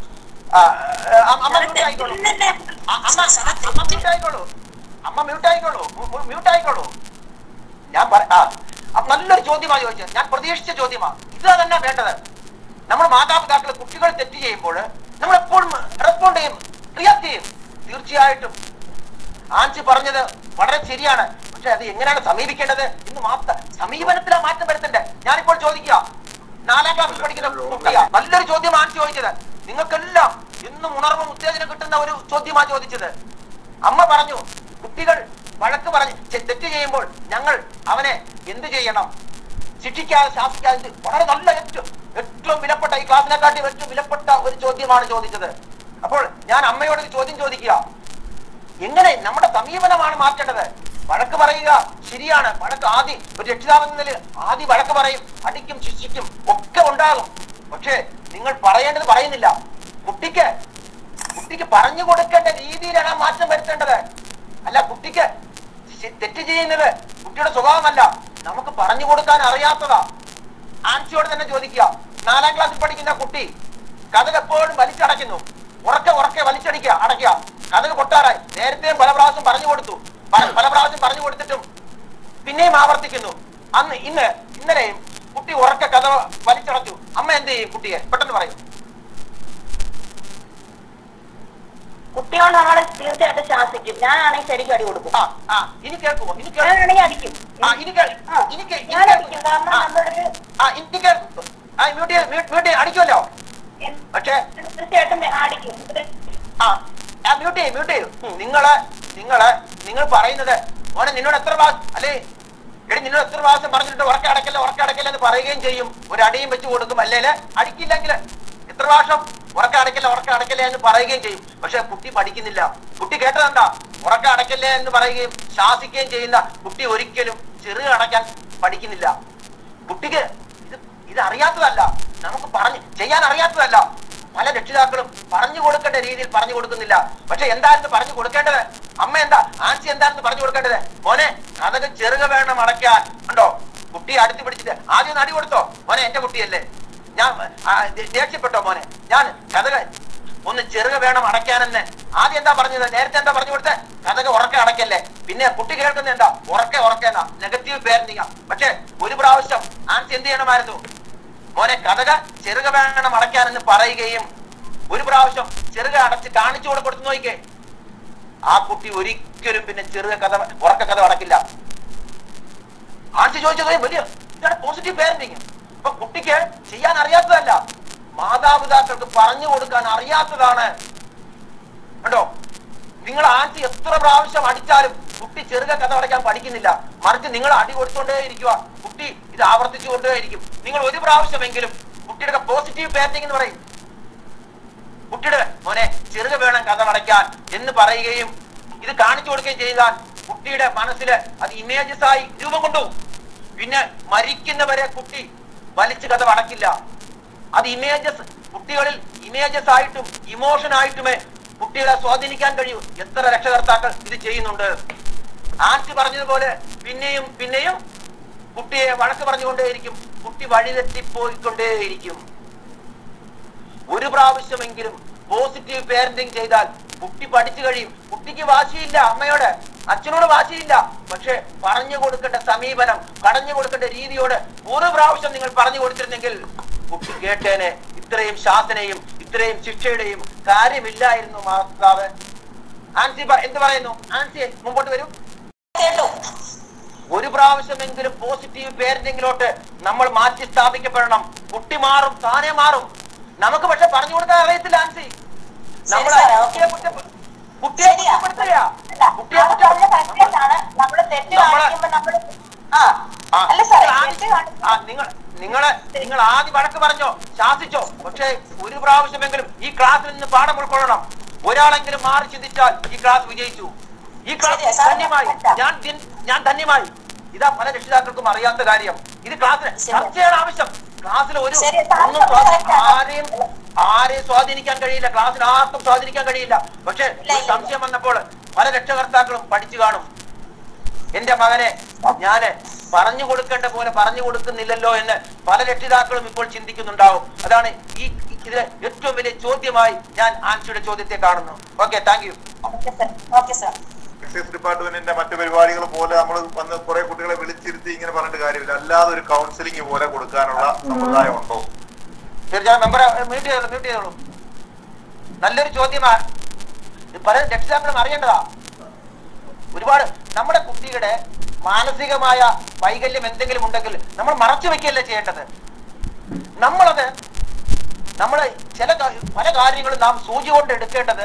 അമ്മ മ്യൂട്ട് ആയിക്കോളൂ തെറ്റല്ലേ? ആ, അമ്മ അമ്മ മ്യൂട്ട് ആയിക്കോളൂ അമ്മ മ്യൂട്ട് ആയിക്കോളൂ മ്യൂട്ട് ആയിക്കോളൂ ഞാൻ പറ ആ അപ്പൊ നല്ലൊരു ചോദ്യമാ ചോദിച്ചത് ഞാൻ പ്രതീക്ഷിച്ച ചോദ്യമാ ഇത് തന്നെ വേണ്ടത് നമ്മൾ മാതാപിതാക്കൾ കുട്ടികൾ തെറ്റ് ചെയ്യുമ്പോൾ നമ്മൾ എപ്പോഴും റെസ്പോണ്ട് ചെയ്യും റിയാക്ട് ചെയ്യും തീർച്ചയായിട്ടും ആൻസി പറഞ്ഞത് വളരെ ശരിയാണ് പക്ഷെ അത് എങ്ങനെയാണ് സമീപിക്കേണ്ടത് ഇന്ന് മാത്ര സമീപനത്തിലാ മാറ്റം വരുത്തണ്ടേ ഞാനിപ്പോൾ ചോദിക്കുക നാലാം ക്ലാസ്സിൽ പഠിക്കുന്ന കുട്ടിയാ നല്ലൊരു ചോദ്യം ആൻസി ചോദിച്ചത് നിങ്ങൾക്കെല്ലാം ഇന്നും ഉണർവും ഉത്തേജനം കിട്ടുന്ന ഒരു ചോദ്യമാ ചോദിച്ചത് അമ്മ പറഞ്ഞു കുട്ടികൾ വഴക്ക് പറഞ്ഞ് ചെ- തെറ്റ് ചെയ്യുമ്പോൾ ഞങ്ങൾ അവനെ എന്ത് ചെയ്യണം ശിക്ഷിക്കാതെ ശാസിക്കാതെ എന്ത് വളരെ നല്ല ഏറ്റവും ഏറ്റവും വിലപ്പെട്ട ഈ ക്ലാസ്സിനെക്കാട്ടി ഏറ്റവും വിലപ്പെട്ട ഒരു ചോദ്യമാണ് ചോദിച്ചത് അപ്പോൾ ഞാൻ അമ്മയോട് ഒരു ചോദ്യം ചോദിക്കുക എങ്ങനെ നമ്മുടെ സമീപനമാണ് മാറ്റേണ്ടത് വഴക്ക് പറയുക ശരിയാണ് വഴക്ക് ആദ്യം ഒരു രക്ഷിതാവെന്ന നിലയിൽ ആദ്യം വഴക്ക് പറയും അടിക്കും ശിക്ഷിക്കും ഒക്കെ ഉണ്ടാകും പക്ഷേ നിങ്ങൾ പറയേണ്ടത് പറയുന്നില്ല കുട്ടിക്ക് കുട്ടിക്ക് പറഞ്ഞു കൊടുക്കേണ്ട രീതിയിലാണ് ആ മാറ്റം വരുത്തേണ്ടത് അല്ല കുട്ടിക്ക് ശി- തെറ്റ് ചെയ്യുന്നത് കുട്ടിയുടെ സ്വഭാവമല്ല നമുക്ക് പറഞ്ഞു കൊടുക്കാൻ അറിയാത്തതാ ആൻസിയോട് തന്നെ ചോദിക്കുക നാലാം ക്ലാസ്സിൽ പഠിക്കുന്ന കുട്ടി കഥകൾ എപ്പോഴും വലിച്ചടയ്ക്കുന്നു ഉറക്കെ ഉറക്കെ വലിച്ചടിക്കുക അടയ്ക്കുക കഥകൾ പൊട്ടാറായി നേരത്തെയും പല പ്രാവശ്യം പറഞ്ഞു കൊടുത്തു പല- പല പ്രാവശ്യം പറഞ്ഞു കൊടുത്തിട്ടും പിന്നെയും ആവർത്തിക്കുന്നു അന്ന് ഇന്ന് ഇന്നലെയും കുട്ടി ഉറക്കെ കഥ വലിച്ചടച്ചു അമ്മ എന്ത് ചെയ്യും കുട്ടിയെ പെട്ടെന്ന് പറയും കുട്ടിയോട് നമ്മൾ തീർച്ചയായിട്ടും ശാസിക്കും ഞാനാണെങ്കിൽ ശരിക്കും അടി കൊടുക്കും ആ ആ ഇനി കേൾക്കുമോ ഇനി കേൾക്കുമോ ഞാനാണെങ്കിൽ അടിക്കും ആ ഇനി കേൾ ആ, ഇനി കേ- ഇനി ഞാൻ കേൾക്കുമോ? അടിക്കും കാരണം ആ, നമ്മളൊരു ആ ഇനി കേൾക്കും ആ മ്യൂട്ട് ചെയ്ത് മ്യൂട്ട് മ്യൂട്ട് ചെയ്ത് അടിക്കുമല്ലോ പക്ഷേ തീർച്ചയായിട്ടും അടിക്കും ആ ആ മ്യൂട്ട് ചെയ്യും മ്യൂട്ട് ചെയ്യും നിങ്ങള് നിങ്ങള് നിങ്ങൾ പറയുന്നത് മോനെ നിന്നോട് എത്ര പ്രാവശ്യം അല്ലേ എടി നിന്നോട് എത്ര പ്രാവശ്യം പറഞ്ഞിട്ട് ഉറക്കെ അടക്കല്ല ഉറക്കെ അടക്കല്ല എന്ന് പറയുകയും ചെയ്യും ഒരു അടിയും വെച്ച് കൊടുക്കും അല്ലേല് അടിക്കില്ലെങ്കിൽ എത്ര പ്രാവശ്യം ഉറക്കെ അടക്കല്ല ഉറക്കെ അടക്കല്ലേ എന്ന് പറയുകയും ചെയ്യും പക്ഷെ കുട്ടി പഠിക്കുന്നില്ല കുട്ടി കേട്ടതെന്താ ഉറക്കെ അടക്കല്ലേ എന്ന് പറയുകയും ശാസിക്കുകയും ചെയ്യുന്ന കുട്ടി ഒരിക്കലും ചെറു അടയ്ക്കാൻ പഠിക്കുന്നില്ല കുട്ടിക്ക് ഇത് ഇത് അറിയാത്തതല്ല നമുക്ക് പറഞ്ഞ് ചെയ്യാൻ അറിയാത്തതല്ല പല രക്ഷിതാക്കളും പറഞ്ഞു കൊടുക്കേണ്ട രീതിയിൽ പറഞ്ഞു കൊടുക്കുന്നില്ല പക്ഷെ എന്തായിരുന്നു പറഞ്ഞു കൊടുക്കേണ്ടത് അമ്മ എന്താ ആൻസി എന്തായിരുന്നു പറഞ്ഞു കൊടുക്കേണ്ടത് മോനെ കഥകൾ ചെറുക വേണം അടയ്ക്കാൻ ഉണ്ടോ കുട്ടിയെ അടുത്ത് പിടിച്ചിട്ട് ആദ്യം ഒന്ന് അടി കൊടുത്തോ മോനെ എന്റെ കുട്ടിയല്ലേ ഞാൻ ആ, ദേ- ദേഷ്യപ്പെട്ടോ മോനെ ഞാൻ കഥകൾ ഒന്ന് ചെറുക വേണം അടയ്ക്കാനെന്ന് ആദ്യം എന്താ പറഞ്ഞത് നേരത്തെ എന്താ പറഞ്ഞു കൊടുത്തത് കഥക ഉറക്കെ അടയ്ക്കല്ലേ പിന്നെ കുട്ടി കേൾക്കുന്ന എന്താ ഉറക്കെ ഉറക്കെ എന്നാ നെഗറ്റീവ് പേരന്റിങ് പക്ഷെ ഒരു പ്രാവശ്യം ആൻസി എന്ത് ചെയ്യണമായിരുന്നു മോനെ കഥക ചെറുക വേണം അടയ്ക്കാനെന്ന് പറയുകയും ഒരു പ്രാവശ്യം ചെറുക അടച്ച് കാണിച്ചു കൂടെ കൊടുത്തു നോക്കിക്കേ ആ കുട്ടി ഒരിക്കലും പിന്നെ ചെറുക കഥ ഉറക്ക കഥ അടക്കില്ല ആൻസി ചോദിച്ചത് വലിയ ഇതാണ് പോസിറ്റീവ് പേരന്റിങ് അപ്പൊ കുട്ടിക്ക് ചെയ്യാൻ അറിയാത്തതല്ല മാതാപിതാക്കൾക്ക് പറഞ്ഞു കൊടുക്കാൻ അറിയാത്തതാണ് കണ്ടോ നിങ്ങൾ ആൻസി എത്ര പ്രാവശ്യം അടിച്ചാലും കുട്ടി ചെറുക കഥ അടയ്ക്കാൻ പഠിക്കുന്നില്ല മറിച്ച് നിങ്ങൾ അടി കൊടുത്തുകൊണ്ടേ ഇരിക്കുക കുട്ടി ഇത് ആവർത്തിച്ചുകൊണ്ടേ ഇരിക്കും നിങ്ങൾ ഒരു പ്രാവശ്യമെങ്കിലും കുട്ടിയുടെ പോസിറ്റീവ് പേരന്റിംഗ് എന്ന് പറയും കുട്ടിയുടെ മോനെ ചെറുക വേണം കഥ അടയ്ക്കാൻ എന്ന് പറയുകയും ഇത് കാണിച്ചു കൊടുക്കുകയും ചെയ്താൽ കുട്ടിയുടെ മനസ്സിൽ അത് ഇമേജസ് ആയി രൂപം കൊണ്ടു പിന്നെ മരിക്കുന്നവരെ കുട്ടി വലിച്ചു കഥ അടക്കില്ല അത് ഇമേജസ് കുട്ടികളിൽ ഇമേജസ് ആയിട്ടും ഇമോഷൻ ആയിട്ടുമേ കുട്ടികളെ സ്വാധീനിക്കാൻ കഴിയൂ എത്ര രക്ഷകർത്താക്കൾ ഇത് ചെയ്യുന്നുണ്ട് ആൻസി പറഞ്ഞതുപോലെ പിന്നെയും പിന്നെയും കുട്ടിയെ വഴക്ക് പറഞ്ഞുകൊണ്ടേയിരിക്കും കുട്ടി വഴിതെറ്റിപ്പോയിക്കൊണ്ടേയിരിക്കും ഒരു പ്രാവശ്യമെങ്കിലും പോസിറ്റീവ് പേരന്റിങ് ചെയ്താൽ കുട്ടി പഠിച്ചു കഴിയും കുട്ടിക്ക് വാശിയില്ല അമ്മയോട് അച്ഛനോട് വാശിയില്ല പക്ഷെ പറഞ്ഞു കൊടുക്കേണ്ട സമീപനം കടഞ്ഞു കൊടുക്കേണ്ട രീതിയോട് ഒരു പ്രാവശ്യം നിങ്ങൾ പറഞ്ഞു കൊടുത്തിരുന്നെങ്കിൽ കുട്ടി കേട്ടേനെ ഇത്രയും ശാസനയും ഇത്രയും ശിക്ഷയുടെയും കാര്യമില്ലായിരുന്നു മാതാവ് ആൻസി പ- എന്ത് പറയുന്നു ആൻസി മുമ്പോട്ട് വരൂ കേട്ടു ഒരു പ്രാവശ്യമെങ്കിലും പോസിറ്റീവ് പേരന്റിങ്ങിലോട്ട് നമ്മൾ മാറ്റി സ്ഥാപിക്കപ്പെടണം കുട്ടി മാറും താനെ മാറും നമുക്ക് പക്ഷെ പറഞ്ഞു കൊടുക്കാൻ അറിയത്തില്ല ആൻസി നമ്മൾ സാറേ, കുട്ടിയെ കുറ്റപ്പെ- കുട്ടിയെ ശരിയാ. കുറ്റപ്പെടുത്തുകയാ അല്ല, കുട്ടിയെ അത് കുറ്റം പറഞ്ഞ കറക്റ്റാണ് നമ്മള് തെറ്റ് നമ്മള് കാണിക്കുമ്പോ നമ്മള് ആ ആ, അല്ല സാറേ നിങ്ങൾ തെറ്റ് ആദ്യം- കാണിക്കുമ്പോ ആ, നിങ്ങൾ നിങ്ങളെ നിങ്ങൾ ആദ്യം വഴക്ക് പറഞ്ഞോ ശാസിച്ചോ പക്ഷേ ഒരു പ്രാവശ്യമെങ്കിലും ഈ ക്ലാസ്സിൽ നിന്ന് പാഠം ഉൾക്കൊള്ളണം ഒരാളെങ്കിലും മാറി ചിന്തിച്ചാൽ ഈ ക്ലാസ് വിജയിച്ചു ഈ ക്ലാസ് ശരിയാ, സാർ, ധന്യമായി ഞാൻ ഞാൻ ധൻ- ഞാൻ ധന്യമായി ഇതാ പല രക്ഷിതാക്കൾക്കും അറിയാത്ത കാര്യം ഇത് ക്ലാസ്സിൽ ശരിയാ. ചർച്ചയാണ് ആവശ്യം ക്ലാസ്സിൽ ഒരു ശരിയാ, സാർ ഒന്നും പറഞ്ഞത് സ്വാധീ- correct ആണ്. ആരെയും ആരെയും സ്വാധീനിക്കാൻ കഴിയില്ല ക്ലാസ്സിൽ ആർക്കും സ്വാധീനിക്കാൻ കഴിയില്ല പക്ഷെ ഇല്ല, ഒരു ഇല്ല. സംശയം വന്നപ്പോൾ പല രക്ഷകർത്താക്കളും പഠിച്ചു കാണും എന്റെ മകനെ ഞാന് പറഞ്ഞു കൊടുക്കേണ്ട പോലെ പറഞ്ഞു കൊടുക്കുന്നില്ലല്ലോ എന്ന് പല രക്ഷിതാക്കളും ഇപ്പോൾ ചിന്തിക്കുന്നുണ്ടാവും അതാണ് ഈ ഇതിലെ ഏറ്റവും വലിയ ചോദ്യമായി ഞാൻ ആൻസിയുടെ ചോദ്യത്തെ കാണുന്നു okay thank you okay sir okay sir excise ഡിപ്പാർട്ട്മെന്റിന്റെ മറ്റു പരിപാടികൾ പോലെ നമ്മൾ വന്ന് കുറെ കുട്ടികളെ വിളിച്ചിരുത്തി ഇങ്ങനെ പറഞ്ഞിട്ട് കാര്യമില്ല അല്ലാതെ ഒരു കൗൺസിലിംഗ് പോലെ കൊടുക്കാനുള്ള സമ്പ്രദായം ഉണ്ടോ തീർച്ചയായും മെമ്പർ മ്യൂട്ട് ചെയ്തോളൂ മ്യൂട്ട് ചെയ്തോളൂ നല്ലൊരു ചോദ്യമാണ് ഇത് പല രക്ഷിതാക്കളും അറിയേണ്ടതാ ഒരുപാട് നമ്മുടെ കുട്ടിയുടെ മാനസികമായ വൈകല്യം എന്തെങ്കിലും ഉണ്ടെങ്കിൽ നമ്മൾ മറച്ചു വെക്കുകയല്ലേ ചെയ്യേണ്ടത് നമ്മളത് നമ്മൾ ചില കാ- പല കാര്യങ്ങളും നാം സൂചി കൊണ്ട് എടുക്കേണ്ടത്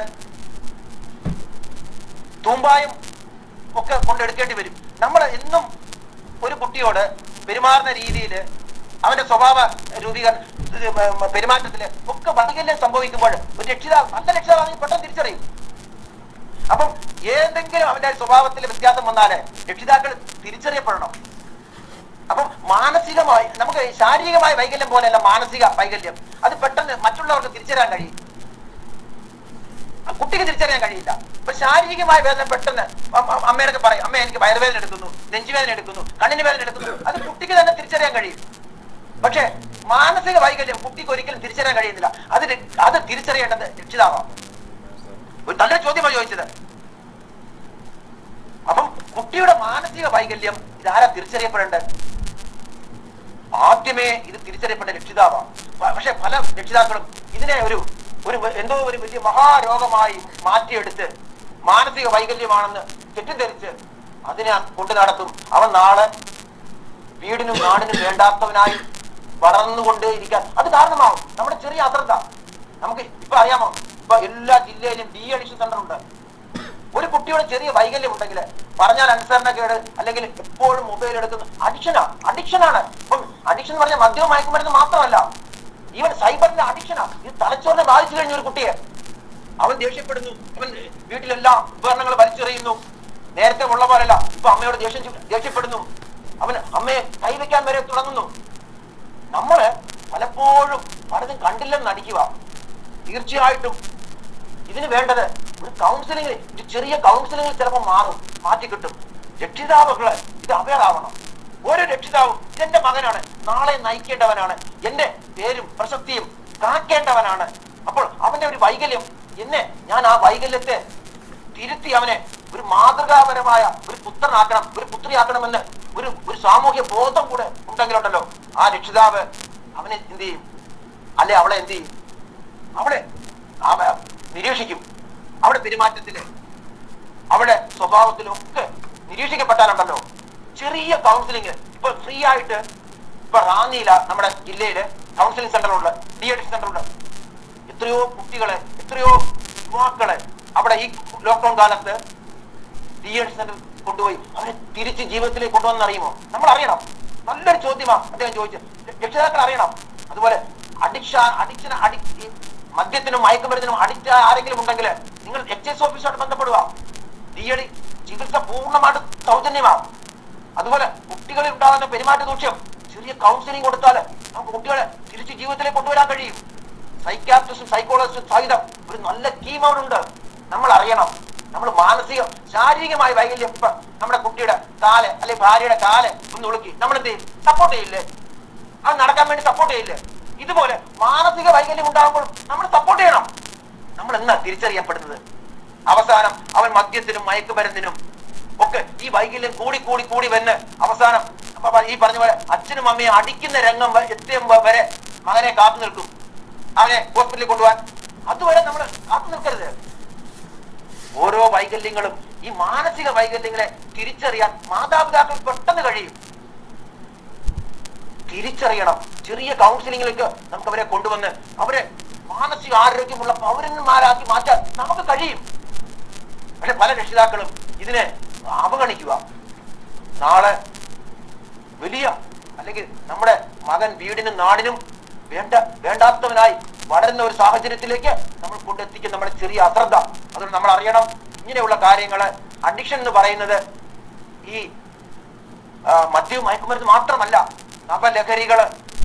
തൂമ്പായും ഒക്കെ കൊണ്ടെടുക്കേണ്ടി വരും നമ്മൾ എന്നും ഒരു കുട്ടിയോട് പെരുമാറുന്ന രീതിയിൽ അവന്റെ സ്വഭാവ രൂപീകരണ ഇത് മ- മ- പെരുമാറ്റത്തില് ഒക്കെ വൈകല്യം സംഭവിക്കുമ്പോൾ ഒരു രക്ഷിതാവ് നല്ല രക്ഷിതാവാണെങ്കിൽ പെട്ടെന്ന് തിരിച്ചറിയും അപ്പം ഏതെങ്കിലും അവന്റെ സ്വഭാവത്തിൽ വ്യത്യാസം വന്നാല് രക്ഷിതാക്കൾ തിരിച്ചറിയപ്പെടണം അപ്പം മാനസികമായി നമുക്ക് ശാരീരികമായ വൈകല്യം പോലെയല്ല മാനസിക വൈകല്യം അത് പെട്ടെന്ന് മറ്റുള്ളവർക്ക് തിരിച്ചറിയാൻ കഴിയും കുട്ടിക്ക് തിരിച്ചറിയാൻ കഴിയില്ല ഇപ്പൊ ശാരീരികമായ വേദന പെട്ടെന്ന് അ- അ- അമ്മയോടൊക്കെ പറയും അമ്മ എനിക്ക് വയറുവേദന എടുക്കുന്നു നെഞ്ചുവേദന എടുക്കുന്നു കണ്ണിന് വേദന എടുക്കുന്നു അത് കുട്ടിക്ക് തന്നെ തിരിച്ചറിയാൻ കഴിയും പക്ഷേ മാനസിക വൈകല്യം കുട്ടിക്ക് ഒരിക്കലും തിരിച്ചറിയാൻ കഴിയുന്നില്ല അത് ര- അത് തിരിച്ചറിയേണ്ടത് രക്ഷിതാവാണ് ഒരു നല്ലൊരു ചോദ്യമാണ് ചോദിച്ചത് അപ്പം കുട്ടിയുടെ മാനസിക വൈകല്യം ഇതാരാ തിരിച്ചറിയപ്പെടേണ്ടത് ആദ്യമേ ഇത് തിരിച്ചറിയപ്പെട്ട രക്ഷിതാവാണ് പ- പക്ഷെ പല രക്ഷിതാക്കളും ഇതിനെ ഒരു ഒരു എന്തോ ഒരു വലിയ മഹാരോഗമായി മാറ്റിയെടുത്ത് മാനസിക വൈകല്യമാണെന്ന് തെറ്റിദ്ധരിച്ച് അതിനെ കൊണ്ടു നടത്തും അവൻ നാളെ വീടിനും നാടിനും വേണ്ടാത്തവനായി വളർന്നുകൊണ്ടേയിരിക്കാൻ അത് കാരണമാവും നമ്മുടെ ചെറിയ അശ്രദ്ധ നമുക്ക് ഇപ്പൊ അറിയാമോ ഇപ്പൊ എല്ലാ ജില്ലയിലും ഡി അഡിഷൻ സെന്റർ ഉണ്ട് ഒരു കുട്ടിയുടെ ചെറിയ വൈകല്യം ഉണ്ടെങ്കിൽ പറഞ്ഞാൽ അനുസരണക്കേട് അല്ലെങ്കിൽ എപ്പോഴും മൊബൈൽ എടുക്കുന്ന അഡിക്ഷനാ അഡിക്ഷനാണ് ഇപ്പം അഡിക്ഷൻ എന്ന് പറഞ്ഞാൽ മദ്യവും മയക്കുമരുന്ന് മാത്രമല്ല ഈവൻ സൈബറിന്റെ അഡിക്ഷനാ ഇത് തലച്ചോറിനെ ബാധിച്ചു കഴിഞ്ഞ ഒരു കുട്ടിയെ അവൻ ദേഷ്യപ്പെടുന്നു അവൻ വീട്ടിലെല്ലാ ഉപകരണങ്ങൾ വലിച്ചെറിയുന്നു നേരത്തെ ഉള്ള പോലല്ല ഇപ്പൊ അമ്മയോട് ദേഷ്യം ചു- ദേഷ്യപ്പെടുന്നു അവൻ അമ്മയെ കൈവയ്ക്കാൻ വരെ തുടങ്ങുന്നു നമ്മള് പലപ്പോഴും പലതും കണ്ടില്ലെന്ന് നടിക്കുക തീർച്ചയായിട്ടും ഇതിന് വേണ്ടത് ഒരു കൗൺസിലിംഗ് ഒരു ചെറിയ കൗൺസിലിംഗ് ചിലപ്പോൾ മാറും മാറ്റി കിട്ടും രക്ഷിതാവുകള് ഇത് അവയർ ആവണം ഓരോ രക്ഷിതാവും ഇതെന്റെ മകനാണ് നാളെ നയിക്കേണ്ടവനാണ് എന്റെ പേരും പ്രശസ്തിയും കാക്കേണ്ടവനാണ് അപ്പോൾ അവന്റെ ഒരു വൈകല്യം എന്നെ ഞാൻ ആ വൈകല്യത്തെ തിരുത്തി അവനെ ഒരു മാതൃകാപരമായ ഒരു പുത്രനാക്കണം ഒരു പുത്രിയാക്കണമെന്ന് ഒരു ഒരു സാമൂഹ്യ ബോധം കൂടെ ഉണ്ടെങ്കിലുണ്ടല്ലോ ആ രക്ഷിതാവ് അവനെ എന്ത് ചെയ്യും അല്ലെ അവളെ എന്ത് ചെയ്യും അവളെ അവ നിരീക്ഷിക്കും അവിടെ പെരുമാറ്റത്തില് അവിടെ സ്വഭാവത്തിലും ഒക്കെ നിരീക്ഷിക്കപ്പെട്ടാലുണ്ടല്ലോ ചെറിയ കൗൺസിലിംഗ് ഇപ്പൊ ഫ്രീ ആയിട്ട് ഇപ്പൊ റാന്നിയില നമ്മുടെ ജില്ലയില് കൗൺസിലിംഗ് സെന്ററുണ്ട് ഡി അഡിഷൻ സെന്ററുണ്ട് എത്രയോ കുട്ടികളെ എത്രയോ യുവാക്കളെ അവിടെ ഈ ലോക്ക്ഡൌൺ കാലത്ത് ഡി അഡിഷൻ സെന്റർ കൊണ്ടുപോയി അവരെ തിരിച്ച് ജീവിതത്തിലേക്ക് കൊണ്ടുവന്ന് അറിയുമോ നമ്മൾ അറിയണം നല്ലൊരു ചോദ്യമാണ് അദ്ദേഹം ചോദിച്ചത് രക്ഷിതാക്കൾ അറിയണം അതുപോലെ അഡിക്ഷ അഡിക്ഷൻ അഡിക് മദ്യത്തിനും മയക്കുമരുന്നിനും അഡിക്റ്റ് ആരെങ്കിലും ഉണ്ടെങ്കിൽ നിങ്ങൾ എക്സൈസ് ഓഫീസുമായിട്ട് ബന്ധപ്പെടുക തീയടി ചികിത്സ പൂർണ്ണമായിട്ട് സൗജന്യമാണ് അതുപോലെ കുട്ടികളിൽ ഉണ്ടാകുന്ന പെരുമാറ്റ ദൂഷ്യം ചെറിയ കൗൺസിലിംഗ് കൊടുത്താൽ നമുക്ക് കുട്ടികളെ തിരിച്ച് ജീവിതത്തിലേക്ക് കൊണ്ടുവരാൻ കഴിയും സൈക്കാട്രിസ്റ്റും സൈക്കോളജിസ്റ്റും സഹിതം ഒരു നല്ല ടീം അവിടെ ഉണ്ട് നമ്മൾ അറിയണം നമ്മൾ മാനസിക ശാരീരികമായ വൈകല്യം ഇപ്പൊ നമ്മുടെ കുട്ടിയുടെ കാല് അല്ലെങ്കിൽ ഭാര്യയുടെ കാല് ഒന്ന് ഉളുക്കി നമ്മൾ എന്ത് ചെയ്യും സപ്പോർട്ട് ചെയ്യില്ലേ അത് നടക്കാൻ വേണ്ടി സപ്പോർട്ട് ചെയ്യില്ലേ ഇതുപോലെ മാനസിക വൈകല്യം ഉണ്ടാകുമ്പോൾ നമ്മൾ സപ്പോർട്ട് ചെയ്യണം നമ്മൾ എന്നാ തിരിച്ചറിയപ്പെടുന്നത് അവസാനം അവൻ മദ്യത്തിനും മയക്കുമരുന്നിനും ഒക്കെ ഈ വൈകല്യം കൂടി കൂടി കൂടി വന്ന് അവസാനം അപ്പൊ ഈ പറഞ്ഞ പോലെ അച്ഛനും അമ്മയും അടിക്കുന്ന രംഗം വ- എത്തിയുമ്പോ വരെ മകനെ കാത്തു നിൽക്കും അവനെ ഹോസ്പിറ്റലിൽ കൊണ്ടുപോകാൻ അതുവരെ നമ്മൾ കാത്തു നിൽക്കരുത് ഓരോ വൈകല്യങ്ങളും ഈ മാനസിക വൈകല്യങ്ങളെ തിരിച്ചറിയാൻ മാതാപിതാക്കൾ പെട്ടെന്ന് കഴിയും തിരിച്ചറിയണം ചെറിയ കൗൺസിലിങ്ങിലേക്ക് നമുക്ക് അവരെ കൊണ്ടുവന്ന് അവരെ മാനസിക ആരോഗ്യമുള്ള പൗരന്മാരാക്കി മാറ്റാൻ നമുക്ക് കഴിയും പക്ഷെ പല രക്ഷിതാക്കളും ഇതിനെ അവഗണിക്കുക നാളെ വലിയ അല്ലെങ്കിൽ നമ്മുടെ മകൻ വീടിനും നാടിനും വേണ്ട വേണ്ടാത്തവനായി വളരുന്ന ഒരു സാഹചര്യത്തിലേക്ക് നമ്മൾ കൊണ്ടെത്തിക്കുന്ന നമ്മുടെ ചെറിയ അശ്രദ്ധ അതുകൊണ്ട് നമ്മൾ അറിയണം ഇങ്ങനെയുള്ള കാര്യങ്ങള് അഡിക്ഷൻ എന്ന് പറയുന്നത് ഈ ആ, മദ്യവും മയക്കുമരുന്ന് മാത്രമല്ല നവലഹരികള്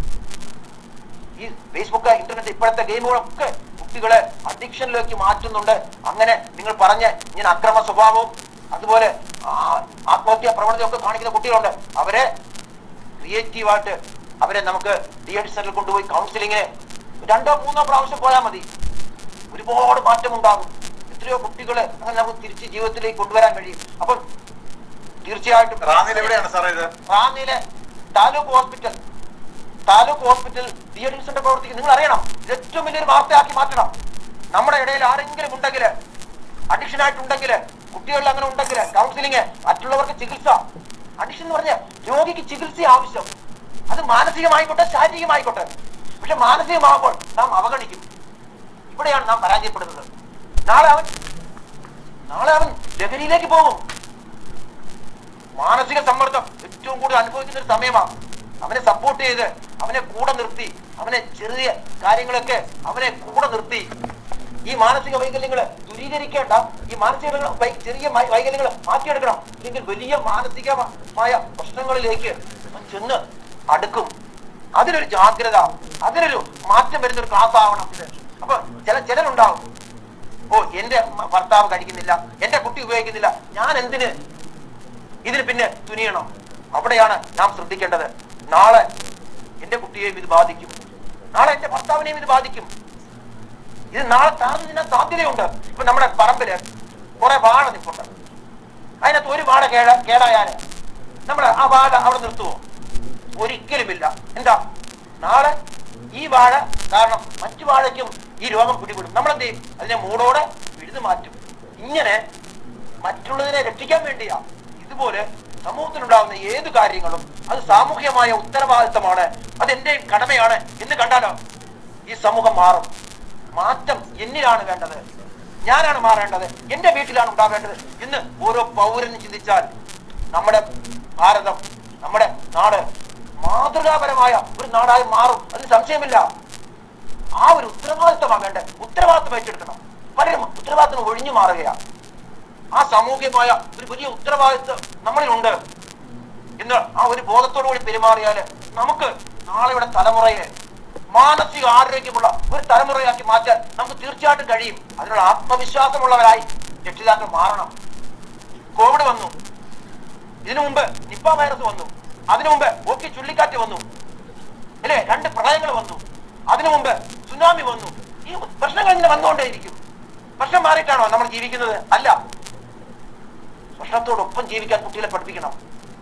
ഈ ഫേസ്ബുക്ക് ഇന്റർനെറ്റ് ഇപ്പോഴത്തെ ഗെയിമുകളൊക്കെ കുട്ടികളെ അഡിക്ഷനിലേക്ക് മാറ്റുന്നുണ്ട് അങ്ങനെ നിങ്ങൾ പറഞ്ഞ ഇങ്ങനെ അക്രമ സ്വഭാവവും അതുപോലെ ആ, ആത്മഹത്യാ പ്രവണതയൊക്കെ കാണിക്കുന്ന കുട്ടികളുണ്ട് അവരെ ക്രിയേറ്റീവായിട്ട് അവരെ നമുക്ക് ഡി എഡ് സെന്ററിൽ കൊണ്ടുപോയി കൗൺസിലിങ്ങിന് രണ്ടോ മൂന്നോ പ്രാവശ്യം പോയാൽ മതി ഒരുപാട് മാറ്റം ഉണ്ടാകും എത്രയോ കുട്ടികളെ അങ്ങനെ നമുക്ക് തിരിച്ച് ജീവിതത്തിലേക്ക് കൊണ്ടുവരാൻ കഴിയും അപ്പം തീർച്ചയായിട്ടും റാന്നിയിൽ എവിടെയാണ് സാറേ ഇത് റാന്നിയിലെ taluk hospital taluk hospital de ad centre പ്രവർത്തിക്കും നിങ്ങൾ അറിയണം ഇത് ഏറ്റവും വലിയൊരു വാർത്തയാക്കി മാറ്റണം നമ്മുടെ ഇടയിൽ ആരെങ്കിലും ഉണ്ടെങ്കിൽ അഡിക്ഷൻ ആയിട്ടുണ്ടെങ്കിൽ കുട്ടികളിൽ അങ്ങനെ ഉണ്ടെങ്കിൽ കൗൺസിലിംഗ് മറ്റുള്ളവർക്ക് ചികിത്സ അഡിക്ഷൻ എന്ന് പറഞ്ഞാൽ രോഗിക്ക് ചികിത്സ ആവശ്യം അത് മാനസികമായിക്കോട്ടെ ശാരീരികമായിക്കോട്ടെ പക്ഷെ മാനസികമാകുമ്പോൾ നാം അവഗണിക്കും ഇവിടെയാണ് നാം പരാജയപ്പെടുന്നത് നാളെ അവൻ നാളെ അവൻ ലഹരിയിലേക്ക് പോകും മാനസിക സമ്മർദ്ദം ഏറ്റവും കൂടുതൽ അനുഭവിക്കുന്ന ഒരു സമയമാണ് അവനെ സപ്പോർട്ട് ചെയ്ത് അവനെ കൂടെ നിർത്തി അവനെ ചെറിയ കാര്യങ്ങളൊക്കെ അവനെ കൂടെ നിർത്തി ഈ മാനസിക വൈകല്യങ്ങള് ദുരീകരിക്കേണ്ട ഈ മാനസിക വൈകല്യ- വൈ- ചെറിയ വൈകല്യങ്ങൾ മാറ്റിയെടുക്കണം ഇല്ലെങ്കിൽ വലിയ മാനസികമായ പ്രശ്നങ്ങളിലേക്ക് അവൻ ചെന്ന് അടുക്കും അതിനൊരു ജാഗ്രത അതിനൊരു മാറ്റം വരുന്ന ഒരു ക്ലാസ് ആവണം ഇത് അപ്പൊ ചില ചിലരുണ്ടാവും ഓ എന്റെ മ- ഭർത്താവ് കഴിക്കുന്നില്ല എന്റെ കുട്ടി ഉപയോഗിക്കുന്നില്ല ഞാൻ എന്തിന് ഇതിന് പിന്നെ തുനിയണം അവിടെയാണ് നാം ശ്രദ്ധിക്കേണ്ടത് നാളെ എന്റെ കുട്ടിയെയും ഇത് ബാധിക്കും നാളെ എന്റെ ഭർത്താവിനെയും ഇത് ബാധിക്കും ഇത് നാളെ താഴ്ന്നു തിന്നാൻ സാധ്യതയുണ്ട് ഇപ്പൊ നമ്മുടെ പറമ്പില് കുറെ വാഴ നിൽപ്പുണ്ട് അതിനകത്ത് ഒരു വാഴ കേട കേടായാല് നമ്മൾ ആ വാഴ അവിടെ നിർത്തുവോ ഒരിക്കലുമില്ല എന്താ നാളെ ഈ വാഴ കാരണം മറ്റു വാഴയ്ക്കും ഈ രോഗം പിടിപെടും നമ്മൾ എന്ത് ചെയ്യും അതിനെ മൂടോടെ പിഴുതു മാറ്റും ഇങ്ങനെ മറ്റുള്ളതിനെ രക്ഷിക്കാൻ വേണ്ടിയാ ഇതുപോലെ സമൂഹത്തിലുണ്ടാകുന്ന ഏത് കാര്യങ്ങളും അത് സാമൂഹ്യമായ ഉത്തരവാദിത്തമാണ് അത് എന്റെ കടമയാണ് എന്ന് കണ്ടാലോ ഈ സമൂഹം മാറും മാറ്റം എന്നിലാണ് വേണ്ടത് ഞാനാണ് മാറേണ്ടത് എന്റെ വീട്ടിലാണ് ഉണ്ടാവേണ്ടത് എന്ന് ഓരോ പൗരനും ചിന്തിച്ചാൽ നമ്മുടെ ഭാരതം നമ്മുടെ നാട് മാതൃകാപരമായ ഒരു നാടായി മാറും അതിന് സംശയമില്ല ആ ഒരു ഉത്തരവാദിത്തമാണ് വേണ്ടത് ഉത്തരവാദിത്തം ഏറ്റെടുക്കണം പലരും ഉത്തരവാദിത്തം ഒഴിഞ്ഞു മാറുകയാണ് ആ സാമൂഹ്യമായ ഒരു വലിയ ഉത്തരവാദിത്വം നമ്മളിലുണ്ട് എന്ന് ആ ഒരു ബോധത്തോടു കൂടി പെരുമാറിയാല് നമുക്ക് നാളെയുടെ തലമുറയെ മാനസിക ആരോഗ്യമുള്ള ഒരു തലമുറയാക്കി മാറ്റാൻ നമുക്ക് തീർച്ചയായിട്ടും കഴിയും അതിനുള്ള ആത്മവിശ്വാസമുള്ളവരായി രക്ഷിതാക്കൾ മാറണം കോവിഡ് വന്നു ഇതിനു മുമ്പ് നിപ്പ വൈറസ് വന്നു അതിനു മുമ്പ് ഓക്കി ചുഴലിക്കാറ്റ് വന്നു അല്ലേ രണ്ട് പ്രളയങ്ങൾ വന്നു അതിനു മുമ്പ് സുനാമി വന്നു ഈ പ്രശ്നങ്ങൾ ഇങ്ങനെ വന്നുകൊണ്ടേയിരിക്കും പ്രശ്നം മാറിയിട്ടാണോ നമ്മൾ ജീവിക്കുന്നത് അല്ല പ്രശ്നത്തോടൊപ്പം ജീവിക്കാൻ കുട്ടികളെ പഠിപ്പിക്കണം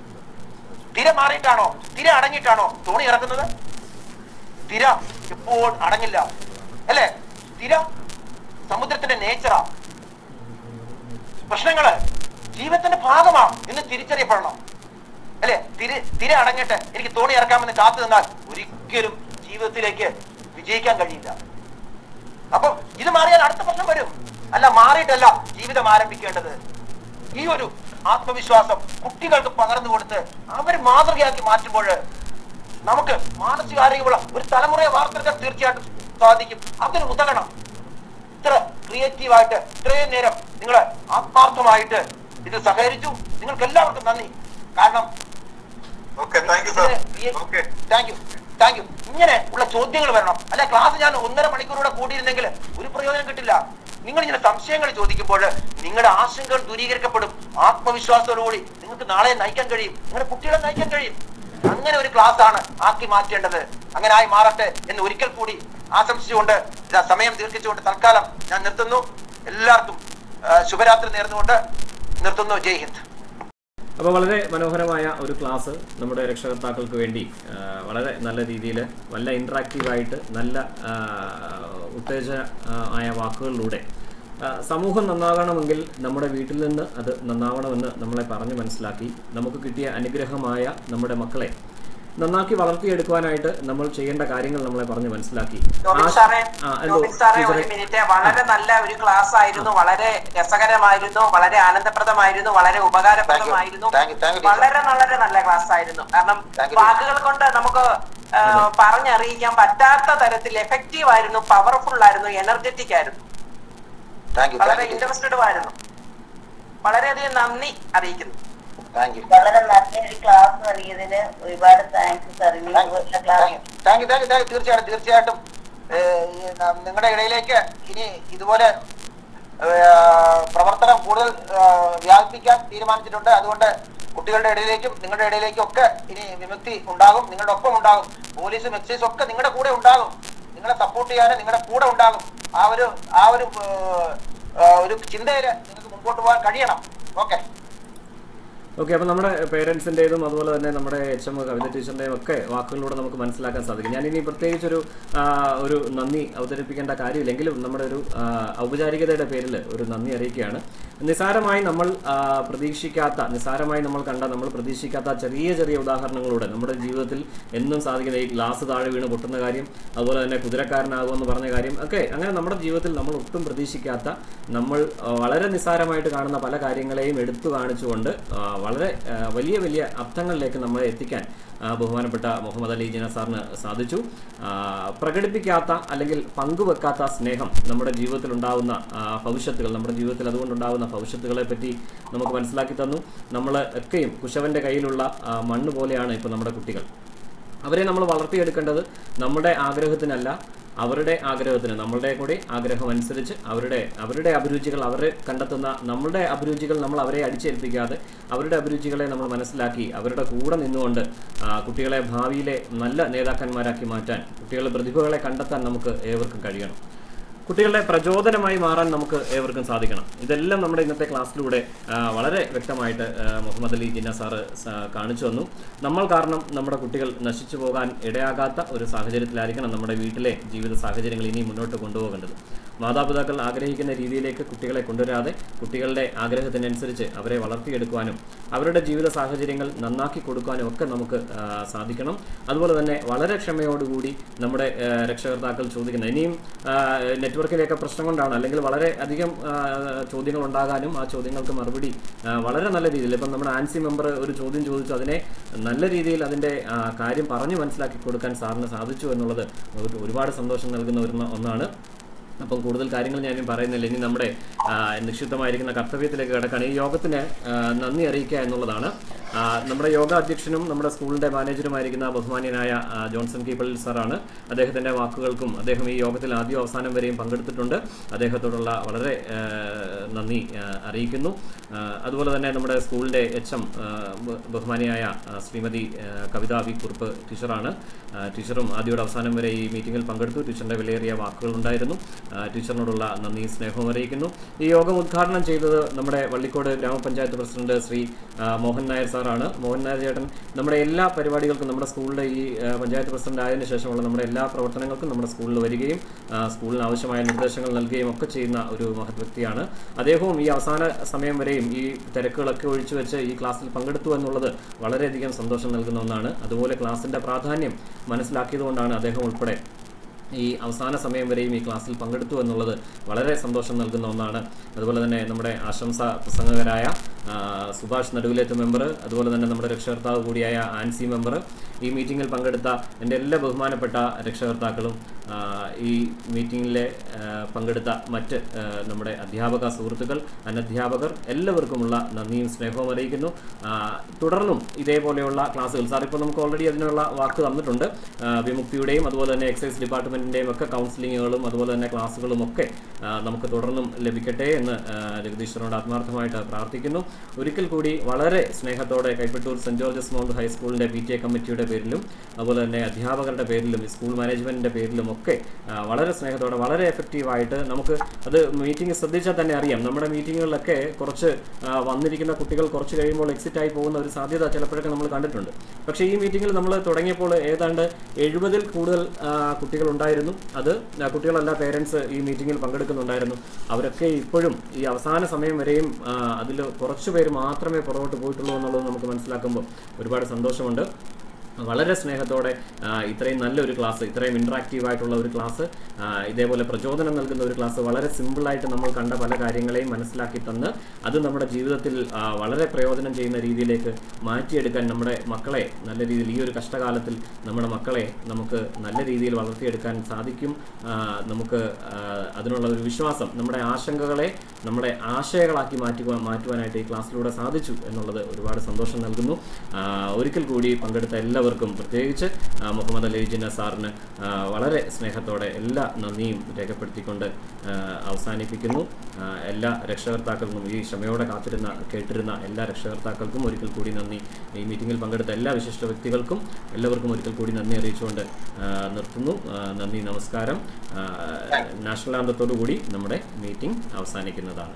തിര മാറിയിട്ടാണോ തിര അടങ്ങിയിട്ടാണോ തോണി ഇറക്കുന്നത് തിര എപ്പോൾ അടങ്ങില്ല അല്ലേ തിര സമുദ്രത്തിന്റെ നേച്ചറാ പ്രശ്നങ്ങള് ജീവിതത്തിന്റെ ഭാഗമാണ് എന്ന് തിരിച്ചറിയപ്പെടണം അല്ലെ തിര തിര അടങ്ങട്ടെ എനിക്ക് തോണി ഇറക്കാമെന്ന് കാത്തു നിന്നാൽ ഒരിക്കലും ജീവിതത്തിലേക്ക് വിജയിക്കാൻ കഴിയില്ല അപ്പൊ ഇത് മാറിയാൽ അടുത്ത പ്രശ്നം വരും അല്ല മാറിയിട്ടല്ല ജീവിതം ആരംഭിക്കേണ്ടത് ഈ ഒരു ആത്മവിശ്വാസം കുട്ടികൾക്ക് പകർന്നു കൊടുത്ത് അവർ മാതൃകയാക്കി മാറ്റുമ്പോൾ നമുക്ക് മാനസികാരോഗ്യമുള്ള ഒരു തലമുറയെ വാർത്തെടുക്കാൻ തീർച്ചയായിട്ടും സാധിക്കും അതിന് ഉതകണം ഇത്ര ക്രിയേറ്റീവായിട്ട് ഇത്രയും നേരം നിങ്ങൾ ആത്മാർത്ഥമായിട്ട് ഇത് സഹകരിച്ചു നിങ്ങൾക്ക് എല്ലാവർക്കും നന്ദി കാരണം okay thank you sir okay thank you thank you ഇങ്ങനെ ഉള്ള ചോദ്യങ്ങൾ വരണം അല്ല ക്ലാസ് ഞാൻ ഒന്നര മണിക്കൂറൂടെ കൂടിയിരുന്നെങ്കിൽ ഒരു പ്രയോജനം കിട്ടില്ല നിങ്ങൾ ഇങ്ങനെ സംശയങ്ങൾ ചോദിക്കുമ്പോൾ നിങ്ങളുടെ ആശങ്കകൾ ദൂരീകരിക്കപ്പെടും ആത്മവിശ്വാസത്തോടുകൂടി നിങ്ങൾക്ക് നാളെ നയിക്കാൻ കഴിയും നിങ്ങളുടെ കുട്ടികളെ നയിക്കാൻ കഴിയും അങ്ങനെ ഒരു ക്ലാസ് ആണ് ആക്കി മാറ്റേണ്ടത് അങ്ങനെ ആയി മാറട്ടെ എന്ന് ഒരിക്കൽ കൂടി ആശംസിച്ചുകൊണ്ട് ഇതാ സമയം ദീർഘിച്ചുകൊണ്ട് തൽക്കാലം ഞാൻ നിർത്തുന്നു എല്ലാവർക്കും ആ, ശുഭരാത്രി നേർന്നുകൊണ്ട് നിർത്തുന്നു ജയ് ഹിന്ദ് അപ്പോൾ വളരെ മനോഹരമായ ഒരു ക്ലാസ് നമ്മുടെ രക്ഷകർത്താക്കൾക്ക് വേണ്ടി ആ, വളരെ നല്ല രീതിയിൽ നല്ല ഇൻട്രാക്റ്റീവായിട്ട് നല്ല ആ, ഉത്തേജ ആ, ആയ വാക്കുകളിലൂടെ ആ, സമൂഹം നന്നാകണമെങ്കിൽ നമ്മുടെ വീട്ടിൽ നിന്ന് അത് നന്നാവണമെന്ന് നമ്മളെ പറഞ്ഞ് മനസ്സിലാക്കി നമുക്ക് കിട്ടിയ അനുഗ്രഹമായ നമ്മുടെ മക്കളെ നന്നാക്കി വളർത്തിയെടുക്കുവാനായിട്ട് നമ്മൾ ചെയ്യേണ്ട കാര്യങ്ങൾ നമ്മളെ പറഞ്ഞ് മനസ്സിലാക്കി ടോമിൻ ആ- സാറേ ആ, എന്തോ, ടോമിൻ സാറേ ഒരു ടീച്ചറെ. മിനിറ്റ് വളരെ നല്ല ഒരു ക്ലാസ് ആയിരുന്നു വളരെ രസകരമായിരുന്നു വളരെ ആനന്ദപ്രദമായിരുന്നു വളരെ ഉപകാരപ്രദമായിരുന്നു Thank you, thank you, teacher. വളരെ വളരെ നല്ല ക്ലാസ് ആയിരുന്നു കാരണം Thank you, വാക്കുകൾ കൊണ്ട് നമുക്ക് ആ, പറഞ്ഞറിയിക്കാൻ പറ്റാത്ത തരത്തിൽ എഫക്റ്റീവ് ആയിരുന്നു പവർഫുൾ ആയിരുന്നു എനർജറ്റിക് ആയിരുന്നു താങ്ക് യു വളരെ താങ്ക് യു ഇൻട്രസ്റ്റഡ് ആയിരുന്നു വളരെയധികം നന്ദി അറിയിക്കുന്നു താങ്ക് യു വളരെ നല്ലൊരു ക്ലാസ് നൽകിയതിന് ഒരുപാട് താങ്ക്സ് സാർ ഇനി ഇതുപോലുള്ള class thank you thank you thank you തീർച്ചയായിട്ടും തീർച്ചയായിട്ടും നിങ്ങളുടെ ഇടയിലേക്ക് ഇനി ഇതുപോലെ ഏഹ്, പ്രവർത്തനം കൂടുതൽ ഏഹ്, വ്യാപിപ്പിക്കാൻ തീരുമാനിച്ചിട്ടുണ്ട് അതുകൊണ്ട് കുട്ടികളുടെ ഇടയിലേക്കും നിങ്ങളുടെ ഇടയിലേക്കും ഒക്കെ ഇനി വിമുക്തി ഉണ്ടാകും നിങ്ങളുടെ ഒപ്പം ഉണ്ടാകും പോലീസും എക്സൈസും ഒക്കെ നിങ്ങളുടെ കൂടെ ഉണ്ടാകും നിങ്ങളെ സപ്പോർട്ട് ചെയ്യാനും നിങ്ങളുടെ കൂടെ ഉണ്ടാകും ആ ഒരു ആ ഒരു ഏഹ്, ഏഹ്, ഒരു ചിന്തയില് നിങ്ങൾക്ക് മുമ്പോട്ട് പോകാൻ കഴിയണം ഓക്കെ ഓക്കെ അപ്പോൾ നമ്മുടെ പേരൻസിൻ്റെതും അതുപോലെ തന്നെ നമ്മുടെ എച്ച് എം കവിത ടീച്ചറിൻ്റെയും ഒക്കെ വാക്കുകളിലൂടെ നമുക്ക് മനസ്സിലാക്കാൻ സാധിക്കും ഞാനിനി പ്രത്യേകിച്ചൊരു ആ, ഒരു നന്ദി അവതരിപ്പിക്കേണ്ട കാര്യമില്ലെങ്കിലും നമ്മുടെ ഒരു ആ, ഔപചാരികതയുടെ പേരിൽ ഒരു നന്ദി അറിയിക്കുകയാണ് നിസാരമായി നമ്മൾ ആ, പ്രതീക്ഷിക്കാത്ത നിസാരമായി നമ്മൾ കണ്ട നമ്മൾ പ്രതീക്ഷിക്കാത്ത ചെറിയ ചെറിയ ഉദാഹരണങ്ങളൂടെ നമ്മുടെ ജീവിതത്തിൽ എന്നും സാധിക്കുന്ന ഈ ഗ്ലാസ് താഴെ വീണ് പൊട്ടുന്ന കാര്യം അതുപോലെ തന്നെ കുതിരക്കാരനാകുമെന്ന് പറഞ്ഞ കാര്യം ഒക്കെ അങ്ങനെ നമ്മുടെ ജീവിതത്തിൽ നമ്മൾ ഒട്ടും പ്രതീക്ഷിക്കാത്ത നമ്മൾ ആ, വളരെ നിസ്സാരമായിട്ട് കാണുന്ന പല കാര്യങ്ങളെയും എടുത്തു കാണിച്ചുകൊണ്ട് ആ, വളരെ ആ, വലിയ വലിയ അർത്ഥങ്ങളിലേക്ക് നമ്മളെ എത്തിക്കാൻ ആ, ബഹുമാനപ്പെട്ട മുഹമ്മദ് അലി ജിന സാറിന് സാധിച്ചു ആ, പ്രകടിപ്പിക്കാത്ത അല്ലെങ്കിൽ പങ്കുവെക്കാത്ത സ്നേഹം നമ്മുടെ ജീവിതത്തിൽ ഉണ്ടാവുന്ന ആ, ഭവിഷ്യത്തുകൾ നമ്മുടെ ജീവിതത്തിൽ അതുകൊണ്ടുണ്ടാകുന്ന ഭവിഷ്യത്തുകളെ പറ്റി നമുക്ക് മനസ്സിലാക്കി തന്നു നമ്മൾ ഒക്കെയും കുശവന്റെ കയ്യിലുള്ള ആ, മണ്ണ് പോലെയാണ് ഇപ്പോൾ നമ്മുടെ കുട്ടികൾ അവരെ നമ്മൾ വളർത്തിയെടുക്കേണ്ടത് നമ്മുടെ ആഗ്രഹത്തിനല്ല അവരുടെ ആഗ്രഹത്തിന് നമ്മളുടെ കൂടെ ആഗ്രഹം അനുസരിച്ച് അവരുടെ അവരുടെ അഭിരുചികൾ അവർ കണ്ടെത്തുന്ന നമ്മളുടെ അഭിരുചികൾ നമ്മൾ അവരെ അടിച്ചേൽപ്പിക്കാതെ അവരുടെ അഭിരുചികളെ നമ്മൾ മനസ്സിലാക്കി അവരുടെ കൂടെ നിന്നുകൊണ്ട് ആ, കുട്ടികളെ ഭാവിയിലെ നല്ല നേതാക്കന്മാരാക്കി മാറ്റാൻ കുട്ടികളുടെ പ്രതിഭകളെ കണ്ടെത്താൻ നമുക്ക് ഏവർക്കും കഴിയണം കുട്ടികളുടെ പ്രചോദനമായി മാറാൻ നമുക്ക് ഏവർക്കും സാധിക്കണം ഇതെല്ലാം നമ്മുടെ ഇന്നത്തെ ക്ലാസ്സിലൂടെ ആ, വളരെ വ്യക്തമായിട്ട് ആ, മുഹമ്മദ് അലി ജിന്ന സാറ് സ- കാണിച്ചു തന്നു നമ്മൾ കാരണം നമ്മുടെ കുട്ടികൾ നശിച്ചു പോകാൻ ഇടയാകാത്ത ഒരു സാഹചര്യത്തിലായിരിക്കണം നമ്മുടെ വീട്ടിലെ ജീവിത സാഹചര്യങ്ങൾ ഇനി മുന്നോട്ട് കൊണ്ടുപോകേണ്ടത് മാതാപിതാക്കൾ ആഗ്രഹിക്കുന്ന രീതിയിലേക്ക് കുട്ടികളെ കൊണ്ടുവരാതെ കുട്ടികളുടെ ആഗ്രഹത്തിനനുസരിച്ച് അവരെ വളർത്തിയെടുക്കുവാനും അവരുടെ ജീവിത സാഹചര്യങ്ങൾ നന്നാക്കി കൊടുക്കാനും ഒക്കെ നമുക്ക് ആ, സാധിക്കണം അതുപോലെ തന്നെ വളരെ ക്ഷമയോടുകൂടി നമ്മുടെ ആ, രക്ഷകർത്താക്കൾ ചോദിക്കുന്ന ഇനിയും ആ, നെറ്റ്വർക്കിലെയൊക്കെ പ്രശ്നം കൊണ്ടാണ് അല്ലെങ്കിൽ വളരെ അധികം ആ, ചോദ്യങ്ങൾ ഉണ്ടാകാനും ആ ചോദ്യങ്ങൾക്ക് മറുപടി ആ, വളരെ നല്ല രീതിയിൽ ഇപ്പം നമ്മുടെ ആൻസി മെമ്പർ ഒരു ചോദ്യം ചോദിച്ചു അതിനെ നല്ല രീതിയിൽ അതിൻ്റെ ആ, കാര്യം പറഞ്ഞു മനസ്സിലാക്കി കൊടുക്കാൻ സാറിന് സാധിച്ചു എന്നുള്ളത് ഒരു- ഒരുപാട് സന്തോഷം നൽകുന്ന ഒരു ഒന്നാണ് അപ്പം കൂടുതൽ കാര്യങ്ങൾ ഞാനും പറയുന്നില്ല ഇനി നമ്മുടെ ആ, നിക്ഷിപ്തമായിരിക്കുന്ന കർത്തവ്യത്തിലേക്ക് കിടക്കുകയാണ് ഈ യോഗത്തിന് ആ, നന്ദി അറിയിക്കുക എന്നുള്ളതാണ് ആ, നമ്മുടെ യോഗ അധ്യക്ഷനും നമ്മുടെ സ്കൂളിൻ്റെ മാനേജറുമായിരിക്കുന്ന ബഹുമാന്യനായ ആ, ജോൺസൺ കീപ്പളിൽ സാറാണ് അദ്ദേഹത്തിൻ്റെ വാക്കുകൾക്കും അദ്ദേഹം ഈ യോഗത്തിൽ ആദ്യം അവസാനം വരെയും പങ്കെടുത്തിട്ടുണ്ട് അദ്ദേഹത്തോടുള്ള വളരെ ആ, നന്ദി ആ, അറിയിക്കുന്നു ആ, അതുപോലെ തന്നെ നമ്മുടെ സ്കൂളിൻ്റെ എച്ച് എം ബഹുമാനിയായ ആ, ശ്രീമതി ആ, കവിത വി കുറുപ്പ് ടീച്ചറാണ് ആ, ടീച്ചറും ആദ്യയുടെ അവസാനം വരെ ഈ മീറ്റിംഗിൽ പങ്കെടുത്തു ടീച്ചറിൻ്റെ വിലയേറിയ വാക്കുകൾ ഉണ്ടായിരുന്നു ആ, ടീച്ചറിനോടുള്ള നന്ദി സ്നേഹവും അറിയിക്കുന്നു ഈ യോഗം ഉദ്ഘാടനം ചെയ്തത് നമ്മുടെ വള്ളിക്കോട് ഗ്രാമപഞ്ചായത്ത് പ്രസിഡന്റ് ശ്രീ ആ, മോഹൻ നായർ സാറാണ് മോഹൻ നായർ ചേട്ടൻ നമ്മുടെ എല്ലാ പരിപാടികൾക്കും നമ്മുടെ സ്കൂളിലെ ഈ ആ, പഞ്ചായത്ത് പ്രസിഡന്റ് ആയതിനു ശേഷമുള്ള നമ്മുടെ എല്ലാ പ്രവർത്തനങ്ങൾക്കും നമ്മുടെ സ്കൂളിൽ വരികയും ആ, സ്കൂളിന് ആവശ്യമായ നിർദ്ദേശങ്ങൾ നൽകുകയും ഒക്കെ ചെയ്യുന്ന ഒരു മഹത് വ്യക്തിയാണ് അദ്ദേഹവും ഈ അവസാന സമയം വരെയും ഈ തിരക്കുകളൊക്കെ ഒഴിച്ചു വെച്ച് ഈ ക്ലാസ്സിൽ പങ്കെടുത്തു എന്നുള്ളത് വളരെയധികം സന്തോഷം നൽകുന്ന ഒന്നാണ് അതുപോലെ ക്ലാസ്സിന്റെ പ്രാധാന്യം മനസ്സിലാക്കിയതുകൊണ്ടാണ് അദ്ദേഹം ഉൾപ്പെടെ ഈ അവസാന സമയം വരെയും ഈ ക്ലാസ്സിൽ പങ്കെടുത്തു എന്നുള്ളത് വളരെ സന്തോഷം നൽകുന്ന ഒന്നാണ് അതുപോലെ തന്നെ നമ്മുടെ ആശംസ പ്രസംഗകരായ ആ, സുഭാഷ് നടുവിലേറ്റ് മെമ്പർ അതുപോലെ തന്നെ നമ്മുടെ രക്ഷകർത്താവ് കൂടിയായ ആൻസി മെമ്പർ ഈ മീറ്റിങ്ങിൽ പങ്കെടുത്ത എൻ്റെ എല്ലാ ബഹുമാനപ്പെട്ട രക്ഷകർത്താക്കളും ആ, ഈ മീറ്റിങ്ങിലെ ആ, പങ്കെടുത്ത മറ്റ് ആ, നമ്മുടെ അധ്യാപക സുഹൃത്തുക്കൾ അനധ്യാപകർ എല്ലാവർക്കുമുള്ള നന്ദിയും സ്നേഹവും അറിയിക്കുന്നു ആ, തുടർന്നും ഇതേപോലെയുള്ള ക്ലാസ്സുകൾ സാർ ഇപ്പോൾ നമുക്ക് ഓൾറെഡി അതിനുള്ള വാക്ക് തന്നിട്ടുണ്ട് ആ, വിമുക്തിയുടെയും അതുപോലെ തന്നെ എക്സൈസ് ഡിപ്പാർട്ട്മെൻറ്റിൻ്റെയും ഒക്കെ കൗൺസിലിങ്ങുകളും അതുപോലെ തന്നെ ക്ലാസ്സുകളും ഒക്കെ ആ, നമുക്ക് തുടർന്നും ലഭിക്കട്ടെ എന്ന് ആ, ജഗദീശ്വരനോട് ആത്മാർത്ഥമായിട്ട് പ്രാർത്ഥിക്കുന്നു ഒരിക്കൽ കൂടി വളരെ സ്നേഹത്തോടെ കൈപ്പറ്റൂർ സെൻറ് ജോർജസ് മൗണ്ട് ഹൈസ്കൂളിൻ്റെ പി ടി എ കമ്മിറ്റിയുടെ പേരിലും അതുപോലെ തന്നെ അധ്യാപകരുടെ പേരിലും ഈ സ്കൂൾ മാനേജ്മെൻറ്റിൻ്റെ പേരിലും ഒക്കെ ആ, വളരെ സ്നേഹത്തോടെ വളരെ എഫക്റ്റീവായിട്ട് നമുക്ക് അത് മീറ്റിംഗ് ശ്രദ്ധിച്ചാൽ തന്നെ അറിയാം നമ്മുടെ മീറ്റിങ്ങുകളിലൊക്കെ കുറച്ച് ആ, വന്നിരിക്കുന്ന കുട്ടികൾ കുറച്ച് കഴിയുമ്പോൾ എക്സിറ്റ് ആയി പോകുന്ന ഒരു സാധ്യത ചിലപ്പോഴൊക്കെ നമ്മൾ കണ്ടിട്ടുണ്ട് പക്ഷേ ഈ മീറ്റിങ്ങിൽ നമ്മൾ തുടങ്ങിയപ്പോൾ ഏതാണ്ട് എഴുപതിൽ കൂടുതൽ ആ, കുട്ടികൾ ഉണ്ടായിരുന്നു അത് ആ, കുട്ടികളല്ല പേരൻസ് ഈ മീറ്റിങ്ങിൽ പങ്കെടുക്കുന്നുണ്ടായിരുന്നു അവരൊക്കെ ഇപ്പോഴും ഈ അവസാന സമയം വരെയും അതിൽ കുറച്ച് പേര് മാത്രമേ പുറകോട്ട് പോയിട്ടുള്ളൂ എന്നുള്ളത് നമുക്ക് മനസ്സിലാക്കുമ്പോൾ ഒരുപാട് സന്തോഷമുണ്ട് വളരെ സ്നേഹത്തോടെ ആ, ഇത്രയും നല്ലൊരു ക്ലാസ് ഇത്രയും ഇൻട്രാക്റ്റീവ് ആയിട്ടുള്ള ഒരു ക്ലാസ് ആ, ഇതേപോലെ പ്രചോദനം നൽകുന്ന ഒരു ക്ലാസ് വളരെ സിമ്പിളായിട്ട് നമ്മൾ കണ്ട പല കാര്യങ്ങളെയും മനസ്സിലാക്കി തന്ന് അത് നമ്മുടെ ജീവിതത്തിൽ ആ, വളരെ പ്രയോജനം ചെയ്യുന്ന രീതിയിലേക്ക് മാറ്റിയെടുക്കാൻ നമ്മുടെ മക്കളെ നല്ല രീതിയിൽ ഈ ഒരു കഷ്ടകാലത്തിൽ നമ്മുടെ മക്കളെ നമുക്ക് നല്ല രീതിയിൽ വളർത്തിയെടുക്കാൻ സാധിക്കും ആ, നമുക്ക് ആ, അതിനുള്ള ഒരു വിശ്വാസം നമ്മുടെ ആശങ്കകളെ നമ്മുടെ ആശയങ്ങളാക്കി മാറ്റുക മാറ്റുവാനായിട്ട് ഈ ക്ലാസ്സിലൂടെ സാധിച്ചു എന്നുള്ളത് ഒരുപാട് സന്തോഷം നൽകുന്നു ആ, ഒരിക്കൽ കൂടി പങ്കെടുത്ത എല്ലാവർക്കും പ്രത്യേകിച്ച് ആ, മുഹമ്മദ് അലി ജിന്ന സാറിന് ആ, വളരെ സ്നേഹത്തോടെ എല്ലാ നന്ദിയും രേഖപ്പെടുത്തിക്കൊണ്ട് ആ, അവസാനിപ്പിക്കുന്നു ആ, എല്ലാ രക്ഷകർത്താക്കൾക്കും ഈ ക്ഷമയോടെ കാത്തിരുന്ന കേട്ടിരുന്ന എല്ലാ രക്ഷകർത്താക്കൾക്കും ഒരിക്കൽ കൂടി നന്ദി ഈ മീറ്റിംഗിൽ പങ്കെടുത്ത എല്ലാ വിശിഷ്ട വ്യക്തികൾക്കും എല്ലാവർക്കും ഒരിക്കൽ കൂടി നന്ദി അറിയിച്ചുകൊണ്ട് ആ, നിർത്തുന്നു ആ, നന്ദി നമസ്കാരം ആ, നാഷണൽ ആന്തത്തോടു കൂടി നമ്മുടെ മീറ്റിംഗ് അവസാനിക്കുന്നതാണ്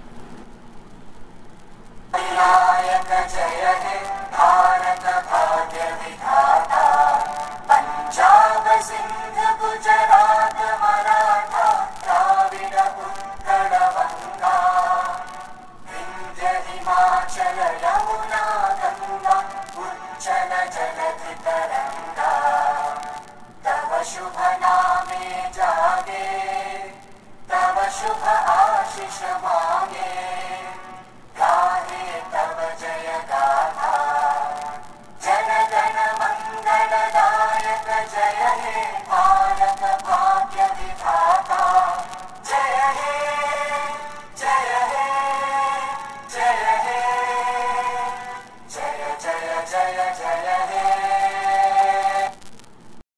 विनायक जय हे भारत भाग्य विधाता पंजाब सिंध गुजरात मराठा द्राविड उत्कल गंगा विंध्य हिमाचल यमुना गंगा उज्जल जलधि तरंगा तव शुभ नामे जागे तव शुभ आशीष मांगे गाहे तव जय गाथा जन गण मंगलदायक जय हे